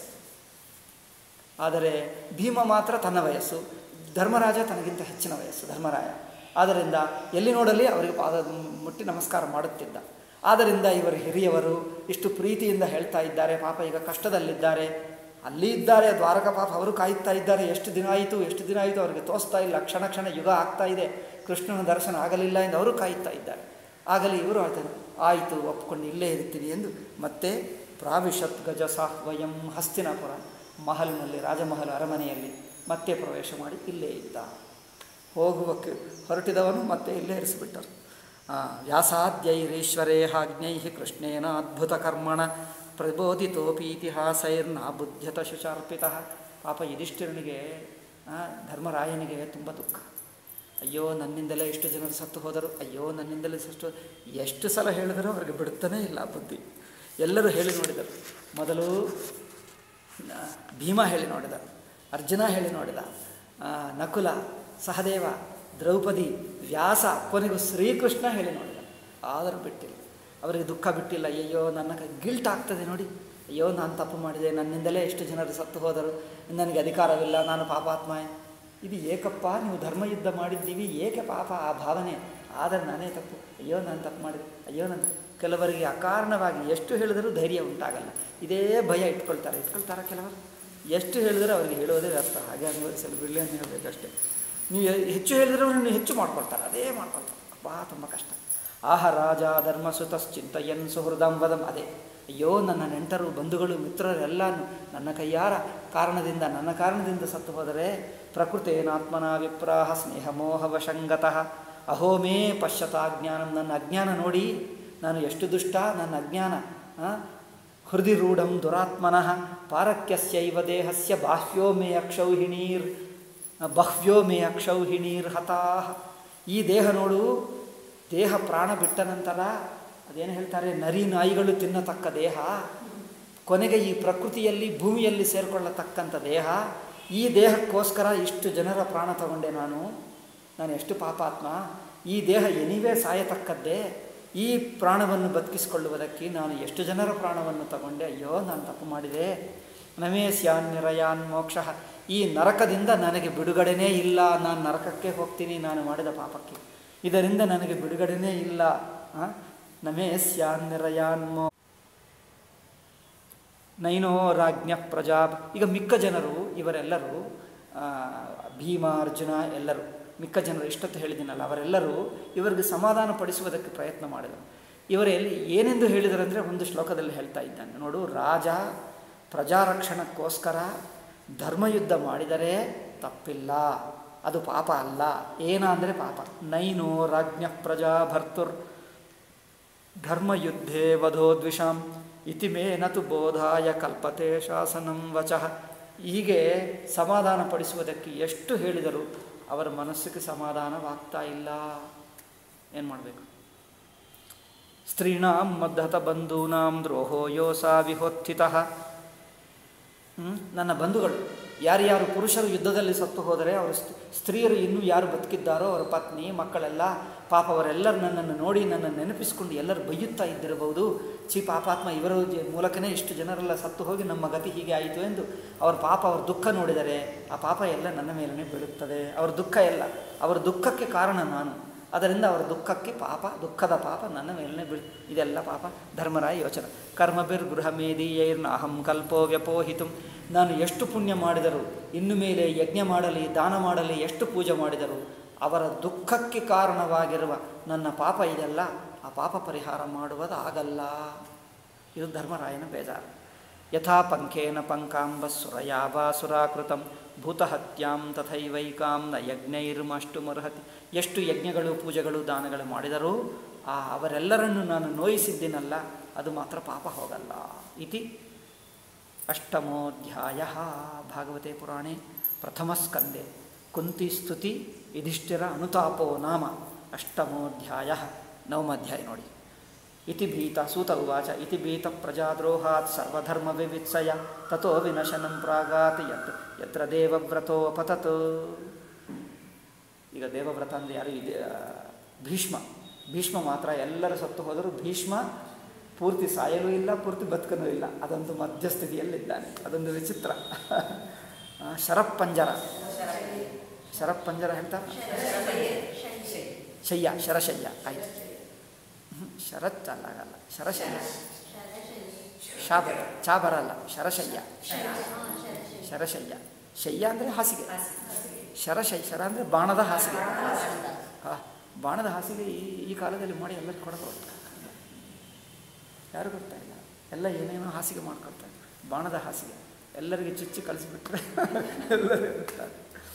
ಆದರೆ ಭೀಮ ಮಾತ್ರ ತನ್ನ ವಯಸ್ಸು ಧರ್ಮರಾಜ ತನಗಿಂತ ಹೆಚ್ಚಿನ ವಯಸ್ಸು ಧರ್ಮರಾಯ ಆದ್ದರಿಂದ ಎಲ್ಲಿ ನೋಡಲಿ ಅವರಿಗೆ ಪಾದ ಮುಟ್ಟಿ ನಮಸ್ಕಾರ ಮಾಡುತ್ತಿದ್ದ ಆದ್ದರಿಂದ ಇವರು ಹಿರಿಯವರು ಇಷ್ಟು ಪ್ರೀತಿಯಿಂದ ಹೇಳ್ತಾ ಇದ್ದಾರೆ ಪಾಪ ಈಗ ಕಷ್ಟದಲ್ಲಿದ್ದಾರೆ ಅಲ್ಲಿ ಇದ್ದಾರೆ ದ್ವಾರಕ ಪಾಪ ಅವರು ಕಾಯುತ್ತಾ ಇದ್ದಾರೆ ಎಷ್ಟು ದಿನ ಆಯಿತು ಎಷ್ಟು ದಿನ ಆಯಿತು ಅವರಿಗೆ ತೋರಿಸ್ತಾ ಇಲ್ಲ ಕ್ಷಣ ಕ್ಷಣ ಯುಗ ಆಗ್ತಾ ಇದೆ ಕೃಷ್ಣನ ದರ್ಶನ ಆಗಲಿಲ್ಲ ಎಂದು ಅವರು ಕಾಯುತ್ತಾ ಇದ್ದಾರೆ ಆಗಲಿ ಇವರು ಹೇಳ್ತಾರೆ ಆಯಿತು ಒಪ್ಕೊಂಡು ಇಲ್ಲೇ ಇರ್ತೀನಿ ಎಂದು ಮತ್ತೆ ಪ್ರಾವಿಶತ್ ಗಜ ಸಾಹ್ವಯಂ ಹಸ್ತಿನಾಪುರ ಮಹಲ್ನಲ್ಲಿ ರಾಜಮಹಲ್ ಅರಮನೆಯಲ್ಲಿ ಮತ್ತೆ ಪ್ರವೇಶ ಮಾಡಿ ಇಲ್ಲೇ ಇದ್ದ ಹೋಗುವಕ್ಕೆ ಹೊರಟಿದವನು ಮತ್ತೆ ಇಲ್ಲೇ ಇರಿಸಿಬಿಟ್ಟರು ವ್ಯಾಸಾದ್ಯೈರೀಶ್ವರೇ ಹಾಜ್ಞೈ ಕೃಷ್ಣೇನ ಅದ್ಭುತ ಕರ್ಮಣ ಪ್ರಬೋಧಿತೋಪೀತಿಹಾಸೈರ್ನ ಬುದ್ಧತ ಶುಚಾರ್ಪಿತ ಪಾಪ ಯುಧಿಷ್ಠಿರನಿಗೆ ಆ, ಧರ್ಮರಾಯನಿಗೆ ತುಂಬ ದುಃಖ ಅಯ್ಯೋ ನನ್ನಿಂದಲೇ ಎಷ್ಟು ಜನರು ಸತ್ತು ಹೋದರು ಅಯ್ಯೋ ನನ್ನಿಂದಲೇ ಸಷ್ಟು ಎಷ್ಟು ಸಲ ಹೇಳಿದರೂ ಅವರಿಗೆ ಬಿಡುತ್ತಾನೇ ಇಲ್ಲ ಬುದ್ಧಿ ಎಲ್ಲರೂ ಹೇಳಿ ನೋಡಿದರು ಮೊದಲು ಆ, ಭೀಮ ಹೇಳಿ ನೋಡಿದ ಅರ್ಜುನ ಹೇಳಿ ನೋಡಿದ ಆ, ನಕುಲ ಸಹದೇವ ದ್ರೌಪದಿ ವ್ಯಾಸ ಕೊನೆಗೂ ಶ್ರೀಕೃಷ್ಣ ಹೇಳಿ ನೋಡಿದ ಆದರೂ ಬಿಟ್ಟಿಲ್ಲ ಅವರಿಗೆ ದುಃಖ ಬಿಟ್ಟಿಲ್ಲ ಅಯ್ಯೋ ನನ್ನ ಕೈ ಗಿಲ್ಟ್ ಆಗ್ತದೆ ನೋಡಿ ಅಯ್ಯೋ ನಾನು ತಪ್ಪು ಮಾಡಿದೆ ನನ್ನಿಂದಲೇ ಎಷ್ಟು ಜನರು ಸತ್ತು ಹೋದರು ನನಗೆ ಅಧಿಕಾರವಿಲ್ಲ ನಾನು ಪಾಪಾತ್ಮ ಇದು ಏಕಪ್ಪ ನೀವು ಧರ್ಮಯುದ್ಧ ಮಾಡಿದ್ದೀವಿ ಏಕೆ ಪಾಪ ಆ ಭಾವನೆ ಆದರೆ ನಾನೇ ತಪ್ಪು ಅಯ್ಯೋ ನಾನು ತಪ್ಪು ಮಾಡಿದೆ ಅಯ್ಯೋ ನಾನು ಕೆಲವರಿಗೆ ಅಕಾರಣವಾಗಿ ಎಷ್ಟು ಹೇಳಿದರೂ ಧೈರ್ಯ ಉಂಟಾಗಲ್ಲ ಇದೇ ಭಯ ಇಟ್ಕೊಳ್ತಾರೆ ಇಟ್ಕೊಳ್ತಾರೆ ಕೆಲವರು ಎಷ್ಟು ಹೇಳಿದರೂ ಅವರಿಗೆ ಹೇಳೋದೇ ವ್ಯರ್ಥ ಹಾಗೆ ಅನುಭವಿಸಲು ಬಿಡಲಿ ಅಂತ ಹೇಳಬೇಕಷ್ಟೇ ನೀವು ಹೆ- ಹೆಚ್ಚು ಹೇಳಿದ್ರೆ ಅವ್ರನ್ನ ಹೆಚ್ಚು ಮಾಡ್ಕೊಳ್ತಾರೆ ಅದೇ ಮಾಡ್ಕೊಳ್ತಾರೆ ಅಬ್ಬಾ ತುಂಬ ಕಷ್ಟ ಆಹ ರಾಜ ಧರ್ಮಸುತಶ್ಚಿಂತಯನ್ ಸುಹೃದಂ ವದಂ ಅದೇ ಅಯ್ಯೋ ನನ್ನ ನೆಂಟರು ಬಂಧುಗಳು ಮಿತ್ರರೆಲ್ಲನೂ ನನ್ನ ಕೈಯಾರ ಕಾರಣದಿಂದ ನನ್ನ ಕಾರಣದಿಂದ ಸತ್ತು ಹೋದರೆ ಪ್ರಕೃತೇನಾತ್ಮನ ವಿಪ್ರಾಹ ಸ್ನೇಹಮೋಹವಶಂಗತಃ ಅಹೋ ಮೇ ಪಶ್ಯತಾಜ್ಞಾನಂ ನನ್ನ ಅಜ್ಞಾನ ನೋಡಿ ನಾನು ಎಷ್ಟು ದುಷ್ಟ ನನ್ನ ಅಜ್ಞಾನ ಆ? ಹೃದಯ ರೂಢಂ ದುರಾತ್ಮನಃ ಪಾರಕ್ಯಸ್ಯೈವ ದೇಹಸ್ಯ ಬಾಹ್ಯೋ ಮೇ ಅಕ್ಷೌಹಿಣೀರ್ ಬಹ್ವ್ಯೋ ಮೇ ಅಕ್ಷೌಹಿಣೀರ್ ಹತಾಹ ಈ ದೇಹ ನೋಡು ದೇಹ ಪ್ರಾಣ ಬಿಟ್ಟ ನಂತರ ಅದೇನು ಹೇಳ್ತಾರೆ ನರಿ ನಾಯಿಗಳು ತಿನ್ನತಕ್ಕ ದೇಹ ಕೊನೆಗೆ ಈ ಪ್ರಕೃತಿಯಲ್ಲಿ ಭೂಮಿಯಲ್ಲಿ ಸೇರಿಕೊಳ್ಳತಕ್ಕಂಥ ದೇಹ ಈ ದೇಹಕ್ಕೋಸ್ಕರ ಇಷ್ಟು ಜನರ ಪ್ರಾಣ ತಗೊಂಡೆ ನಾನು ನಾನು ಎಷ್ಟು ಪಾಪಾತ್ಮ ಈ ದೇಹ ಎನಿವೇ ಸಾಯತಕ್ಕದ್ದೇ ಈ ಪ್ರಾಣವನ್ನು ಬದುಕಿಸಿಕೊಳ್ಳುವುದಕ್ಕೆ ನಾನು ಎಷ್ಟು ಜನರ ಪ್ರಾಣವನ್ನು ತಗೊಂಡೆ ಅಯ್ಯೋ ನಾನು ತಪ್ಪು ಮಾಡಿದೆ ನಮೇ ಸ್ಯಾನ್ ನಿರಯಾನ್ ಮೋಕ್ಷ ಈ ನರಕದಿಂದ ನನಗೆ ಬಿಡುಗಡೆನೇ ಇಲ್ಲ ನಾನು ನರಕಕ್ಕೆ ಹೋಗ್ತೀನಿ ನಾನು ಮಾಡಿದ ಪಾಪಕ್ಕೆ ಇದರಿಂದ ನನಗೆ ಬಿಡುಗಡೆನೇ ಇಲ್ಲ ಆ? ನಮೇ ಸ್ಯಾನ್ ನಿರಯಾನ್ ಮೋ ನೈನೋ ರಾಜ್ಞ ಪ್ರಜಾ ಈಗ ಮಿಕ್ಕ ಜನರು ಇವರೆಲ್ಲರೂ ಆ, ಭೀಮ ಅರ್ಜುನ ಎಲ್ಲರೂ ಮಿಕ್ಕ ಜನರು ಇಷ್ಟೊತ್ತು ಹೇಳಿದ್ದೀನಲ್ಲ ಅವರೆಲ್ಲರೂ ಇವರಿಗೆ ಸಮಾಧಾನ ಪಡಿಸುವುದಕ್ಕೆ ಪ್ರಯತ್ನ ಮಾಡಿದರು ಇವರಲ್ಲಿ ಏನೆಂದು ಹೇಳಿದರೆಂದರೆ ಒಂದು ಶ್ಲೋಕದಲ್ಲಿ ಹೇಳ್ತಾ ಇದ್ದಾನೆ ನೋಡು ರಾಜ ಪ್ರಜಾರಕ್ಷಣಕ್ಕೋಸ್ಕರ ಧರ್ಮಯುದ್ಧ ಮಾಡಿದರೆ ತಪ್ಪಿಲ್ಲ ಅದು ಪಾಪ ಅಲ್ಲ ಏನ ಅಂದರೆ ಪಾಪ ನೈನೋ ರಾಜ್ಞ ಪ್ರಜಾ ಭರ್ತುರ್ ಧರ್ಮಯುದ್ಧೇ ವಧೋದ್ವಿಷಾಂ ಇತಿ ಮೇ ನತು ಬೋಧಾಯ ಕಲ್ಪತೆ ಶಾಸನಂ ವಚಃ ಹೀಗೆ ಸಮಾಧಾನ ಪಡಿಸುವುದಕ್ಕೆ ಎಷ್ಟು ಹೇಳಿದರೂ ಅವರ ಮನಸ್ಸಿಗೆ ಸಮಾಧಾನವಾಗ್ತಾ ಇಲ್ಲ ಏನು ಮಾಡಬೇಕು ಸ್ತ್ರೀಣಾಂ ಮದ್ದತ ಬಂಧೂನಾಂ ದ್ರೋಹೋ ಯೋಸಾ ವಿಹೋತ್ಥಿತಃ ಹ್ಮ್? ನನ್ನ ಬಂಧುಗಳು ಯಾರ್ಯಾರು ಪುರುಷರು ಯುದ್ಧದಲ್ಲಿ ಸತ್ತು ಹೋದರೆ ಅವರು ಸ್ತ್- ಸ್ತ್ರೀಯರು ಇನ್ನೂ ಯಾರು ಬದುಕಿದ್ದಾರೋ ಅವರ ಪತ್ನಿ ಮಕ್ಕಳೆಲ್ಲ ಪಾಪ ಅವರೆಲ್ಲರೂ ನನ್ನನ್ನು ನೋಡಿ ನನ್ನನ್ನು ನೆನಪಿಸಿಕೊಂಡು ಎಲ್ಲರೂ ಬೈಯುತ್ತಾ ಇದ್ದಿರಬಹುದು ಚಿ ಪಾಪಾತ್ಮ ಇವರ ಜ- ಮೂಲಕನೇ ಇಷ್ಟು ಜನರೆಲ್ಲ ಸತ್ತು ಹೋಗಿ ನಮ್ಮ ಗತಿ ಹೀಗೆ ಆಯಿತು ಎಂದು ಅವ್ರ ಪಾಪ ಅವ್ರ ದುಃಖ ನೋಡಿದರೆ ಆ ಪಾಪ ಎಲ್ಲ ನನ್ನ ಮೇಲೇ ಬೀಳುತ್ತದೆ ಅವ್ರ ದುಃಖ ಎಲ್ಲ ಅವರ ದುಃಖಕ್ಕೆ ಕಾರಣ ನಾನು ಅದರಿಂದ ಅವರ ದುಃಖಕ್ಕೆ ಪಾಪ ದುಃಖದ ಪಾಪ ನನ್ನ ಮೇಲೇ ಬೀಳ್ ಇದೆಲ್ಲ ಪಾಪ ಧರ್ಮರಾಯ ಯೋಚನೆ ಕರ್ಮಭಿರ್ ಗೃಹಮೇದೀಯೈರ್ನಾಹಂ ಕಲ್ಪೋ ವ್ಯಪೋಹಿತು ನಾನು ಎಷ್ಟು ಪುಣ್ಯ ಮಾಡಿದರು ಇನ್ನು ಮೇಲೆ ಯಜ್ಞ ಮಾಡಲಿ ದಾನ ಮಾಡಲಿ ಎಷ್ಟು ಪೂಜೆ ಮಾಡಿದರು ಅವರ ದುಃಖಕ್ಕೆ ಕಾರಣವಾಗಿರುವ ನನ್ನ ಪಾಪ ಇದೆಲ್ಲ ಆ ಪಾಪ ಪರಿಹಾರ ಮಾಡುವುದು ಆಗಲ್ಲ ಇದು ಧರ್ಮರಾಯನ ಬೇಜಾರು ಯಥಾ ಪಂಖೇನ ಪಂಕಾಂಬ ಸುರಯಾಭಾಸುರಾಕೃತಂ ಭೂತಹತ್ಯಾಂ ತಥೈವೈಕಾಂ ನ ಯಜ್ಞೈರ್ಮಷ್ಟುಮರ್ಹತಿ ಎಷ್ಟು ಯಜ್ಞಗಳು ಪೂಜೆಗಳು ದಾನಗಳು ಮಾಡಿದರೂ ಆ ಅವರೆಲ್ಲರನ್ನು ನಾನು ನೋಯಿಸಿದ್ದೀನಲ್ಲ ಅದು ಮಾತ್ರ ಪಾಪ ಹೋಗಲ್ಲ ಇತಿ ಅಷ್ಟಮೋಧ್ಯಾಯ ಭಾಗವತೆ ಪುರಾಣೆ ಪ್ರಥಮಸ್ಕಂದೆ ಕುಂತಿಸ್ತುತಿ ಯುಧಿಷ್ಠಿರ ಅನುತಾಪೋ ನಾಮ ಅಷ್ಟಮೋಧ್ಯಾಯ ನವಮಾಧ್ಯಾಯ ನೋಡಿ ಇತಿ ಭೀತ ಸೂತ ಉವಾಚ ಇತಿ ಭೀತ ಪ್ರಜಾದ್ರೋಹಾತ್ ಸರ್ವಧರ್ಮ ವಿವಿತ್ಸಯ ತಥೋ ವಿನಶನಂ ಪ್ರಾಗಾತ್ ಯತ್ ಯತ್ರ ದೇವವ್ರತೋ ಅಪತತ್ ಈಗ ದೇವವ್ರತ ಅಂದರೆ ಯಾರು ಇದೆ ಆ, ಭೀಷ್ಮ ಭೀಷ್ಮ ಮಾತ್ರ ಎಲ್ಲರೂ ಸತ್ತು ಹೋದರೂ ಭೀಷ್ಮ ಪೂರ್ತಿ ಸಾಯಲೂ ಇಲ್ಲ ಪೂರ್ತಿ ಬದುಕನೂ ಇಲ್ಲ ಅದೊಂದು ಮಧ್ಯಸ್ಥಿತಿಯಲ್ಲಿದ್ದಾನೆ ಅದೊಂದು ವಿಚಿತ್ರ ಆ, ಶರಪಂಜರ ಶರಪಂಜರ ಹೇಳ್ತಾರೆ ಶಯ್ಯ ಶರಶಯ್ಯ ಆಯ್ತು ಹ್ಮ್, ಶರತ್ ಅಲ್ಲ ಆಗಲ್ಲ ಶರಶಯ್ಯ ಶಾ ಬರ ಚಾ ಬರಲ್ಲ ಶರಶಯ್ಯ ಶರಶಯ್ಯ ಶಯ್ಯ ಅಂದರೆ ಹಾಸಿಗೆ ಶರಶೈ ಶರ ಅಂದರೆ ಬಾಣದ ಹಾಸಿಗೆ ಹಾ ಬಾಣದ ಹಾಸಿಗೆ ಈ ಈ ಕಾಲದಲ್ಲಿ ಮಾಡಿ ಎಲ್ಲರಿಗೂ ಕೊಡಬಹುದು ಯಾರು ಗೊತ್ತಾ ಇಲ್ಲ ಎಲ್ಲ ಏನೇನೋ ಹಾಸಿಗೆ ಮಾಡ್ಕೊಳ್ತಾರೆ ಬಾಣದ ಹಾಸಿಗೆ ಎಲ್ಲರಿಗೆ ಚುಚ್ಚಿ ಕಳಿಸಿಬಿಟ್ರೆ ಎಲ್ಲರೂ ಇರ್ತಾರೆ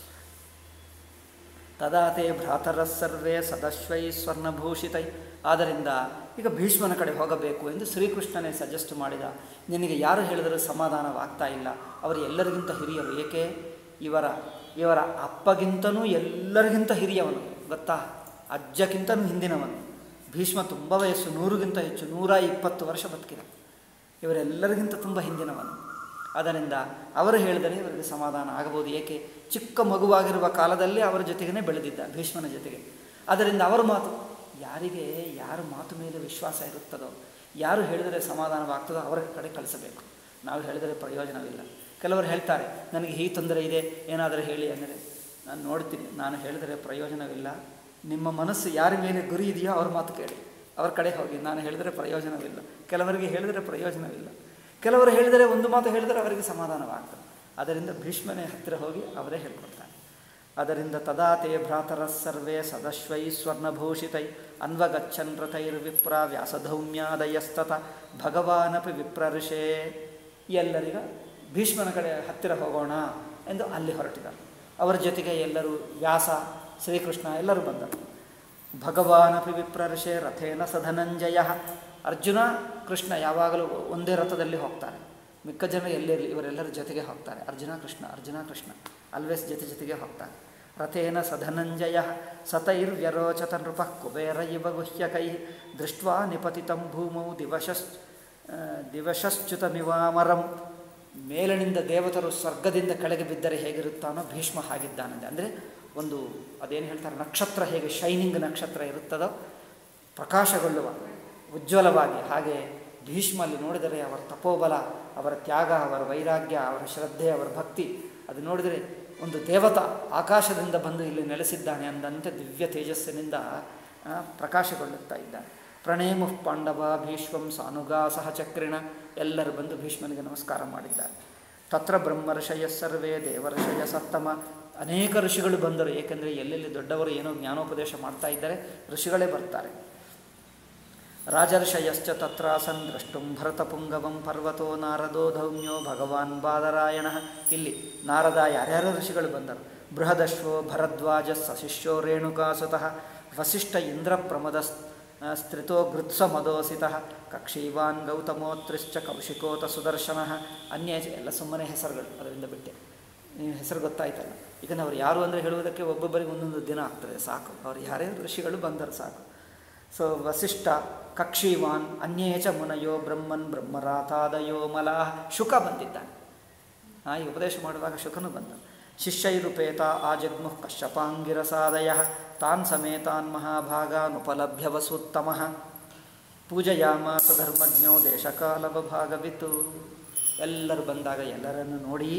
ತದಾತೆ ಭ್ರಾತರ ಸರ್ವೇ ಸದಶ್ವೈ ಸ್ವರ್ಣಭೂಷಿತೈ ಆದ್ದರಿಂದ ಈಗ ಭೀಷ್ಮನ ಕಡೆ ಹೋಗಬೇಕು ಎಂದು ಶ್ರೀಕೃಷ್ಣನೇ ಸಜೆಸ್ಟ್ ಮಾಡಿದ ನಿನಗೆ ಯಾರು ಹೇಳಿದರೂ ಸಮಾಧಾನವಾಗ್ತಾ ಇಲ್ಲ ಅವರು ಎಲ್ಲರಿಗಿಂತ ಹಿರಿಯರು ಏಕೆ ಇವರ ಇವರ ಅಪ್ಪಗಿಂತನೂ ಎಲ್ಲರಿಗಿಂತ ಹಿರಿಯವನು ಗೊತ್ತಾ ಅಜ್ಜಕ್ಕಿಂತನೂ ಹಿಂದಿನವನು ಭೀಷ್ಮ ತುಂಬ ವಯಸ್ಸು ನೂರಿಗಿಂತ ಹೆಚ್ಚು ನೂರ ಇಪ್ಪತ್ತು ವರ್ಷ ಬದುಕಿದ ಇವರೆಲ್ಲರಿಗಿಂತ ತುಂಬ ಹಿಂದಿನವನು ಅದರಿಂದ ಅವರು ಹೇಳಿದರೆ ಇವರಿಗೆ ಸಮಾಧಾನ ಆಗಬಹುದು ಏಕೆ ಚಿಕ್ಕ ಮಗುವಾಗಿರುವ ಕಾಲದಲ್ಲಿ ಅವರ ಜೊತೆಗೇ ಬೆಳೆದಿದ್ದ ಭೀಷ್ಮನ ಜೊತೆಗೆ ಅದರಿಂದ ಅವರ ಮಾತು ಯಾರಿಗೆ ಯಾರ ಮಾತು ಮೇಲೆ ವಿಶ್ವಾಸ ಇರುತ್ತದೋ ಯಾರು ಹೇಳಿದರೆ ಸಮಾಧಾನವಾಗ್ತದೋ ಅವರ ಕಡೆ ಕಳಿಸಬೇಕು ನಾವು ಹೇಳಿದರೆ ಪ್ರಯೋಜನವಿಲ್ಲ ಕೆಲವರು ಹೇಳ್ತಾರೆ ನನಗೆ ಈ ತೊಂದರೆ ಇದೆ ಏನಾದರೂ ಹೇಳಿ ಅಂದರೆ ನಾನು ನೋಡ್ತೀನಿ ನಾನು ಹೇಳಿದರೆ ಪ್ರಯೋಜನವಿಲ್ಲ ನಿಮ್ಮ ಮನಸ್ಸು ಯಾರ ಮೇಲೆ ಗುರಿ ಇದೆಯೋ ಅವ್ರ ಮಾತು ಕೇಳಿ ಅವ್ರ ಕಡೆ ಹೋಗಿ ನಾನು ಹೇಳಿದರೆ ಪ್ರಯೋಜನವಿಲ್ಲ ಕೆಲವರಿಗೆ ಹೇಳಿದರೆ ಪ್ರಯೋಜನವಿಲ್ಲ ಕೆಲವರು ಹೇಳಿದರೆ ಒಂದು ಮಾತು ಹೇಳಿದರೆ ಅವರಿಗೆ ಸಮಾಧಾನವಾಗ್ತದೆ ಅದರಿಂದ ಭೀಷ್ಮನೇ ಹತ್ತಿರ ಹೋಗಿ ಅವರೇ ಹೇಳ್ಕೊಡ್ತಾರೆ ಅದರಿಂದ ತದಾ ತೇ ಭ್ರಾತರ ಸರ್ವೇ ಸದಶ್ವೈ ಸ್ವರ್ಣಭೂಷಿತೈ ಅನ್ವಗಚ್ಚನ್ ರಥೈರ್ವಿಪ್ರ ವ್ಯಾಸಧೌಮ್ಯಾದಯಸ್ತತ ಭಗವಾನಪಿ ವಿಪ್ರಋಷೇ ಎಲ್ಲರಿಗ ಭೀಷ್ಮನ ಕಡೆ ಹತ್ತಿರ ಹೋಗೋಣ ಎಂದು ಅಲ್ಲಿ ಹೊರಟಿದರು ಅವರ ಜೊತೆಗೆ ಎಲ್ಲರೂ ವ್ಯಾಸ ಶ್ರೀಕೃಷ್ಣ ಎಲ್ಲರೂ ಬಂದರು ಭಗವಾನಪಿ ವಿಪ್ರಋಷೇ ರಥೇನ ಸಧನಂಜಯ ಅರ್ಜುನ ಕೃಷ್ಣ ಯಾವಾಗಲೂ ಒಂದೇ ರಥದಲ್ಲಿ ಹೋಗ್ತಾರೆ ಮಿಕ್ಕ ಜನ ಎಲ್ಲಿರಲಿ ಇವರೆಲ್ಲರ ಜೊತೆಗೆ ಹೋಗ್ತಾರೆ ಅರ್ಜುನ ಕೃಷ್ಣ ಅರ್ಜುನ ಕೃಷ್ಣ ಅಲ್ವೇಸ್ ಜೊತೆ ಜೊತೆಗೆ ಹೋಗ್ತಾರೆ ರಥೇನ ಸಧನಂಜಯ ಸತೈರ್ವ್ಯರೋಚತ ನೃಪ ಕುಬೇರ ಇವ ಗುಹ್ಯಕೈ ದೃಷ್ಟ್ವಾ ನಿಪತಿತಂ ಭೂಮೌ ದಿವಶಸ್ ದಿವಶಶ್ಚ್ಯುತಮಿವಾಮರಂ ಮೇಲಿನಿಂದ ದೇವತರು ಸ್ವರ್ಗದಿಂದ ಕೆಳಗೆ ಬಿದ್ದರೆ ಹೇಗಿರುತ್ತಾನೋ ಭೀಷ್ಮ ಹಾಗಿದ್ದಾನಂತೆ ಅಂದರೆ ಒಂದು ಅದೇನು ಹೇಳ್ತಾರೆ ನಕ್ಷತ್ರ ಹೇಗೆ ಶೈನಿಂಗ್ ನಕ್ಷತ್ರ ಇರುತ್ತದೋ ಪ್ರಕಾಶಗೊಳ್ಳುವ ಉಜ್ವಲವಾಗಿ ಹಾಗೆ ಭೀಷ್ಮ ಅಲ್ಲಿ ನೋಡಿದರೆ ಅವರ ತಪೋಬಲ ಅವರ ತ್ಯಾಗ ಅವರ ವೈರಾಗ್ಯ ಅವರ ಶ್ರದ್ಧೆ ಅವರ ಭಕ್ತಿ ಅದು ನೋಡಿದರೆ ಒಂದು ದೇವತ ಆಕಾಶದಿಂದ ಬಂದು ಇಲ್ಲಿ ನೆಲೆಸಿದ್ದಾನೆ ಅಂದಂತೆ ದಿವ್ಯ ತೇಜಸ್ಸಿನಿಂದ ಆ, ಪ್ರಕಾಶಗೊಳ್ಳುತ್ತಾ ಇದ್ದಾನೆ ಪ್ರಣೇಮು ಪಾಂಡವ ಭೀಷ್ಮಂ ಸಾನುಗಾ ಸಹ ಚಕ್ರಿಣ ಎಲ್ಲರೂ ಬಂದು ಭೀಷ್ಮನಿಗೆ ನಮಸ್ಕಾರ ಮಾಡಿದ್ದಾರೆ ತತ್ರ ಬ್ರಹ್ಮರ್ಷಯ ಸರ್ವೇ ದೇವರ್ಷಯ ಸತ್ತಮ ಅನೇಕ ಋಷಿಗಳು ಬಂದರು ಏಕೆಂದರೆ ಎಲ್ಲೆಲ್ಲಿ ದೊಡ್ಡವರು ಏನೋ ಜ್ಞಾನೋಪದೇಶ ಮಾಡ್ತಾ ಇದ್ದಾರೆ ಋಷಿಗಳೇ ಬರ್ತಾರೆ ರಾಜರ್ಷಯಶ್ಚ ತತ್ರಾಸನ್ ದ್ರಷ್ಟುಂ ಭರತಪುಂಗವಂ ಪರ್ವತೋ ನಾರದೋ ಧೌಮ್ಯೋ ಭಗವಾನ್ ಬಾದರಾಯಣ ಇಲ್ಲಿ ನಾರದ ಯಾರ್ಯಾರ ಋಷಿಗಳು ಬಂದರು ಬೃಹದಶ್ವೋ ಭರದ್ವಾಜ ಸಶಿಷ್ಯೋ ರೇಣುಕಾಸುತಃ ವಸಿಷ್ಠ ಇಂದ್ರ ಪ್ರಮದ ಸ್ತ್ರಿತೋ ಗೃತ್ಸ ಮದೋಸಿತಃ ಕಕ್ಷೀವಾನ್ ಗೌತಮೋತ್ರಿಶ್ಚ ಕೌಶಿಕೋತ ಸುದರ್ಶನ ಅನ್ಯ ಎಲ್ಲ ಸುಮ್ಮನೆ ಹೆಸರುಗಳು ಅದರಿಂದ ಬಿಟ್ಟೆ ನೀವು ಹೆಸರು ಗೊತ್ತಾಯ್ತಲ್ಲ ಈಗ ನಾವು ಯಾರು ಅಂದರೆ ಹೇಳುವುದಕ್ಕೆ ಒಬ್ಬೊಬ್ಬರಿಗೆ ಒಂದೊಂದು ದಿನ ಆಗ್ತದೆ ಸಾಕು ಅವ್ರು ಯಾರೇ ಋಷಿಗಳು ಬಂದರು ಸಾಕು ಸೊ ವಸಿಷ್ಠ ಕಕ್ಷೀವಾನ್ ಅನ್ಯೇಚ ಮುನಯೋ ಬ್ರಹ್ಮನ್ ಬ್ರಹ್ಮರಾತಾದಯೋ ಮಲಾಹ ಶುಕ ಬಂದಿದ್ದಾನೆ ಆ ಈ ಉಪದೇಶ ಮಾಡುವಾಗ ಶುಕನು ಬಂದ ಶಿಷ್ಯೈರುಪೇತ ಆಜಗ್ಮುಃ ಕಶ್ಯಪಾಂಗಿರಸಾದಯ ತಾನ್ ಸಮೇತಾನ್ ಮಹಾಭಾಗಾನುಪಲಭ್ಯ ವಸೂತ್ತಮಃ ಪೂಜಯಾಮಾಸ ಧರ್ಮಜ್ಞೋ ದೇಶಕಾಲವಭಾಗವಿತ್ತು ಎಲ್ಲರೂ ಬಂದಾಗ ಎಲ್ಲರನ್ನು ನೋಡಿ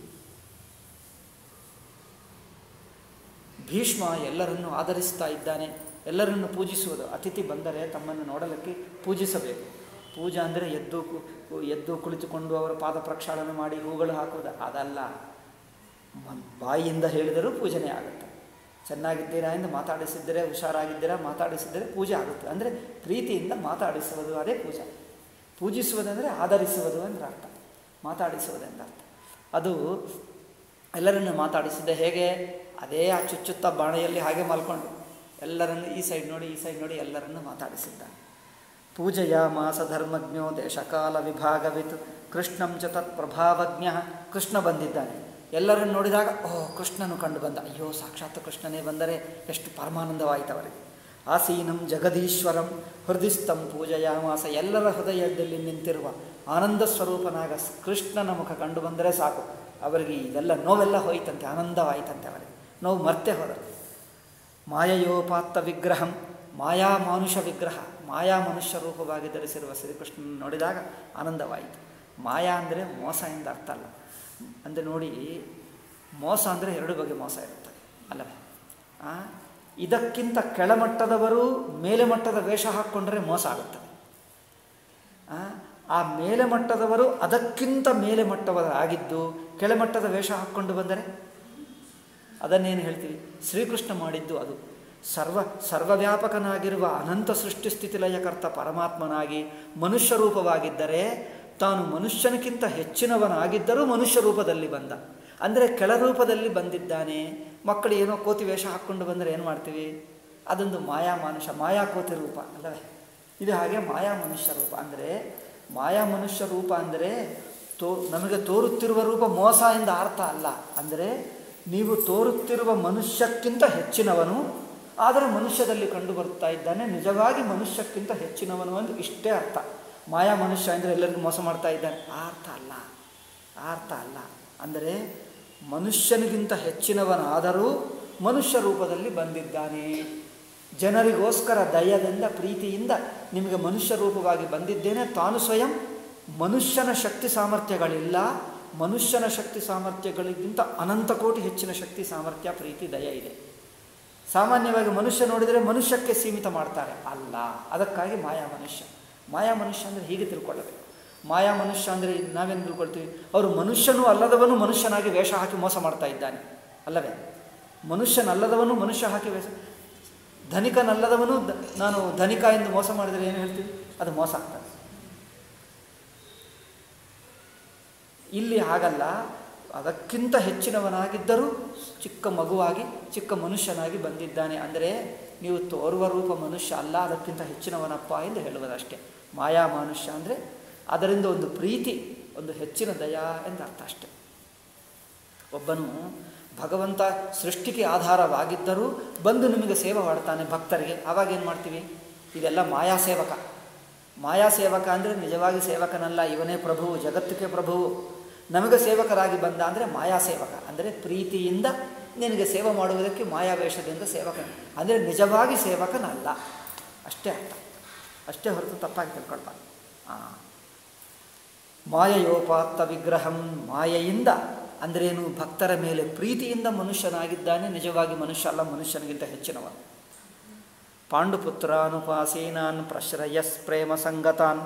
ಭೀಷ್ಮ ಎಲ್ಲರನ್ನು ಆಧರಿಸ್ತಾ ಇದ್ದಾನೆ ಎಲ್ಲರನ್ನು ಪೂಜಿಸುವುದು ಅತಿಥಿ ಬಂದರೆ ತಮ್ಮನ್ನು ನೋಡಲಿಕ್ಕೆ ಪೂಜಿಸಬೇಕು ಪೂಜಾ ಅಂದರೆ ಎದ್ದು ಕು- ಎದ್ದು ಕುಳಿತುಕೊಂಡು ಅವರ ಪಾದ ಪ್ರಕ್ಷಾಳನೆ ಮಾಡಿ ಹೂಗಳು ಹಾಕುವುದು ಅದಲ್ಲ ಮ- ಬಾಯಿಯಿಂದ ಹೇಳಿದರೂ ಪೂಜನೆ ಆಗುತ್ತೆ ಚೆನ್ನಾಗಿದ್ದೀರಾ ಎಂದು ಮಾತಾಡಿಸಿದ್ದರೆ ಹುಷಾರಾಗಿದ್ದೀರಾ ಮಾತಾಡಿಸಿದರೆ ಪೂಜೆ ಆಗುತ್ತೆ ಅಂದರೆ ಪ್ರೀತಿಯಿಂದ ಮಾತಾಡಿಸುವುದು ಅದೇ ಪೂಜೆ ಪೂಜಿಸುವುದಂದರೆ ಆಧರಿಸುವುದು ಅಂದ್ರೆ ಅರ್ಥ ಮಾತಾಡಿಸುವುದೆಂದ ಅರ್ಥ ಅದು ಎಲ್ಲರನ್ನು ಮಾತಾಡಿಸಿದ್ದೆ ಹೇಗೆ ಅದೇ ಆ ಚುಚ್ಚುತ್ತ ಬಾಣೆಯಲ್ಲಿ ಹಾಗೆ ಮಲ್ಕೊಂಡು ಎಲ್ಲರನ್ನು ಈ ಸೈಡ್ ನೋಡಿ ಈ ಸೈಡ್ ನೋಡಿ ಎಲ್ಲರನ್ನು ಮಾತಾಡಿಸಿದ್ದಾನೆ ಪೂಜೆಯ ಮಾಸ ಧರ್ಮಜ್ಞೋ ದೇಶಕಾಲ ವಿಭಾಗವಿತ್ ಕೃಷ್ಣಂ ಚ ತತ್ ಪ್ರಭಾವಜ್ಞ ಕೃಷ್ಣ ಬಂದಿದ್ದಾನೆ ಎಲ್ಲರನ್ನು ನೋಡಿದಾಗ ಓ ಕೃಷ್ಣನು ಕಂಡು ಬಂದ ಅಯ್ಯೋ ಸಾಕ್ಷಾತ್ ಕೃಷ್ಣನೇ ಬಂದರೆ ಎಷ್ಟು ಪರಮಾನಂದವಾಯಿತು ಅವರಿಗೆ ಆಸೀನಂ ಜಗದೀಶ್ವರಂ ಹೃದಯಸ್ಥಂ ಪೂಜೆಯ ಮಾಸ ಎಲ್ಲರ ಹೃದಯದಲ್ಲಿ ನಿಂತಿರುವ ಆನಂದ ಸ್ವರೂಪನಾಗ ಸ್- ಕೃಷ್ಣನ ಮುಖ ಕಂಡು ಬಂದರೆ ಸಾಕು ಅವರಿಗೆ ಇದೆಲ್ಲ ನೋವೆಲ್ಲ ಹೋಯ್ತಂತೆ ಆನಂದವಾಯಿತಂತೆ ಅವರಿಗೆ ನೋವು ಮರ್ತೆ ಹೋದರು ಮಾಯಯೋಪಾತ್ತ ವಿಗ್ರಹಂ ಮಾಯಾ ಮಾನುಷ ವಿಗ್ರಹ ಮಾಯಾ ಮನುಷ್ಯ ರೂಪವಾಗಿ ಧರಿಸಿರುವ ಶ್ರೀಕೃಷ್ಣನ ನೋಡಿದಾಗ ಆನಂದವಾಯಿತು ಮಾಯಾ ಅಂದರೆ ಮೋಸ ಎಂದು ಅರ್ಥ ಅಲ್ಲ ಅಂದರೆ ನೋಡಿ ಮೋಸ ಅಂದರೆ ಎರಡು ಬಗೆ ಮೋಸ ಇರುತ್ತದೆ ಅಲ್ಲವೇ ಆ, ಇದಕ್ಕಿಂತ ಕೆಳಮಟ್ಟದವರು ಮೇಲೆ ಮಟ್ಟದ ವೇಷ ಹಾಕ್ಕೊಂಡ್ರೆ ಮೋಸ ಆಗುತ್ತದೆ ಆ, ಆ ಮೇಲೆ ಮಟ್ಟದವರು ಅದಕ್ಕಿಂತ ಮೇಲೆ ಮಟ್ಟವರಾಗಿದ್ದು ಕೆಳಮಟ್ಟದ ವೇಷ ಹಾಕ್ಕೊಂಡು ಬಂದರೆ ಅದನ್ನೇನು ಹೇಳ್ತೀವಿ ಶ್ರೀಕೃಷ್ಣ ಮಾಡಿದ್ದು ಅದು ಸರ್ವ ಸರ್ವವ್ಯಾಪಕನಾಗಿರುವ ಅನಂತ ಸೃಷ್ಟಿ ಸ್ಥಿತಿ ಲಯಕರ್ತ ಪರಮಾತ್ಮನಾಗಿ ಮನುಷ್ಯ ರೂಪವಾಗಿದ್ದರೆ ತಾನು ಮನುಷ್ಯನಕ್ಕಿಂತ ಹೆಚ್ಚಿನವನಾಗಿದ್ದರೂ ಮನುಷ್ಯ ರೂಪದಲ್ಲಿ ಬಂದ ಅಂದರೆ ಕೆಳ ರೂಪದಲ್ಲಿ ಬಂದಿದ್ದಾನೆ ಮಕ್ಕಳು ಏನೋ ಕೋತಿ ವೇಷ ಹಾಕ್ಕೊಂಡು ಬಂದರೆ ಏನು ಮಾಡ್ತೀವಿ ಅದೊಂದು ಮಾಯಾ ಮಾನುಷ ಮಾಯಾ ಕೋತಿ ರೂಪ ಅಲ್ಲವೇ ಇದು ಹಾಗೆ ಮಾಯಾ ಮನುಷ್ಯ ರೂಪ ಅಂದರೆ ಮಾಯಾ ಮನುಷ್ಯ ರೂಪ ಅಂದರೆ ತೋ ನಮಗೆ ತೋರುತ್ತಿರುವ ರೂಪ ಮೋಸ ಎಂದ ಅರ್ಥ ಅಲ್ಲ ಅಂದರೆ ನೀವು ತೋರುತ್ತಿರುವ ಮನುಷ್ಯಕ್ಕಿಂತ ಹೆಚ್ಚಿನವನು ಆದರೆ ಮನುಷ್ಯದಲ್ಲಿ ಕಂಡು ಬರ್ತಾ ಇದ್ದಾನೆ ನಿಜವಾಗಿ ಮನುಷ್ಯಕ್ಕಿಂತ ಹೆಚ್ಚಿನವನು ಎಂದು ಇಷ್ಟೇ ಅರ್ಥ ಮಾಯಾ ಮನುಷ್ಯ ಅಂದರೆ ಎಲ್ಲರಿಗೂ ಮೋಸ ಮಾಡ್ತಾ ಇದ್ದಾನೆ ಆ ಅರ್ಥ ಅಲ್ಲ ಆ ಅರ್ಥ ಅಲ್ಲ ಅಂದರೆ ಮನುಷ್ಯನಿಗಿಂತ ಹೆಚ್ಚಿನವನಾದರೂ ಮನುಷ್ಯ ರೂಪದಲ್ಲಿ ಬಂದಿದ್ದಾನೆ ಜನರಿಗೋಸ್ಕರ ದಯದಿಂದ ಪ್ರೀತಿಯಿಂದ ನಿಮಗೆ ಮನುಷ್ಯ ರೂಪವಾಗಿ ಬಂದಿದ್ದೇನೆ ತಾನು ಸ್ವಯಂ ಮನುಷ್ಯನ ಶಕ್ತಿ ಸಾಮರ್ಥ್ಯಗಳಿಲ್ಲ ಮನುಷ್ಯನ ಶಕ್ತಿ ಸಾಮರ್ಥ್ಯಗಳಿಗಿಂತ ಅನಂತ ಕೋಟಿ ಹೆಚ್ಚಿನ ಶಕ್ತಿ ಸಾಮರ್ಥ್ಯ ಪ್ರೀತಿ ದಯ ಇದೆ ಸಾಮಾನ್ಯವಾಗಿ ಮನುಷ್ಯ ನೋಡಿದರೆ ಮನುಷ್ಯಕ್ಕೆ ಸೀಮಿತ ಮಾಡ್ತಾರೆ ಅಲ್ಲ ಅದಕ್ಕಾಗಿ ಮಾಯಾ ಮನುಷ್ಯ ಮಾಯಾ ಮನುಷ್ಯ ಅಂದರೆ ಹೀಗೆ ತಿಳ್ಕೊಳ್ಳಬೇಕು ಮಾಯಾ ಮನುಷ್ಯ ಅಂದರೆ ನಾವೇನು ತಿಳ್ಕೊಳ್ತೀವಿ ಅವರು ಮನುಷ್ಯನೂ ಅಲ್ಲದವನು ಮನುಷ್ಯನಾಗಿ ವೇಷ ಹಾಕಿ ಮೋಸ ಮಾಡ್ತಾ ಇದ್ದಾನೆ ಅಲ್ಲವೇ ಮನುಷ್ಯನಲ್ಲದವನು ಮನುಷ್ಯ ಹಾಕಿ ವೇಷ ಧನಿಕನಲ್ಲದವನು ದ- ನಾನು ಧನಿಕ ಎಂದು ಮೋಸ ಮಾಡಿದರೆ ಏನು ಹೇಳ್ತೀವಿ ಅದು ಮೋಸ ಆಗ್ತದೆ ಇಲ್ಲಿ ಹಾಗಲ್ಲ ಅದಕ್ಕಿಂತ ಹೆಚ್ಚಿನವನಾಗಿದ್ದರೂ ಚಿಕ್ಕ ಮಗುವಾಗಿ ಚಿಕ್ಕ ಮನುಷ್ಯನಾಗಿ ಬಂದಿದ್ದಾನೆ ಅಂದರೆ ನೀವು ತೋರುವ ರೂಪ ಮನುಷ್ಯ ಅಲ್ಲ ಅದಕ್ಕಿಂತ ಹೆಚ್ಚಿನವನಪ್ಪ ಎಂದು ಹೇಳುವುದಷ್ಟೇ ಮಾಯಾ ಮನುಷ್ಯ ಅಂದರೆ ಅದರಿಂದ ಒಂದು ಪ್ರೀತಿ ಒಂದು ಹೆಚ್ಚಿನ ದಯಾ ಎಂದು ಅರ್ಥ ಅಷ್ಟೆ ಒಬ್ಬನು ಭಗವಂತ ಸೃಷ್ಟಿಗೆ ಆಧಾರವಾಗಿದ್ದರೂ ಬಂದು ನಿಮಗೆ ಸೇವೆ ಮಾಡ್ತಾನೆ ಭಕ್ತರಿಗೆ ಆವಾಗ ಏನು ಮಾಡ್ತೀವಿ ಇದೆಲ್ಲ ಮಾಯಾ ಸೇವಕ ಮಾಯಾ ಸೇವಕ ಅಂದರೆ ನಿಜವಾಗಿ ಸೇವಕನಲ್ಲ ಇವನೇ ಪ್ರಭು ಜಗತ್ತಿಗೆ ಪ್ರಭುವು ನಮಗೆ ಸೇವಕರಾಗಿ ಬಂದ ಅಂದರೆ ಮಾಯಾ ಸೇವಕ ಅಂದರೆ ಪ್ರೀತಿಯಿಂದ ನಿನಗೆ ಸೇವೆ ಮಾಡುವುದಕ್ಕೆ ಮಾಯಾವೇಷದಿಂದ ಸೇವಕ ಅಂದರೆ ನಿಜವಾಗಿ ಸೇವಕನಲ್ಲ ಅಷ್ಟೇ ಅರ್ಥ ಅಷ್ಟೇ ಹೊರತು ತಪ್ಪಾಗಿ ತಿಳ್ಕೊಳ್ಬಾರ್ದು ಹಾಂ ಮಾಯಯೋಪಾತ್ತ ವಿಗ್ರಹಂ ಮಾಯೆಯಿಂದ ಅಂದ್ರೇನು ಭಕ್ತರ ಮೇಲೆ ಪ್ರೀತಿಯಿಂದ ಮನುಷ್ಯನಾಗಿದ್ದಾನೆ ನಿಜವಾಗಿ ಮನುಷ್ಯ ಅಲ್ಲ ಮನುಷ್ಯನಿಗಿಂತ ಹೆಚ್ಚಿನವನು ಪಾಂಡುಪುತ್ರಾನುಪಾಸೀನಾನ್ ಪ್ರಶ್ರಯಸ್ ಪ್ರೇಮ ಸಂಗತಾನ್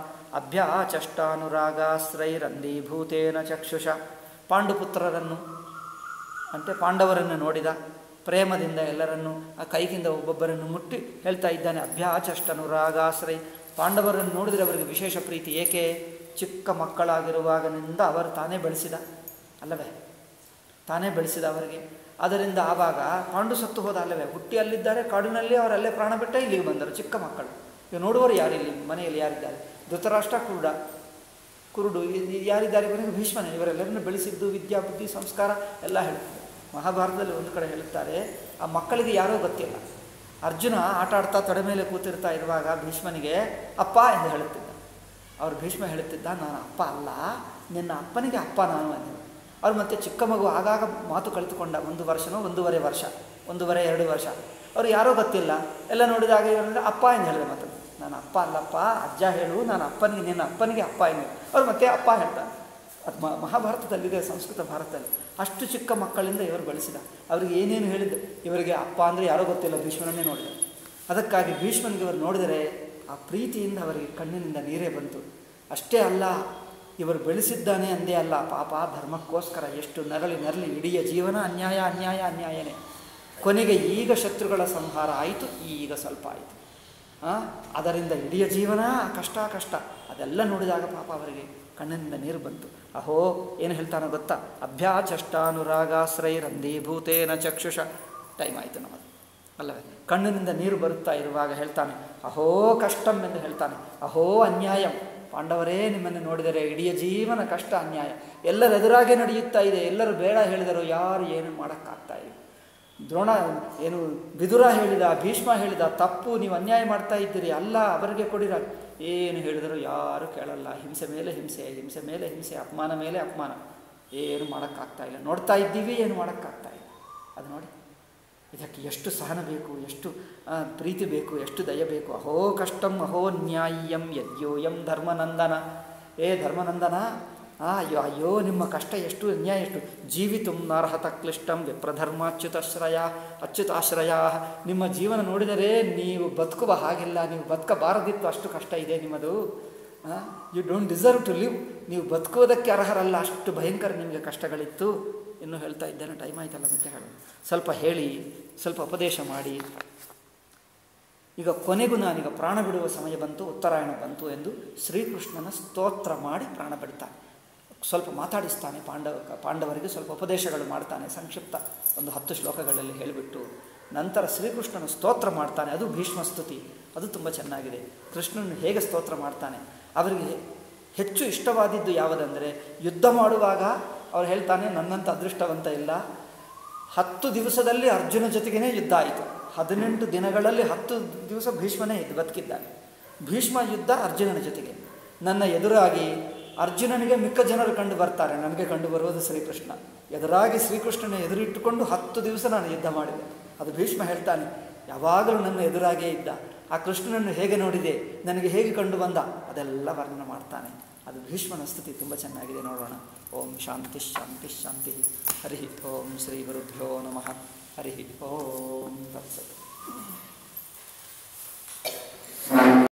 ಅಭ್ಯಾಚಷ್ಟಾನುರಾಗಾಶ್ರೈರಂದೀಭೂತೇನ ಚಕ್ಷುಷ ಪಾಂಡುಪುತ್ರರನ್ನು ಅಂತೆ ಪಾಂಡವರನ್ನು ನೋಡಿದ ಪ್ರೇಮದಿಂದ ಎಲ್ಲರನ್ನು ಆ ಕೈಗಿಂದ ಒಬ್ಬೊಬ್ಬರನ್ನು ಮುಟ್ಟಿ ಹೇಳ್ತಾ ಇದ್ದಾನೆ ಅಭ್ಯಾಚಷ್ಟನುರಾಗಾಶ್ರೈ ಪಾಂಡವರನ್ನು ನೋಡಿದರೆ ಅವರಿಗೆ ವಿಶೇಷ ಪ್ರೀತಿ ಏಕೆ ಚಿಕ್ಕ ಮಕ್ಕಳಾಗಿರುವಾಗನಿಂದ ಅವರು ತಾನೇ ಬೆಳೆಸಿದ ಅಲ್ಲವೇ ತಾನೇ ಬೆಳೆಸಿದ ಅವರಿಗೆ ಅದರಿಂದ ಆವಾಗ ಪಾಂಡು ಸತ್ತು ಹೋದ ಅಲ್ಲವೇ ಹುಟ್ಟಿ ಅಲ್ಲಿದ್ದಾರೆ ಕಾಡಿನಲ್ಲಿ ಅವರಲ್ಲೇ ಪ್ರಾಣ ಬಿಟ್ಟ ಇಲ್ಲಿಗೆ ಬಂದರು ಚಿಕ್ಕ ಮಕ್ಕಳು ಈಗ ನೋಡುವರು ಯಾರಿಲ್ಲಿ ಮನೆಯಲ್ಲಿ ಯಾರಿದ್ದಾರೆ ಧೃತರಾಷ್ಟ್ರ ಕುರುಡ ಕುರುಡು ಇ- ಇ- ಯಾರಿದ್ದಾರೆ ಕೊನೆಗೆ ಭೀಷ್ಮನೇ ಇವರೆಲ್ಲರನ್ನು ಬೆಳೆಸಿದ್ದು ವಿದ್ಯಾ ಬುದ್ಧಿ ಸಂಸ್ಕಾರ ಎಲ್ಲ ಹೇಳ್ತಾರೆ ಮಹಾಭಾರತದಲ್ಲಿ ಒಂದು ಕಡೆ ಹೇಳುತ್ತಾರೆ ಆ ಮಕ್ಕಳಿಗೆ ಯಾರೋ ಗೊತ್ತಿಲ್ಲ ಅರ್ಜುನ ಆಟ ಆಡ್ತಾ ತೊಡೆ ಮೇಲೆ ಕೂತಿರ್ತಾ ಇರುವಾಗ ಭೀಷ್ಮನಿಗೆ ಅಪ್ಪ ಎಂದು ಹೇಳುತ್ತಿದ್ದ ಅವ್ರು ಭೀಷ್ಮ ಹೇಳುತ್ತಿದ್ದ ನಾನು ಅಪ್ಪ ಅಲ್ಲ ನಿನ್ನ ಅಪ್ಪನಿಗೆ ಅಪ್ಪ ನಾನು ಅಂದರು ಅವ್ರು ಮತ್ತೆ ಚಿಕ್ಕ ಮಗು ಆಗಾಗ ಮಾತು ಕಲಿತುಕೊಂಡ ಒಂದು ವರ್ಷನೋ ಒಂದೂವರೆ ವರ್ಷ ಒಂದೂವರೆ ಎರಡು ವರ್ಷ ಅವ್ರು ಯಾರೋ ಗೊತ್ತಿಲ್ಲ ಎಲ್ಲ ನೋಡಿದಾಗ ಇವರಂದ್ರೆ ಅಪ್ಪ ಎಂದು ಹೇಳಿದೆ ಮತ್ತೆ ನಾನು ಅಪ್ಪ ಅಲ್ಲಪ್ಪ ಅಜ್ಜ ಹೇಳು ನಾನು ಅಪ್ಪನಿಗೆ ನಿನ್ನ ಅಪ್ಪನಿಗೆ ಅಪ್ಪ ಎಂದು ಅವ್ರು ಮತ್ತೆ ಅಪ್ಪ ಹೇಳ್ತಾರೆ ಅದು ಮ ಮಹಾಭಾರತದಲ್ಲಿದೆ ಸಂಸ್ಕೃತ ಭಾರತದಲ್ಲಿ ಅಷ್ಟು ಚಿಕ್ಕ ಮಕ್ಕಳಿಂದ ಇವರು ಬೆಳೆಸಿದ ಅವರಿಗೆ ಏನೇನು ಹೇಳಿದ್ದು ಇವರಿಗೆ ಅಪ್ಪ ಅಂದರೆ ಯಾರೋ ಗೊತ್ತಿಲ್ಲ ಭೀಷ್ಮನನ್ನೇ ನೋಡಿದ ಅದಕ್ಕಾಗಿ ಭೀಷ್ಮನಿಗೆ ಇವರು ನೋಡಿದರೆ ಆ ಪ್ರೀತಿಯಿಂದ ಅವರಿಗೆ ಕಣ್ಣಿನಿಂದ ನೀರೇ ಬಂತು ಅಷ್ಟೇ ಅಲ್ಲ ಇವರು ಬೆಳೆಸಿದ್ದಾನೆ ಅಂದೇ ಅಲ್ಲ ಪಾಪ ಧರ್ಮಕ್ಕೋಸ್ಕರ ಎಷ್ಟು ನರಳಿ ನರಳಿ ಇಡೀ ಜೀವನ ಅನ್ಯಾಯ ಅನ್ಯಾಯ ಅನ್ಯಾಯನೇ ಕೊನೆಗೆ ಈಗ ಶತ್ರುಗಳ ಸಂಹಾರ ಆಯಿತು ಈಗ ಸ್ವಲ್ಪ ಆಯಿತು ಆ, ಅದರಿಂದ ಇಡೀ ಜೀವನ ಕಷ್ಟ ಕಷ್ಟ ಅದೆಲ್ಲ ನೋಡಿದಾಗ ಪಾಪ ಅವರಿಗೆ ಕಣ್ಣಿನಿಂದ ನೀರು ಬಂತು ಅಹೋ ಏನು ಹೇಳ್ತಾನೋ ಗೊತ್ತಾ ಅಭ್ಯಾಚಷ್ಟಾನುರಾಗಾಶ್ರೈರಂದೀಭೂತೇನ ಚಕ್ಷುಷ ಟೈಮ್ ಆಯಿತು ನಮ್ಮದು ಅಲ್ಲವೇ ಕಣ್ಣಿನಿಂದ ನೀರು ಬರುತ್ತಾ ಇರುವಾಗ ಹೇಳ್ತಾನೆ ಅಹೋ ಕಷ್ಟಂ ಎಂದು ಹೇಳ್ತಾನೆ ಅಹೋ ಅನ್ಯಾಯಂ ಪಾಂಡವರೇ ನಿಮ್ಮನ್ನು ನೋಡಿದರೆ ಇಡೀ ಜೀವನ ಕಷ್ಟ ಅನ್ಯಾಯ ಎಲ್ಲರ ಎದುರಾಗೆ ನಡೆಯುತ್ತಾ ಇದೆ ಎಲ್ಲರೂ ಬೇಡ ಹೇಳಿದರು ಯಾರು ಏನು ಮಾಡೋಕ್ಕಾಗ್ತಾ ಇಲ್ಲ ದ್ರೋಣ ಏನು ಬಿದುರ ಹೇಳಿದ ಭೀಷ್ಮ ಹೇಳಿದ ತಪ್ಪು ನೀವು ಅನ್ಯಾಯ ಮಾಡ್ತಾ ಇದ್ದೀರಿ ಅಲ್ಲ ಅವರಿಗೆ ಕೊಡಿರ ಏನು ಹೇಳಿದರೂ ಯಾರು ಕೇಳಲ್ಲ ಹಿಂಸೆ ಮೇಲೆ ಹಿಂಸೆ ಹಿಂಸೆ ಮೇಲೆ ಹಿಂಸೆ ಅಪಮಾನ ಮೇಲೆ ಅಪಮಾನ ಏನು ಮಾಡೋಕ್ಕಾಗ್ತಾ ಇಲ್ಲ ನೋಡ್ತಾ ಇದ್ದೀವಿ ಏನು ಮಾಡೋಕ್ಕಾಗ್ತಾ ಇಲ್ಲ ಅದು ನೋಡಿ ಇದಕ್ಕೆ ಎಷ್ಟು ಸಹನ ಬೇಕು ಎಷ್ಟು ಆ, ಪ್ರೀತಿ ಬೇಕು ಎಷ್ಟು ದಯ ಬೇಕು ಅಹೋ ಕಷ್ಟಂ ಅಹೋ ನ್ಯಾಯಂ ಯದ್ಯೋಯಂ ಧರ್ಮನಂದನ ಏ ಧರ್ಮನಂದನ ಆ, ಅಯ್ಯೋ ಅಯ್ಯೋ ನಿಮ್ಮ ಕಷ್ಟ ಎಷ್ಟು ಅನ್ಯಾಯ ಎಷ್ಟು ಜೀವಿತು ನಾರ್ಹತ ಕ್ಲಿಷ್ಟಂ ವಿಪ್ರಧರ್ಮ ಅಚ್ಯುತಾಶ್ರಯ ಅಚ್ಯುತಾಶ್ರಯ ನಿಮ್ಮ ಜೀವನ ನೋಡಿದರೆ ನೀವು ಬದುಕುವ ಹಾಗಿಲ್ಲ ನೀವು ಬದುಕಬಾರದಿತ್ತು ಅಷ್ಟು ಕಷ್ಟ ಇದೆ ನಿಮ್ಮದು you don't deserve to live ನೀವು ಬದುಕುವುದಕ್ಕೆ ಅರ್ಹರಲ್ಲ ಅಷ್ಟು ಭಯಂಕರ ನಿಮಗೆ ಕಷ್ಟಗಳಿತ್ತು ಇನ್ನು ಹೇಳ್ತಾ ಇದ್ದೇನೆ ಟೈಮ್ ಆಯ್ತಲ್ಲ ಮತ್ತೆ ಹೇಳೋದು ಸ್ವಲ್ಪ ಹೇಳಿ ಸ್ವಲ್ಪ ಉಪದೇಶ ಮಾಡಿ ಈಗ ಕೊನೆಗೂ ನಾನೀಗ ಪ್ರಾಣ ಬಿಡುವ ಸಮಯ ಬಂತು ಉತ್ತರಾಯಣ ಬಂತು ಎಂದು ಶ್ರೀಕೃಷ್ಣನ ಸ್ತೋತ್ರ ಮಾಡಿ ಪ್ರಾಣ ಬಿಡ್ತಾನೆ ಸ್ವಲ್ಪ ಮಾತಾಡಿಸ್ತಾನೆ ಪಾಂಡವ ಪಾಂಡವರಿಗೆ ಸ್ವಲ್ಪ ಉಪದೇಶಗಳು ಮಾಡ್ತಾನೆ ಸಂಕ್ಷಿಪ್ತ ಒಂದು ಹತ್ತು ಶ್ಲೋಕಗಳಲ್ಲಿ ಹೇಳಿಬಿಟ್ಟು ನಂತರ ಶ್ರೀಕೃಷ್ಣನ ಸ್ತೋತ್ರ ಮಾಡ್ತಾನೆ ಅದು ಭೀಷ್ಮ ಸ್ತುತಿ ಅದು ತುಂಬ ಚೆನ್ನಾಗಿದೆ ಕೃಷ್ಣನು ಹೇಗೆ ಸ್ತೋತ್ರ ಮಾಡ್ತಾನೆ ಅವರಿಗೆ ಹೆಚ್ಚು ಇಷ್ಟವಾದಿದ್ದು ಯಾವುದಂದರೆ ಯುದ್ಧ ಮಾಡುವಾಗ ಅವ್ರು ಹೇಳ್ತಾನೆ ನನ್ನಂಥ ಅದೃಷ್ಟವಂತ ಇಲ್ಲ ಹತ್ತು ದಿವಸದಲ್ಲಿ ಅರ್ಜುನ ಜೊತೆಗೇ ಯುದ್ಧ ಆಯಿತು ಹದಿನೆಂಟು ದಿನಗಳಲ್ಲಿ ಹತ್ತು ದಿವಸ ಭೀಷ್ಮನೇ ಇದ್ದು ಬದುಕಿದ್ದಾನೆ ಭೀಷ್ಮ ಯುದ್ಧ ಅರ್ಜುನನ ಜೊತೆಗೆ ನನ್ನ ಎದುರಾಗಿ ಅರ್ಜುನನಿಗೆ ಮಿಕ್ಕ ಜನರು ಕಂಡು ಬರ್ತಾರೆ ನನಗೆ ಕಂಡು ಬರುವುದು ಶ್ರೀಕೃಷ್ಣ ಎದುರಾಗಿ ಶ್ರೀಕೃಷ್ಣನ ಎದುರಿಟ್ಟುಕೊಂಡು ಹತ್ತು ದಿವಸ ನಾನು ಯುದ್ಧ ಮಾಡಿದೆ ಅದು ಭೀಷ್ಮ ಹೇಳ್ತಾನೆ ಯಾವಾಗಲೂ ನನ್ನ ಎದುರಾಗೇ ಇದ್ದ ಆ ಕೃಷ್ಣನನ್ನು ಹೇಗೆ ನೋಡಿದೆ ನನಗೆ ಹೇಗೆ ಕಂಡು ಬಂದ ಅದೆಲ್ಲ ವರ್ಣನೆ ಮಾಡ್ತಾನೆ ಅದು ಭೀಷ್ಮನ ಸ್ತುತಿ ತುಂಬ ಚೆನ್ನಾಗಿದೆ ನೋಡೋಣ ಓಂ ಶಾಂತಿ ಶಾಂತಿ ಶಾಂತಿ ಹರಿ ಓಂ ಶ್ರೀ ಗುರುಭ್ಯೋ ನಮಃ ಹರಿ ಓಂ ತತ್ಸತ್